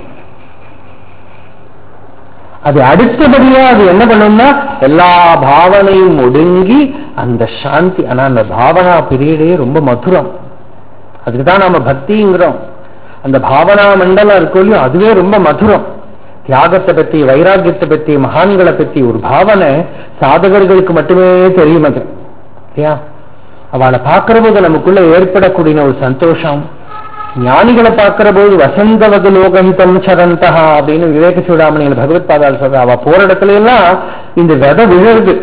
A: அது அடுத்தபடியா அது என்ன பண்ணும்னா எல்லா பாவனையும் ஒடுங்கி அந்த சாந்தி ஆனா அந்த பாவனா பீரியடே ரொம்ப மதுரம் அதுக்குதான் நாம பக்திங்கிறோம் அந்த பாவனா மண்டலம் இருக்கும் இல்லையோ அதுவே ரொம்ப மதுரம் தியாகத்தை பத்தி வைராக்கியத்தை பத்தி மகான்களை பத்தி ஒரு பாவனை சாதகர்களுக்கு மட்டுமே தெரியும் அது இல்லையா அவளை பார்க்கிற போது நமக்குள்ள ஏற்படக்கூடிய ஒரு சந்தோஷம் ஞானிகளை பார்க்கிற போது வசந்தவது லோகந்தம் சரந்தா அப்படின்னு விவேக சூடாமணியில் பகவத் பாதால் சொல்ற அவ போற இடத்துல எல்லாம் இந்த விதை விழுது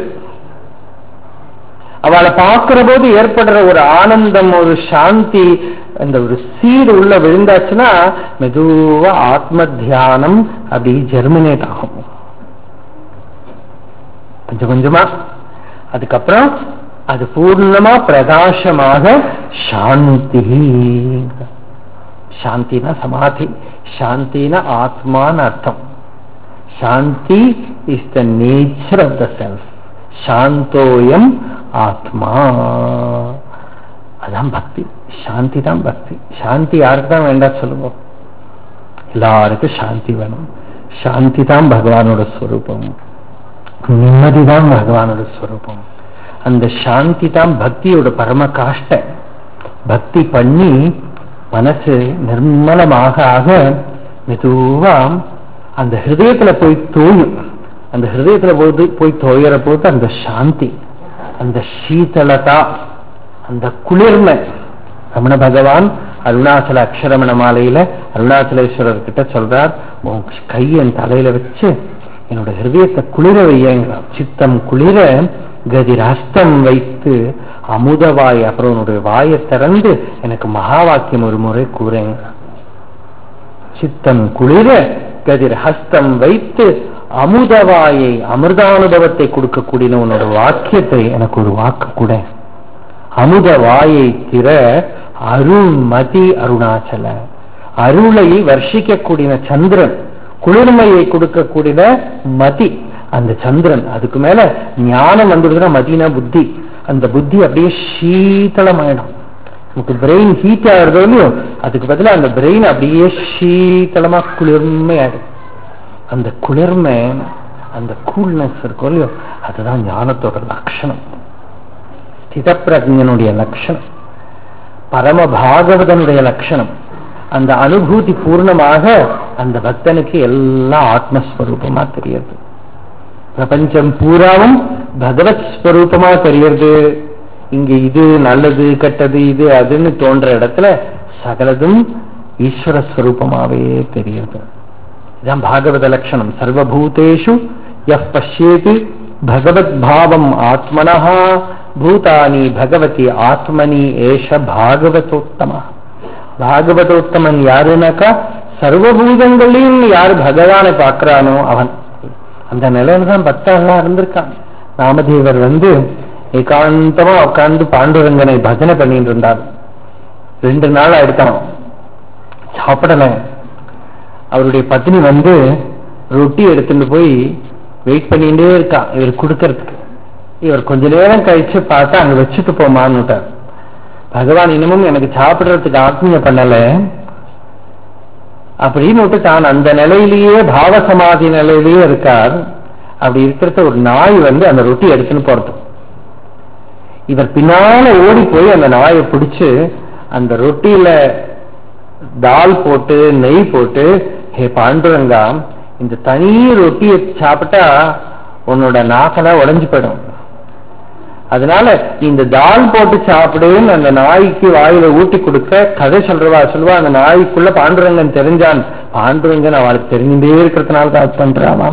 A: அவளை பார்க்கிற போது ஏற்படுற ஒரு ஆனந்தம் ஒரு சாந்தி அந்த ஒரு சீடு உள்ள விழுந்தாச்சுன்னா மெதுவா ஆத்ம தியானம் அப்படி ஜெர்மினேட் ஆகும் கொஞ்சம் கொஞ்சமா அதுக்கப்புறம் அது பூர்ணமா பிரகாசமாக சாந்தி சாந்தினா சமாதி சாந்தினா ஆத்மான்னு அர்த்தம் shanti is the nature of the self சாந்தோயம் ஆத்மா அதான் பக்தி சாந்தி தான் பக்தி சாந்தி யாருக்கு தான் வேண்டாம் சொல்லுவோம் எல்லாருக்கும் சாந்தி வேணும் சாந்தி தான் பகவானோட ஸ்வரூபம் நிம்மதி தான் பகவானோட ஸ்வரூபம் அந்த சாந்தி தான் பக்தியோட பரம காஷ்ட பக்தி பண்ணி மனசு நிர்மலமாக ஆக மெதுவா அந்த ஹிருதயத்துல போய் தோயும் அந்த ஹிருதயத்துல போது போய் தோயற போது அந்த சாந்தி அந்த சீதளதா அந்த குளிர்மை ரமண பகவான் அருணாச்சல அக்ஷரமண மாலையில அருணாச்சலேஸ்வரர் கிட்ட சொல்றார் உன் கை என் தலையில வச்சு என்னோட ஹிருதயத்தை குளிர வையங்கிறார் சித்தம் குளிர கதிராஸ்தம் வைத்து அமுதவாய் அப்புறம் உன்னுடைய வாயை திறந்து எனக்கு மகா வாக்கியம் ஒரு முறை கூறேங்க சித்தம் குளிர கதிர் ஹஸ்தம் வைத்து அமுதவாயை அமிர்தானுபவத்தை கொடுக்கக்கூடிய உன்னோட வாக்கியத்தை எனக்கு ஒரு வாக்கு கூட அமுத வாயை திற அருள்மதி அருணாச்சல அருளை வர்ஷிக்கக்கூடிய சந்திரன் குளிர்மையை கொடுக்கக்கூடிய மதி அந்த சந்திரன் அதுக்கு மேல ஞானம் வந்துடுதுன்னா மதினா புத்தி அந்த புத்தி அப்படியே சீத்தளமாயிடும் நமக்கு பிரெயின் ஹீட் ஆகுறதோ இல்லையோ அதுக்கு பதிலாக அந்த பிரெயின் அப்படியே சீத்தளமா குளிர்மை ஆயிடும் அந்த குளிர்மை அந்த கூல்னஸ் இருக்கும் இல்லையோ அதுதான் ஞானத்தோட லட்சணம் ஸ்திதப்பிரஜனுடைய லட்சணம் பரம பாகவதனுடைய லட்சணம் அந்த அனுபூதி பூர்ணமாக அந்த பக்தனுக்கு எல்லாம் ஆத்மஸ்வரூபமா தெரியுது பிரபஞ்சம் பூராவும் பகவத் ஸ்வரூபமா தெரியுது இங்க இது நல்லது கெட்டது இது அதுன்னு தோன்ற இடத்துல சகலதும் ஈஸ்வர ஸ்வரூபமாவே தெரியுது இதான் பாகவத லட்சணம் சர்வபூதேஷு எஃப் பசியேது பகவத் பாவம் ஆத்மனா பூதானி பகவதி ஆத்மனி ஏஷ பாகவதோத்தம பாகவதோத்தமன் யாருனாக்கா சர்வபூதங்களையும் யார் பகவானை பார்க்கிறானோ அவன் அந்த நிலையில தான் பக்தர்கள்லாம் இருந்திருக்கான் ராமதேவர் வந்து ஏகாந்தமா உட்கார்ந்து பாண்டுரங்கனை பஜனை பண்ணிட்டு இருந்தார் ரெண்டு நாள் ஆயிடுத்தான் சாப்பிடல அவருடைய பத்னி வந்து ரொட்டி எடுத்துட்டு போய் வெயிட் பண்ணிட்டே இருக்கா இவர் கொடுக்கறதுக்கு இவர் கொஞ்ச நேரம் கழிச்சு பார்த்தா அங்க வச்சுட்டு போமான்னுட்டார் பகவான் இன்னமும் எனக்கு சாப்பிடுறதுக்கு ஆத்மீய பண்ணல அப்படின்னு விட்டு தான் அந்த நிலையிலேயே பாவ சமாதி நிலையிலேயே இருக்கார் அப்படி இருக்கிறத ஒரு நாய் வந்து அந்த ரொட்டி எடுத்துன்னு போறது இவர் பின்னால ஓடி போய் அந்த நாயை பிடிச்சு அந்த ரொட்டியில தால் போட்டு நெய் போட்டு ஹே பாண்டுரங்கா இந்த தனி ரொட்டியை சாப்பிட்டா உன்னோட நாக்கெல்லாம் உடஞ்சு போயிடும் அதனால இந்த தால் போட்டு சாப்பிடுன்னு அந்த நாய்க்கு வாயில ஊட்டி கொடுக்க கதை சொல்றவா சொல்லுவா அந்த நாய்க்குள்ள பாண்டுரங்கன் தெரிஞ்சான் பாண்டுரங்கன் அவளுக்கு தெரிஞ்சுட்டே இருக்கிறதுனால தான் பண்றாவாம்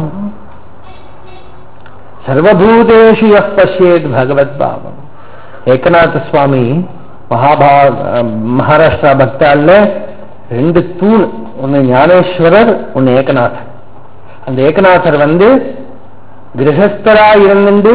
A: சர்வபூதேஷு எஃப் பசியேத் பகவத் பாவம் ஏகநாத சுவாமி மகாபா மகாராஷ்டிரா பக்தால ரெண்டு தூண் ஒன்னு ஞானேஸ்வரர் ஒன்னு ஏகநாதர் அந்த ஏகநாதர் வந்து கிரகஸ்தரா இருந்துட்டு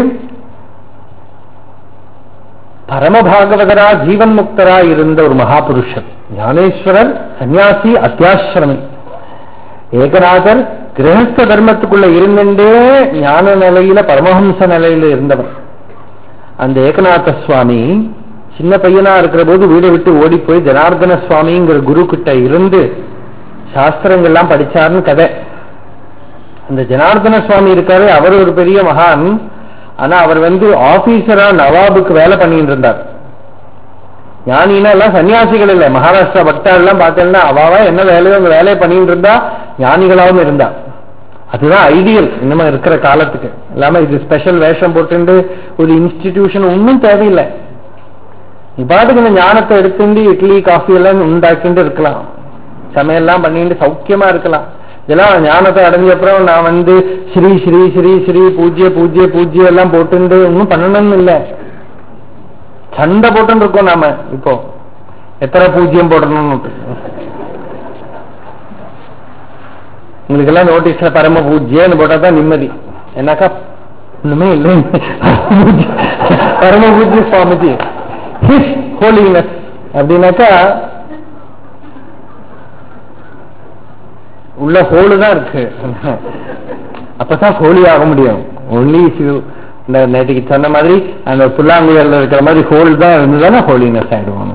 A: பரமபாகவதரா ஜீவன் முக்தரா இருந்த ஒரு மகாபுருஷர் ஞானேஸ்வரர் சன்னியாசி அத்தியாசிரமி ஏகநாதர் கிரகஸ்த தர்மத்துக்குள்ள இருந்துட்டே ஞான நிலையில பரமஹம்ச நிலையில இருந்தவர் அந்த ஏகநாத சுவாமி சின்ன பையனா இருக்கிற போது வீடை விட்டு ஓடி போய் ஜனார்தன சுவாமிங்கிற குரு கிட்ட இருந்து சாஸ்திரங்கள்லாம் படிச்சாருன்னு கதை அந்த ஜனார்தன சுவாமி இருக்காரு அவர் ஒரு பெரிய மகான் ஆனா அவர் வந்து ஆபீசரா நவாபுக்கு வேலை பண்ணிட்டு இருந்தார் ஞானினா எல்லாம் சன்னியாசிகள் இல்லை மகாராஷ்டிரா பக்தா எல்லாம் பார்த்தேன்னா அவாவா என்ன வேலையோ அந்த வேலையை பண்ணிட்டு இருந்தா ஞானிகளாவும் இருந்தா அதுதான் ஐடியல் இன்னமும் இருக்கிற காலத்துக்கு இல்லாம இது ஸ்பெஷல் வேஷம் போட்டு ஒரு இன்ஸ்டிடியூஷன் ஒன்றும் தேவையில்லை நீ பாட்டுக்கு இந்த ஞானத்தை எடுத்துட்டு இட்லி காஃபி எல்லாம் உண்டாக்கிட்டு இருக்கலாம் சமையல்லாம் பண்ணிட்டு சௌக்கியமா இருக்கலாம் இதெல்லாம் ஞானத்தை அடைஞ்ச அப்புறம் நான் வந்து ஸ்ரீ ஸ்ரீ ஸ்ரீ ஸ்ரீ பூஜ்ய பூஜ்ய பூஜ்ய எல்லாம் போட்டு ஒன்றும் பண்ணணும்னு இல்லை சண்டை போட்டு இருக்கோம் நாம இப்போ எத்தனை பூஜ்யம் போடணும்னு உங்களுக்கு எல்லாம் நோட்டீஸ்ல பரம பூஜ்யன்னு போட்டா தான் நிம்மதி என்னக்கா ஒண்ணுமே இல்லை பரம பூஜ்ய சுவாமிஜி ஹிஸ் ஹோலினஸ் அப்படின்னாக்கா உள்ள ஹோலு தான் இருக்கு அப்பதான் ஹோலி ஆக முடியும் ஒன்லி இந்த நேற்றுக்கு சொன்ன மாதிரி அந்த புல்லாங்குழல்ல இருக்கிற மாதிரி ஹோல் தான் இருந்ததுன்னா ஹோலினஸ் ஆயிடுவோம்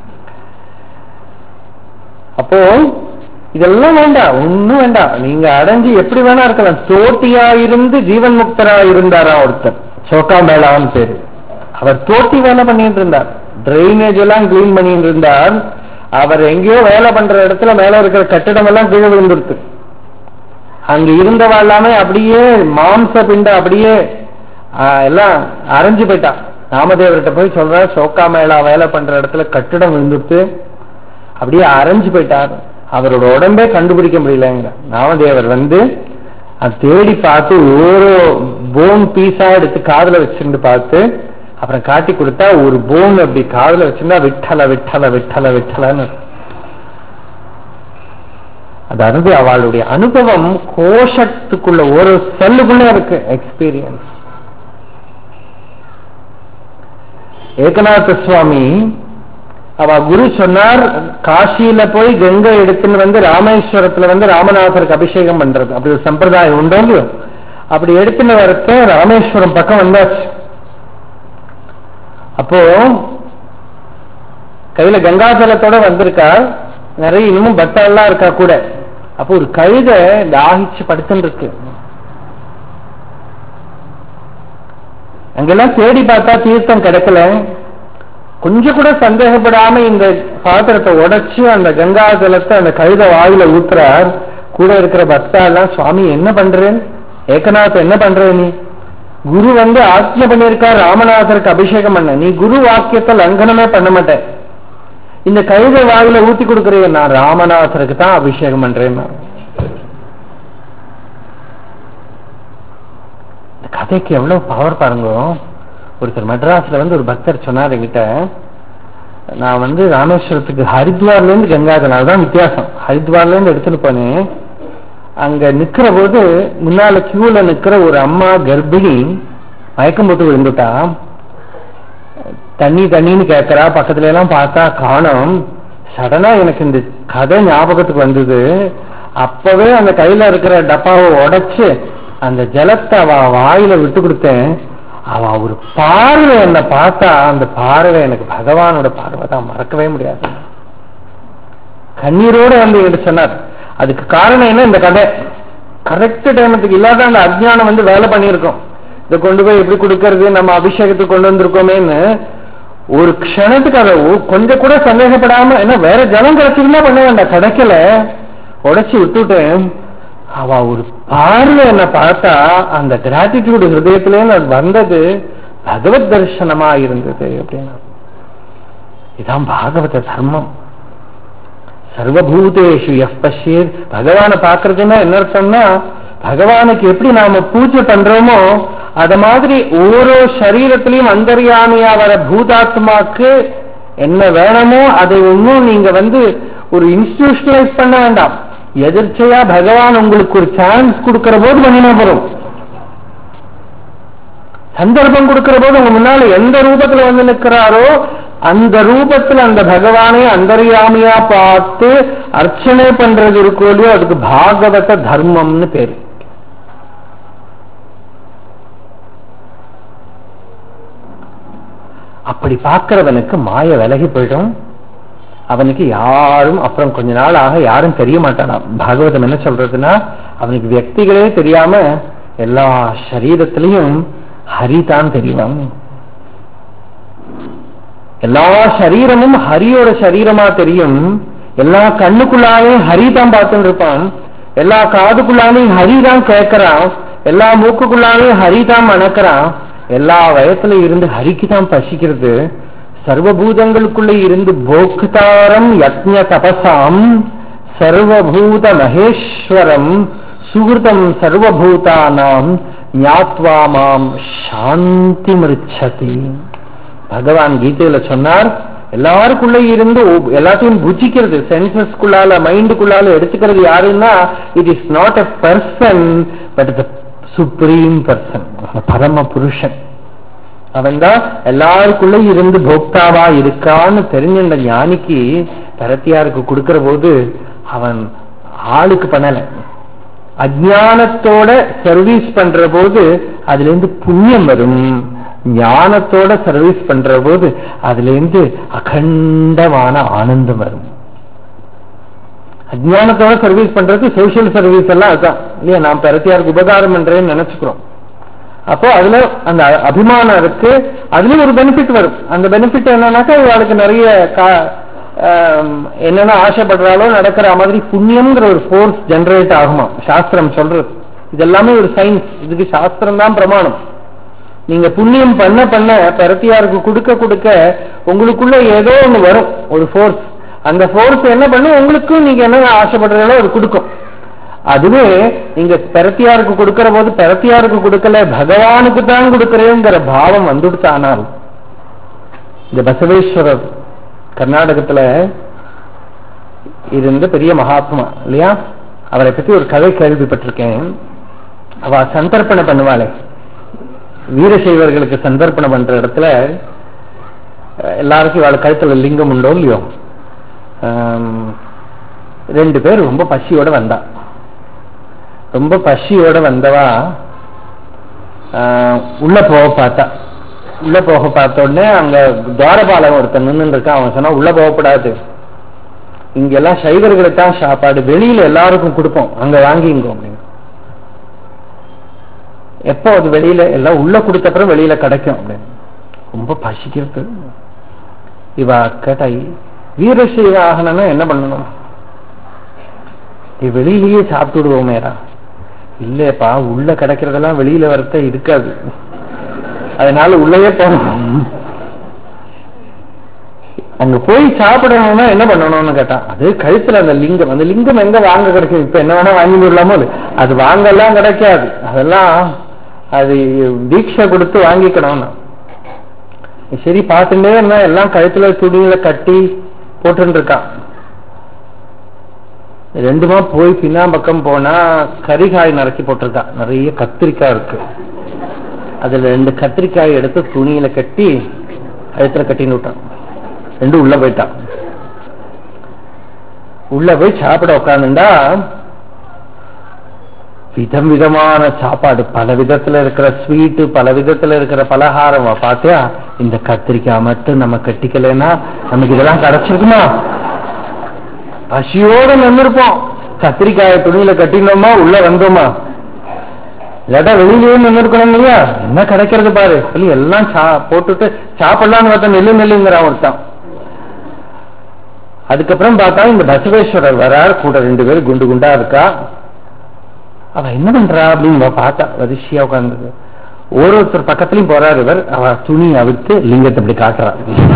A: அப்போ இதெல்லாம் வேண்டாம் ஒண்ணும் வேண்டாம் நீங்க அடைஞ்சு எப்படி வேணா இருக்கலாம் தோட்டியா இருந்து ஜீவன் முக்தரா இருந்தாரா ஒருத்தர் சோக்கா மேளான்னு பேரு அவர் தோட்டி வேலை பண்ணிட்டு இருந்தார் டிரைனேஜ் எல்லாம் கிளீன் பண்ணிட்டு இருந்தார் அவர் எங்கேயோ வேலை பண்ற இடத்துல மேல இருக்கிற கட்டிடம் எல்லாம் கீழே விழுந்துருத்து அங்க இருந்தவ எல்லாமே அப்படியே மாம்ச பிண்ட அப்படியே எல்லாம் அரைஞ்சு போயிட்டான் நாமதேவர்கிட்ட போய் சொல்ற சோக்கா மேளா வேலை பண்ற இடத்துல கட்டிடம் விழுந்துட்டு அப்படியே அரைஞ்சு போயிட்டார் அவரோட உடம்பே கண்டுபிடிக்க முடியலங்க நாமதேவர் வந்து அது தேடி பார்த்து ஒரு போன் பீஸா எடுத்து காதுல வச்சுட்டு பார்த்து அப்புறம் காட்டி கொடுத்தா ஒரு போன் அப்படி காதுல வச்சிருந்தா விட்டல விட்டல விட்டல விட்டலன்னு அதாவது அவளுடைய அனுபவம் கோஷத்துக்குள்ள ஒரு செல்லுக்குள்ள இருக்கு எக்ஸ்பீரியன்ஸ் ஏகநாத சுவாமி அவ குரு சொன்னார் காசியில போய் கங்கை எடுத்துன்னு வந்து ராமேஸ்வரத்துல வந்து ராமநாதருக்கு அபிஷேகம் பண்றது அப்படி ஒரு சம்பிரதாயம் உண்டோ இல்லையோ அப்படி எடுத்துன்னு வரத்த ராமேஸ்வரம் பக்கம் வந்தாச்சு அப்போ கையில கங்காஜலத்தோட வந்திருக்கா நிறைய இன்னமும் பக்தெல்லாம் இருக்கா கூட அப்போ ஒரு கழுத தாகிச்சு படுத்துன்னு இருக்கு அங்கெல்லாம் தேடி பார்த்தா தீர்த்தம் கிடைக்கல கொஞ்சம் கூட சந்தேகப்படாம இந்த பாத்திரத்தை உடைச்சு அந்த கங்கா ஜலத்தை அந்த கழுத வாயில ஊத்துறார் கூட இருக்கிற பக்தா எல்லாம் சுவாமி என்ன பண்றேன் ஏகநாத் என்ன பண்ற நீ குரு வந்து ஆஜ்ஞ பண்ணியிருக்கார் ராமநாதருக்கு அபிஷேகம் பண்ண நீ குரு வாக்கியத்தை லங்கனமே பண்ண மாட்டேன் இந்த கழுத வாயில ஊத்தி கொடுக்குறேன் நான் ராமநாதருக்கு தான் அபிஷேகம் பண்றேன் இந்த கதைக்கு எவ்வளவு பவர் பாருங்க ஒருத்தர் மெட்ராஸ்ல வந்து ஒரு பக்தர் சொன்னார் என்கிட்ட நான் வந்து ராமேஸ்வரத்துக்கு ஹரித்வார்ல இருந்து கங்காதனால தான் வித்தியாசம் ஹரித்வார்ல இருந்து எடுத்துட்டு போனேன் அங்க நிக்கிற போது முன்னால கியூல நிக்கிற ஒரு அம்மா கர்ப்பிணி மயக்கம் போட்டு விழுந்துட்டா தண்ணி தண்ணின்னு கேட்கறா பக்கத்துல எல்லாம் பார்த்தா காணோம் சடனா எனக்கு இந்த கதை ஞாபகத்துக்கு வந்தது அப்பவே அந்த கையில இருக்கிற டப்பாவை உடைச்சு அந்த ஜலத்தை அவ வாயில விட்டு கொடுத்தேன் அவ ஒரு பார்வை என்ன பார்த்தா அந்த பார்வை எனக்கு பகவானோட பார்வை தான் மறக்கவே முடியாது கண்ணீரோட வந்து என்கிட்ட சொன்னார் அதுக்கு காரணம் என்ன இந்த கதை கரெக்ட் டைமத்துக்கு இல்லாத அந்த அஜ்ஞானம் வந்து வேலை பண்ணியிருக்கோம் இதை கொண்டு போய் எப்படி கொடுக்கறது நம்ம அபிஷேகத்துக்கு கொண்டு வந்திருக்கோமேன்னு ஒரு க்ஷணத்துக்கு அதை கொஞ்சம் கூட சந்தேகப்படாம என்ன வேற ஜலம் கிடைச்சிருந்தா பண்ண வேண்டாம் கிடைக்கல உடைச்சு விட்டுட்டேன் அவ ஒரு பார்வை என்ன பார்த்தா அந்த கிராட்டிடியூடு ஹிருதயத்திலேன்னு அது வந்தது பகவத் தர்சனமா இருந்தது அப்படின்னா இதான் பாகவத தர்மம் சர்வபூதேஷு எஃப் பஷீர் பகவானை பார்க்கறதுன்னா என்ன அர்த்தம்னா பகவானுக்கு எப்படி நாம பூஜை பண்றோமோ அத மாதிரி ஓரோ சரீரத்திலையும் அந்தர்யாமியா வர பூதாத்மாக்கு என்ன வேணுமோ அதை ஒன்றும் நீங்க வந்து ஒரு இன்ஸ்டிடியூஷனலைஸ் பண்ண வேண்டாம் எதிர்ச்சையா பகவான் உங்களுக்கு ஒரு சான்ஸ் கொடுக்கிற போது பண்ணினா போறோம் சந்தர்ப்பம் கொடுக்கிற போது உங்க முன்னால எந்த ரூபத்துல வந்து நிற்கிறாரோ அந்த ரூபத்துல அந்த பகவானை அந்தரியாமையா பார்த்து அர்ச்சனை பண்றது இருக்கோ இல்லையோ அதுக்கு பாகவத தர்மம்னு பேரு அப்படி பார்க்கிறவனுக்கு மாய விலகி போயிடும் அவனுக்கு யாரும் அப்புறம் கொஞ்ச நாள் ஆக யாரும் தெரிய மாட்டானா பாகவதம் என்ன சொல்றதுன்னா அவனுக்கு வியக்திகளே தெரியாம எல்லா சரீரத்திலையும் ஹரி தான் தெரியும் எல்லா சரீரமும் ஹரியோட சரீரமா தெரியும் எல்லா கண்ணுக்குள்ளாலையும் ஹரி தான் பார்த்துட்டு இருப்பான் எல்லா காதுக்குள்ளாலையும் ஹரி தான் கேட்கறான் எல்லா மூக்குக்குள்ளாலையும் ஹரி தான் மணக்கிறான் எல்லா வயசுல இருந்து ஹரிக்கு தான் பசிக்கிறது சர்வபூதங்களுக்குள்ள இருந்து போக்தாரம் யத்ஞ தபசாம் சர்வபூத மகேஸ்வரம் சுகிருதம் சர்வபூதானாம் ஞாத்வா மாம் சாந்தி மிருச்சதி பகவான் கீதையில சொன்னார் எல்லாருக்குள்ள இருந்து ஒ- எல்லாத்தையும் புஜிக்கிறது சென்சஸ்குள்ளால மைண்டுக்குள்ளால எடுத்துக்கிறது யாருன்னா it is not a person but the supreme person பரம புருஷன் அவன் தான் எல்லாருக்குள்ள இருந்து போக்தாவா இருக்கான்னு தெரிஞ்சின்ற ஞானிக்கு பரத்தியாருக்கு கொடுக்கிற போது அவன் ஆளுக்கு பண்ணல அஜானத்தோட சர்வீஸ் பண்ற போது அதுல இருந்து புண்ணியம் வரும் ஞானத்தோட சர்வீஸ் பண்ற போது அதுல இருந்து அகண்டமான ஆனந்தம் வரும் அஜானத்தோட சர்வீஸ் பண்றது சோசியல் சர்வீஸ் எல்லாம் அதுதான் இல்லையா நான் பரத்தியாருக்கு உபகாரம் பண்றேன்னு நினைச்சுக்கிறோம் அப்போ அதுல அந்த அபிமானம் இருக்கு அதுலயும் ஒரு பெனிஃபிட் வரும் அந்த பெனிஃபிட் என்னன்னாக்கா இவளுக்கு நிறைய கா- ஆம், என்னென்ன ஆசைப்படுறாலோ நடக்கிற மாதிரி புண்ணியம்ங்கிற ஒரு ஃபோர்ஸ் ஜெனரேட் ஆகுமா சாஸ்திரம் சொல்றது இது எல்லாமே ஒரு சயின்ஸ் இதுக்கு சாஸ்திரம் தான் பிரமாணம் நீங்க புண்ணியம் பண்ண பண்ண பரத்தியாருக்கு கொடுக்க கொடுக்க உங்களுக்குள்ள ஏதோ ஒண்ணு வரும் ஒரு ஃபோர்ஸ் அந்த ஃபோர்ஸ் என்ன பண்ணும் உங்களுக்கும் நீங்க என்ன ஆசைப்படுறீங்களோ அது கொடுக்கும் அதுவே நீங்க பெரத்தியாருக்கு கொடுக்கிற போது பெரத்தியாருக்கு கொடுக்கல பகவானுக்கு தான் கொடுக்கிறேங்கிற பாவம் வந்துடுத்தானால் இந்த பசவேஸ்வரர் கர்நாடகத்துல இருந்த பெரிய மகாத்மா இல்லையா அவரை பத்தி ஒரு கதை கேள்விப்பட்டிருக்கேன் அவ சந்தர்ப்பணை பண்ணுவாளே வீரசைவர்களுக்கு சந்தர்ப்பணம் பண்ற இடத்துல அஹ், எல்லாருக்கும் இவாள் கழுத்துல லிங்கம் உண்டோ இல்லையோ ஆம், ரெண்டு பேர் ரொம்ப பசியோட வந்தா ரொம்ப பசியோட வந்தவா ஆஹ், உள்ள போக பார்த்தா உள்ள போக பார்த்த உடனே அங்க துவாரபாலன் ஒருத்தன் நின்று இருக்கான் அவன் சொன்னா உள்ள போகக்கூடாது இங்க எல்லாம் சைவர்களுக்கு தான் சாப்பாடு வெளியில எல்லாருக்கும் கொடுப்போம் அங்க வாங்கிங்க அப்படின்னு எப்போ அது வெளியில எல்லாம் உள்ள கொடுத்த அப்புறம் வெளியில கிடைக்கும் அப்படின்னு ரொம்ப பசிக்கிறது இவ கேட்டா வீரசைவ ஆகணும்னா என்ன பண்ணணும் இது வெளியிலேயே சாப்பிட்டு விடுவோமேடா இல்லப்பா உள்ள கிடைக்கிறதெல்லாம் வெளியில வரத்த இருக்காது அதனால உள்ளேயே போகணும் அங்க போய் சாப்பிடணும்னா என்ன பண்ணணும்னு கேட்டான் அது கழுத்துல அந்த லிங்கம் அந்த லிங்கம் எங்க வாங்க கிடைக்கும் இப்ப என்ன வேணா வாங்கி விடலாமோ அது? அது வாங்கலாம் கிடைக்காது அதெல்லாம் அது தீட்சை கொடுத்து வாங்கிக்கணும்னா சரி பார்த்துட்டே இருந்தா எல்லாம் கழுத்துல துணியில கட்டி போட்டுட்டு இருக்கான் ரெண்டுமா போய் பின்னாம்பக்கம் போனா கரிகாய் நறுக்கி போட்டிருக்கான் நிறைய கத்திரிக்காய் இருக்கு அதுல ரெண்டு கத்திரிக்காய் எடுத்து துணியில கட்டி கழுத்துல கட்டின்னு விட்டான் ரெண்டும் உள்ள போயிட்டான் உள்ள போய் சாப்பிட உட்காந்துண்டா விதம் விதமான சாப்பாடு பல விதத்துல இருக்கிற ஸ்வீட்டு பல விதத்துல இருக்கிற பலகாரம் பார்த்தியா இந்த கத்திரிக்காய் மட்டும் நம்ம கட்டிக்கலைன்னா நமக்கு இதெல்லாம் கிடைச்சிருக்குமா பசியோட நின்றுப்போம் கத்திரிக்காய துணியில கட்டினோமா உள்ள வந்தோமா இல்லாட்டா வெளியிலேயே நின்றுக்கணும் இல்லையா என்ன கிடைக்கிறது பாரு சொல்லி எல்லாம் சா போட்டுட்டு சாப்பிடலான்னு பார்த்தா நெல்லு நெல்லுங்கிறான் ஒருத்தான் அதுக்கப்புறம் பார்த்தா இந்த பசவேஸ்வரர் வரார் கூட ரெண்டு பேரும் குண்டு குண்டா இருக்கா அவ என்ன பண்றா அப்படின்னு இவ பார்த்தா வரிசையா உட்கார்ந்து ஒரு ஒருத்தர் பக்கத்துலயும் போறாரு இவர் அவ துணி அவித்து லிங்கத்தை இப்படி காட்டுறா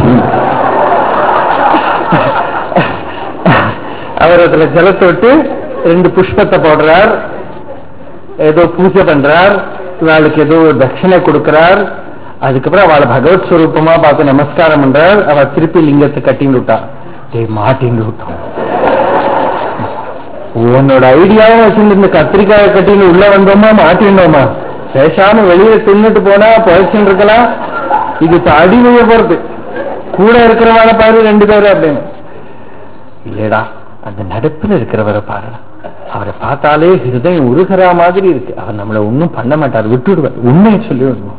A: அவர் அதுல ஜலத்தை விட்டு ரெண்டு புஷ்பத்தை போடுறார் ஏதோ பூஜை பண்றார் இவாளுக்கு ஏதோ ஒரு தட்சிணை கொடுக்கிறார் அதுக்கப்புறம் அவளை பகவத் ஸ்வரூபமா பார்த்து நமஸ்காரம் பண்றார் அவ திருப்பி லிங்கத்தை கட்டின்னு விட்டா டேய் மாட்டின்னு விட்டான் உன்னோட ஐடியாவும் வச்சுட்டு இந்த கத்திரிக்காயை கட்டின்னு உள்ள வந்தோமா மாட்டிண்டோமா பேசாம வெளியே தின்னுட்டு போனா புழைச்சுட்டு இருக்கலாம் இது இப்ப அடி விழ போறது கூட இருக்கிறவன பாரு ரெண்டு பேரு அப்படின்னு இல்லடா அந்த நடுப்புல இருக்கிறவரை பாரு அவரை பார்த்தாலே ஹிருதயம் உருகிற மாதிரி இருக்கு அவர் நம்மளை ஒண்ணும் பண்ண மாட்டார் விட்டுடுவார் உண்மையை சொல்லி விடணும்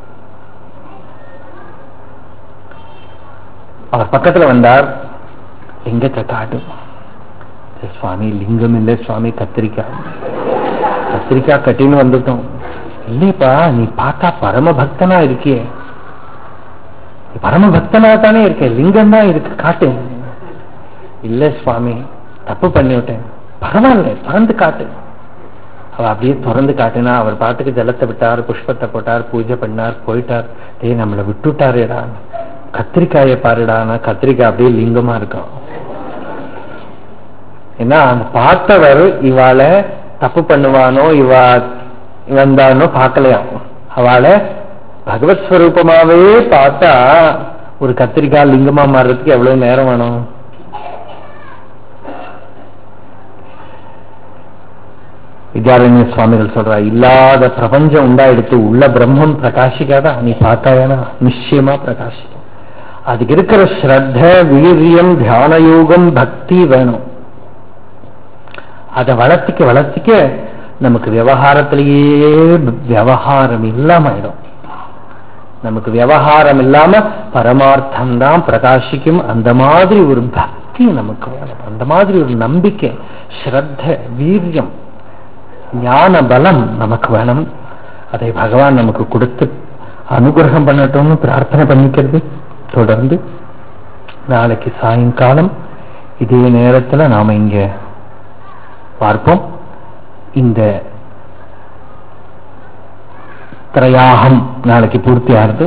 A: அவர் பக்கத்துல வந்தார் லிங்கத்தை காட்டு சுவாமி லிங்கம் இல்லை சுவாமி கத்திரிக்காய் கத்திரிக்காய் கட்டின்னு வந்துட்டோம் இல்லையப்பா நீ பார்த்தா பரம பக்தனா இருக்கியே நீ பரம பக்தனா தானே இருக்க லிங்கம் தான் இருக்கு காட்டு இல்ல சுவாமி தப்பு பண்ணி விட்டேன் பரவாயில்ல திறந்து காட்டு அவ அப்படியே திறந்து காட்டுனா அவர் பாட்டுக்கு ஜலத்தை விட்டார் புஷ்பத்தை போட்டார் பூஜை பண்ணார் போயிட்டார் டேய் நம்மளை விட்டுட்டாரேடா கத்திரிக்காயை பாருடானா கத்திரிக்காய் அப்படியே லிங்கமா இருக்கும் ஏன்னா அந்த பார்த்தவர் இவாளை தப்பு பண்ணுவானோ இவா வந்தானோ பார்க்கலையாம் அவளை பகவத் ஸ்வரூபமாவே பார்த்தா ஒரு கத்திரிக்காய் லிங்கமா மாறுறதுக்கு எவ்வளவு நேரம் வேணும் வித்யாரண்ய சுவாமிகள் சொல்றா இல்லாத பிரபஞ்சம் உண்டாயிடுத்து உள்ள பிரம்மம் பிரகாசிக்காதா நீ பார்த்தாயனா நிச்சயமா பிரகாசிக்கும் அதுக்கு இருக்கிற ஸ்ரத்த வீரியம் தியான யோகம் பக்தி வேணும் அதை வளர்த்திக்க வளர்த்திக்க நமக்கு விவகாரத்திலேயே விவகாரம் இல்லாம ஆயிடும் நமக்கு விவகாரம் இல்லாம பரமார்த்தம் தான் பிரகாசிக்கும் அந்த மாதிரி ஒரு பக்தி நமக்கு வேணும் அந்த மாதிரி ஒரு நம்பிக்கை ஸ்ரத்த வீரியம் ஞான பலம் நமக்கு வேணும் அதை பகவான் நமக்கு கொடுத்து அனுகிரகம் பண்ணட்டும்னு பிரார்த்தனை பண்ணிக்கிறது தொடர்ந்து நாளைக்கு சாயங்காலம் இதே நேரத்துல நாம இங்க பார்ப்போம் இந்த திரையாகம் நாளைக்கு பூர்த்தி ஆகுது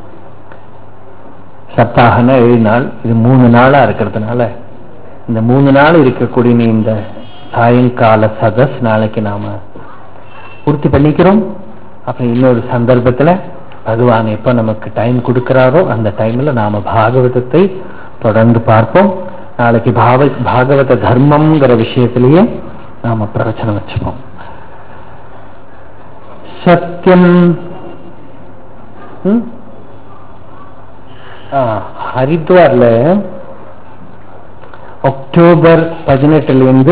A: சப்தாகனா ஏழு நாள் இது மூணு நாளா இருக்கிறதுனால இந்த மூணு நாள் இருக்கக்கூடிய இந்த சாயங்கால சதஸ் நாளைக்கு நாம பூர்த்தி பண்ணிக்கிறோம் அப்புறம் இன்னொரு சந்தர்ப்பத்துல பகவான் எப்ப நமக்கு டைம் கொடுக்கிறாரோ அந்த டைம்ல நாம பாகவதத்தை தொடர்ந்து பார்ப்போம் நாளைக்கு பாவ பாகவத தர்மம்ங்கிற விஷயத்திலேயே நாம பிரவச்சனம் வச்சுப்போம் சத்தியம் ம்? ஆ, ஹரித்வார்ல அக்டோபர் பதினெட்டுல இருந்து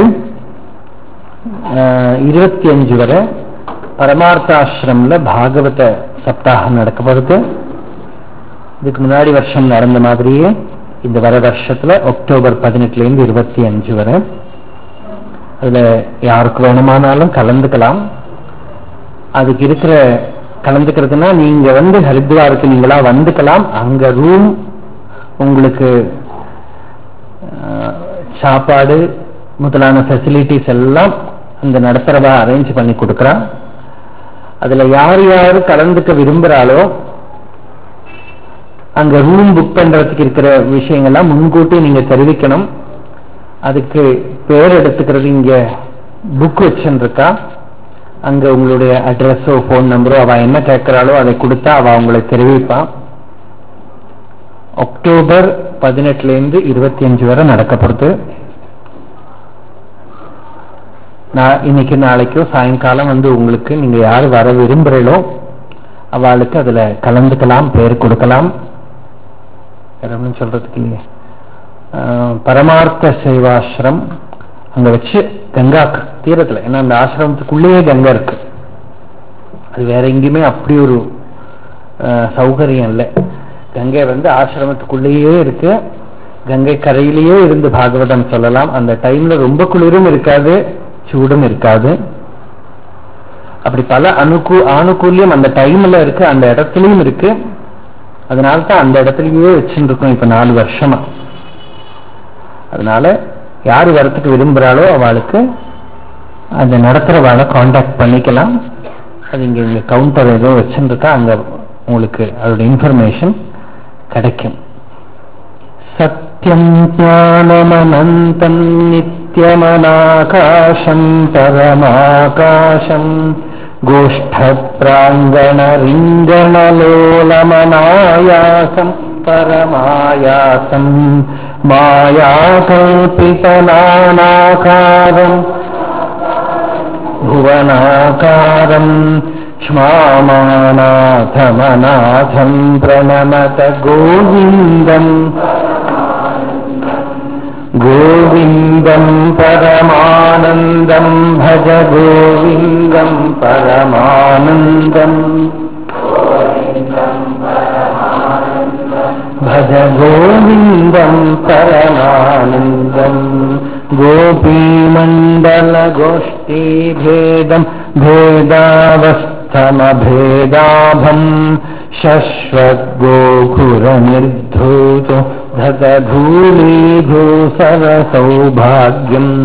A: இருபத்தி அஞ்சு வரை பரமார்த்தாசிரம்ல பாகவத சப்தாகம் நடக்கப்படுது இதுக்கு முன்னாடி வருஷம் நடந்த மாதிரியே இந்த வர வருஷத்துல அக்டோபர் பதினெட்டுல இருந்து இருபத்தி அஞ்சு வரை அதுல யாருக்கு வேணுமானாலும் கலந்துக்கலாம் அதுக்கு இருக்கிற கலந்துக்கிறதுனா நீங்க வந்து ஹரித்வாருக்கு நீங்களா வந்துக்கலாம் அங்க ரூம் உங்களுக்கு அஹ், சாப்பாடு முதலான ஃபெசிலிட்டிஸ் எல்லாம் அந்த நடத்துறவா அரேஞ்ச் பண்ணி கொடுக்குறா அதுல யார் யாரு கலந்துக்க விரும்புறாளோ அங்க ரூம் புக் பண்றதுக்கு இருக்கிற விஷயங்கள்லாம் முன்கூட்டி நீங்க தெரிவிக்கணும் அதுக்கு பேர் எடுத்துக்கிறது இங்க புக் வச்சுருக்கா அங்க உங்களுடைய அட்ரஸோ ஃபோன் நம்பரோ அவ என்ன கேட்கிறாளோ அதை கொடுத்தா அவ உங்களை தெரிவிப்பா அக்டோபர் பதினெட்டுல இருந்து இருபத்தி அஞ்சு வரை நடக்க போறது நான் இன்னைக்கு நாளைக்கோ சாயங்காலம் வந்து உங்களுக்கு நீங்க யார் வர விரும்புறீங்களோ அவளுக்கு அதுல கலந்துக்கலாம் பேர் கொடுக்கலாம் வேற ஒண்ணும் சொல்றதுக்கு இல்லையே ஆஹ், பரமார்த்த சேவாசிரம் அங்க வச்சு கங்கா தீரத்துல ஏன்னா அந்த ஆசிரமத்துக்குள்ளேயே கங்கை இருக்கு அது வேற எங்கேயுமே அப்படி ஒரு ஆஹ், சௌகரியம் இல்லை கங்கை வந்து ஆசிரமத்துக்குள்ளேயே இருக்கு கங்கை கரையிலேயே இருந்து பாகவதம் சொல்லலாம் அந்த டைம்ல ரொம்ப குளிரும் இருக்காது சூடும் இருக்காது அப்படி பல அனுகூ ஆணுகூல்யம் அந்த டைம்ல இருக்கு அந்த இடத்துலயும் இருக்கு அதனால தான் அந்த இடத்துலயே வச்சுட்டு இருக்கோம் இப்ப நாலு வருஷமா அதனால யார் வரத்துக்கு விரும்புறாளோ அவளுக்கு அந்த நடத்துறவாளை காண்டாக்ட் பண்ணிக்கலாம் அது இங்க இங்க கவுண்டர் ஏதோ வச்சுருக்கா அங்க உங்களுக்கு அதோட இன்ஃபர்மேஷன் கிடைக்கும் சத்யம் ஞானமனந்தம் நித்யமனாகாசம் பரமாகாசம் गोष्ठप्राङ्गणरिङ्गणलोलमनायासम् परमायासम् मायाकल्पितनानाकारम् भुवनाकारम् क्ष्मामानाथमनाथम् प्रणमत गोविन्दम् गोविन्दम् परमानन्दम् भज गोविन्दम् परमानन्दम् भज गोविन्दम् परमानन्दम् गोपीमण्डलगोष्ठीभेदम् भेदावस्थमभेदाभम् शश्वद्गोकुरनिर्धूतो धतधूलीधूसरसौभाग्यम्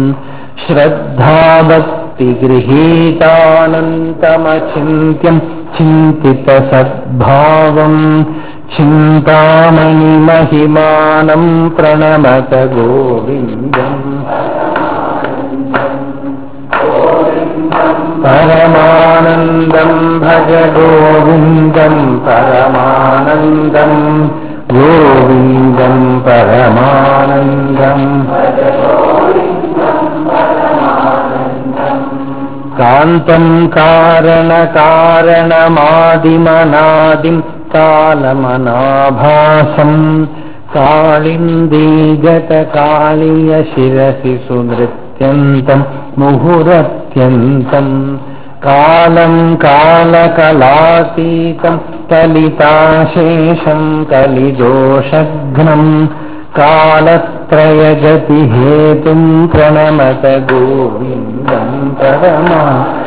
A: श्रद्धाभक्तिगृहीतानन्तमचिन्त्यम् चिन्तितसद्भावम् चिन्तामणिमहिमानम् प्रणमत गोविन्दम् परमानन्दम् भज गोविन्दम् परमानन्दम् गोविन्दम् परमानन्दम् कान्तम् कारणकारणमादिमनादिम् कालमनाभासम् कालिन्दीगतकालीय शिरसि सुनृत्यन्तम् मुहुरत्यन्तम् कालम् कालकलातीतम् कलिताशेषम् कलिदोषघ्नम् कालत्रयगतिहेतुम् प्रणमत गोविन्दम् परमा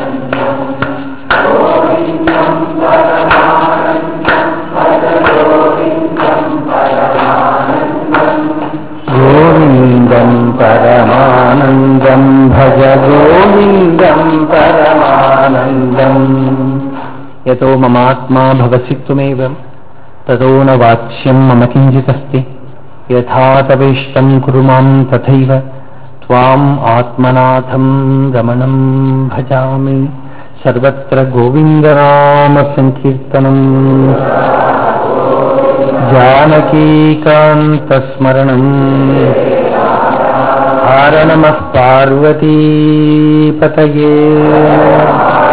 A: गोविन्दम् परमानन्दम् भज गोविन्दम् परमानन्दम् यतो ममात्मा भवसि त्वमेव ततो न वाच्यम् मम किञ्चिदस्ति यथा तवेष्टम् कुरु माम् तथैव त्वाम् आत्मनाथम् रमणम् भजामि सर्वत्र गोविन्दनामसङ्कीर्तनम् जानकीकान्तस्मरणम् हार नमः पार्वतीपतये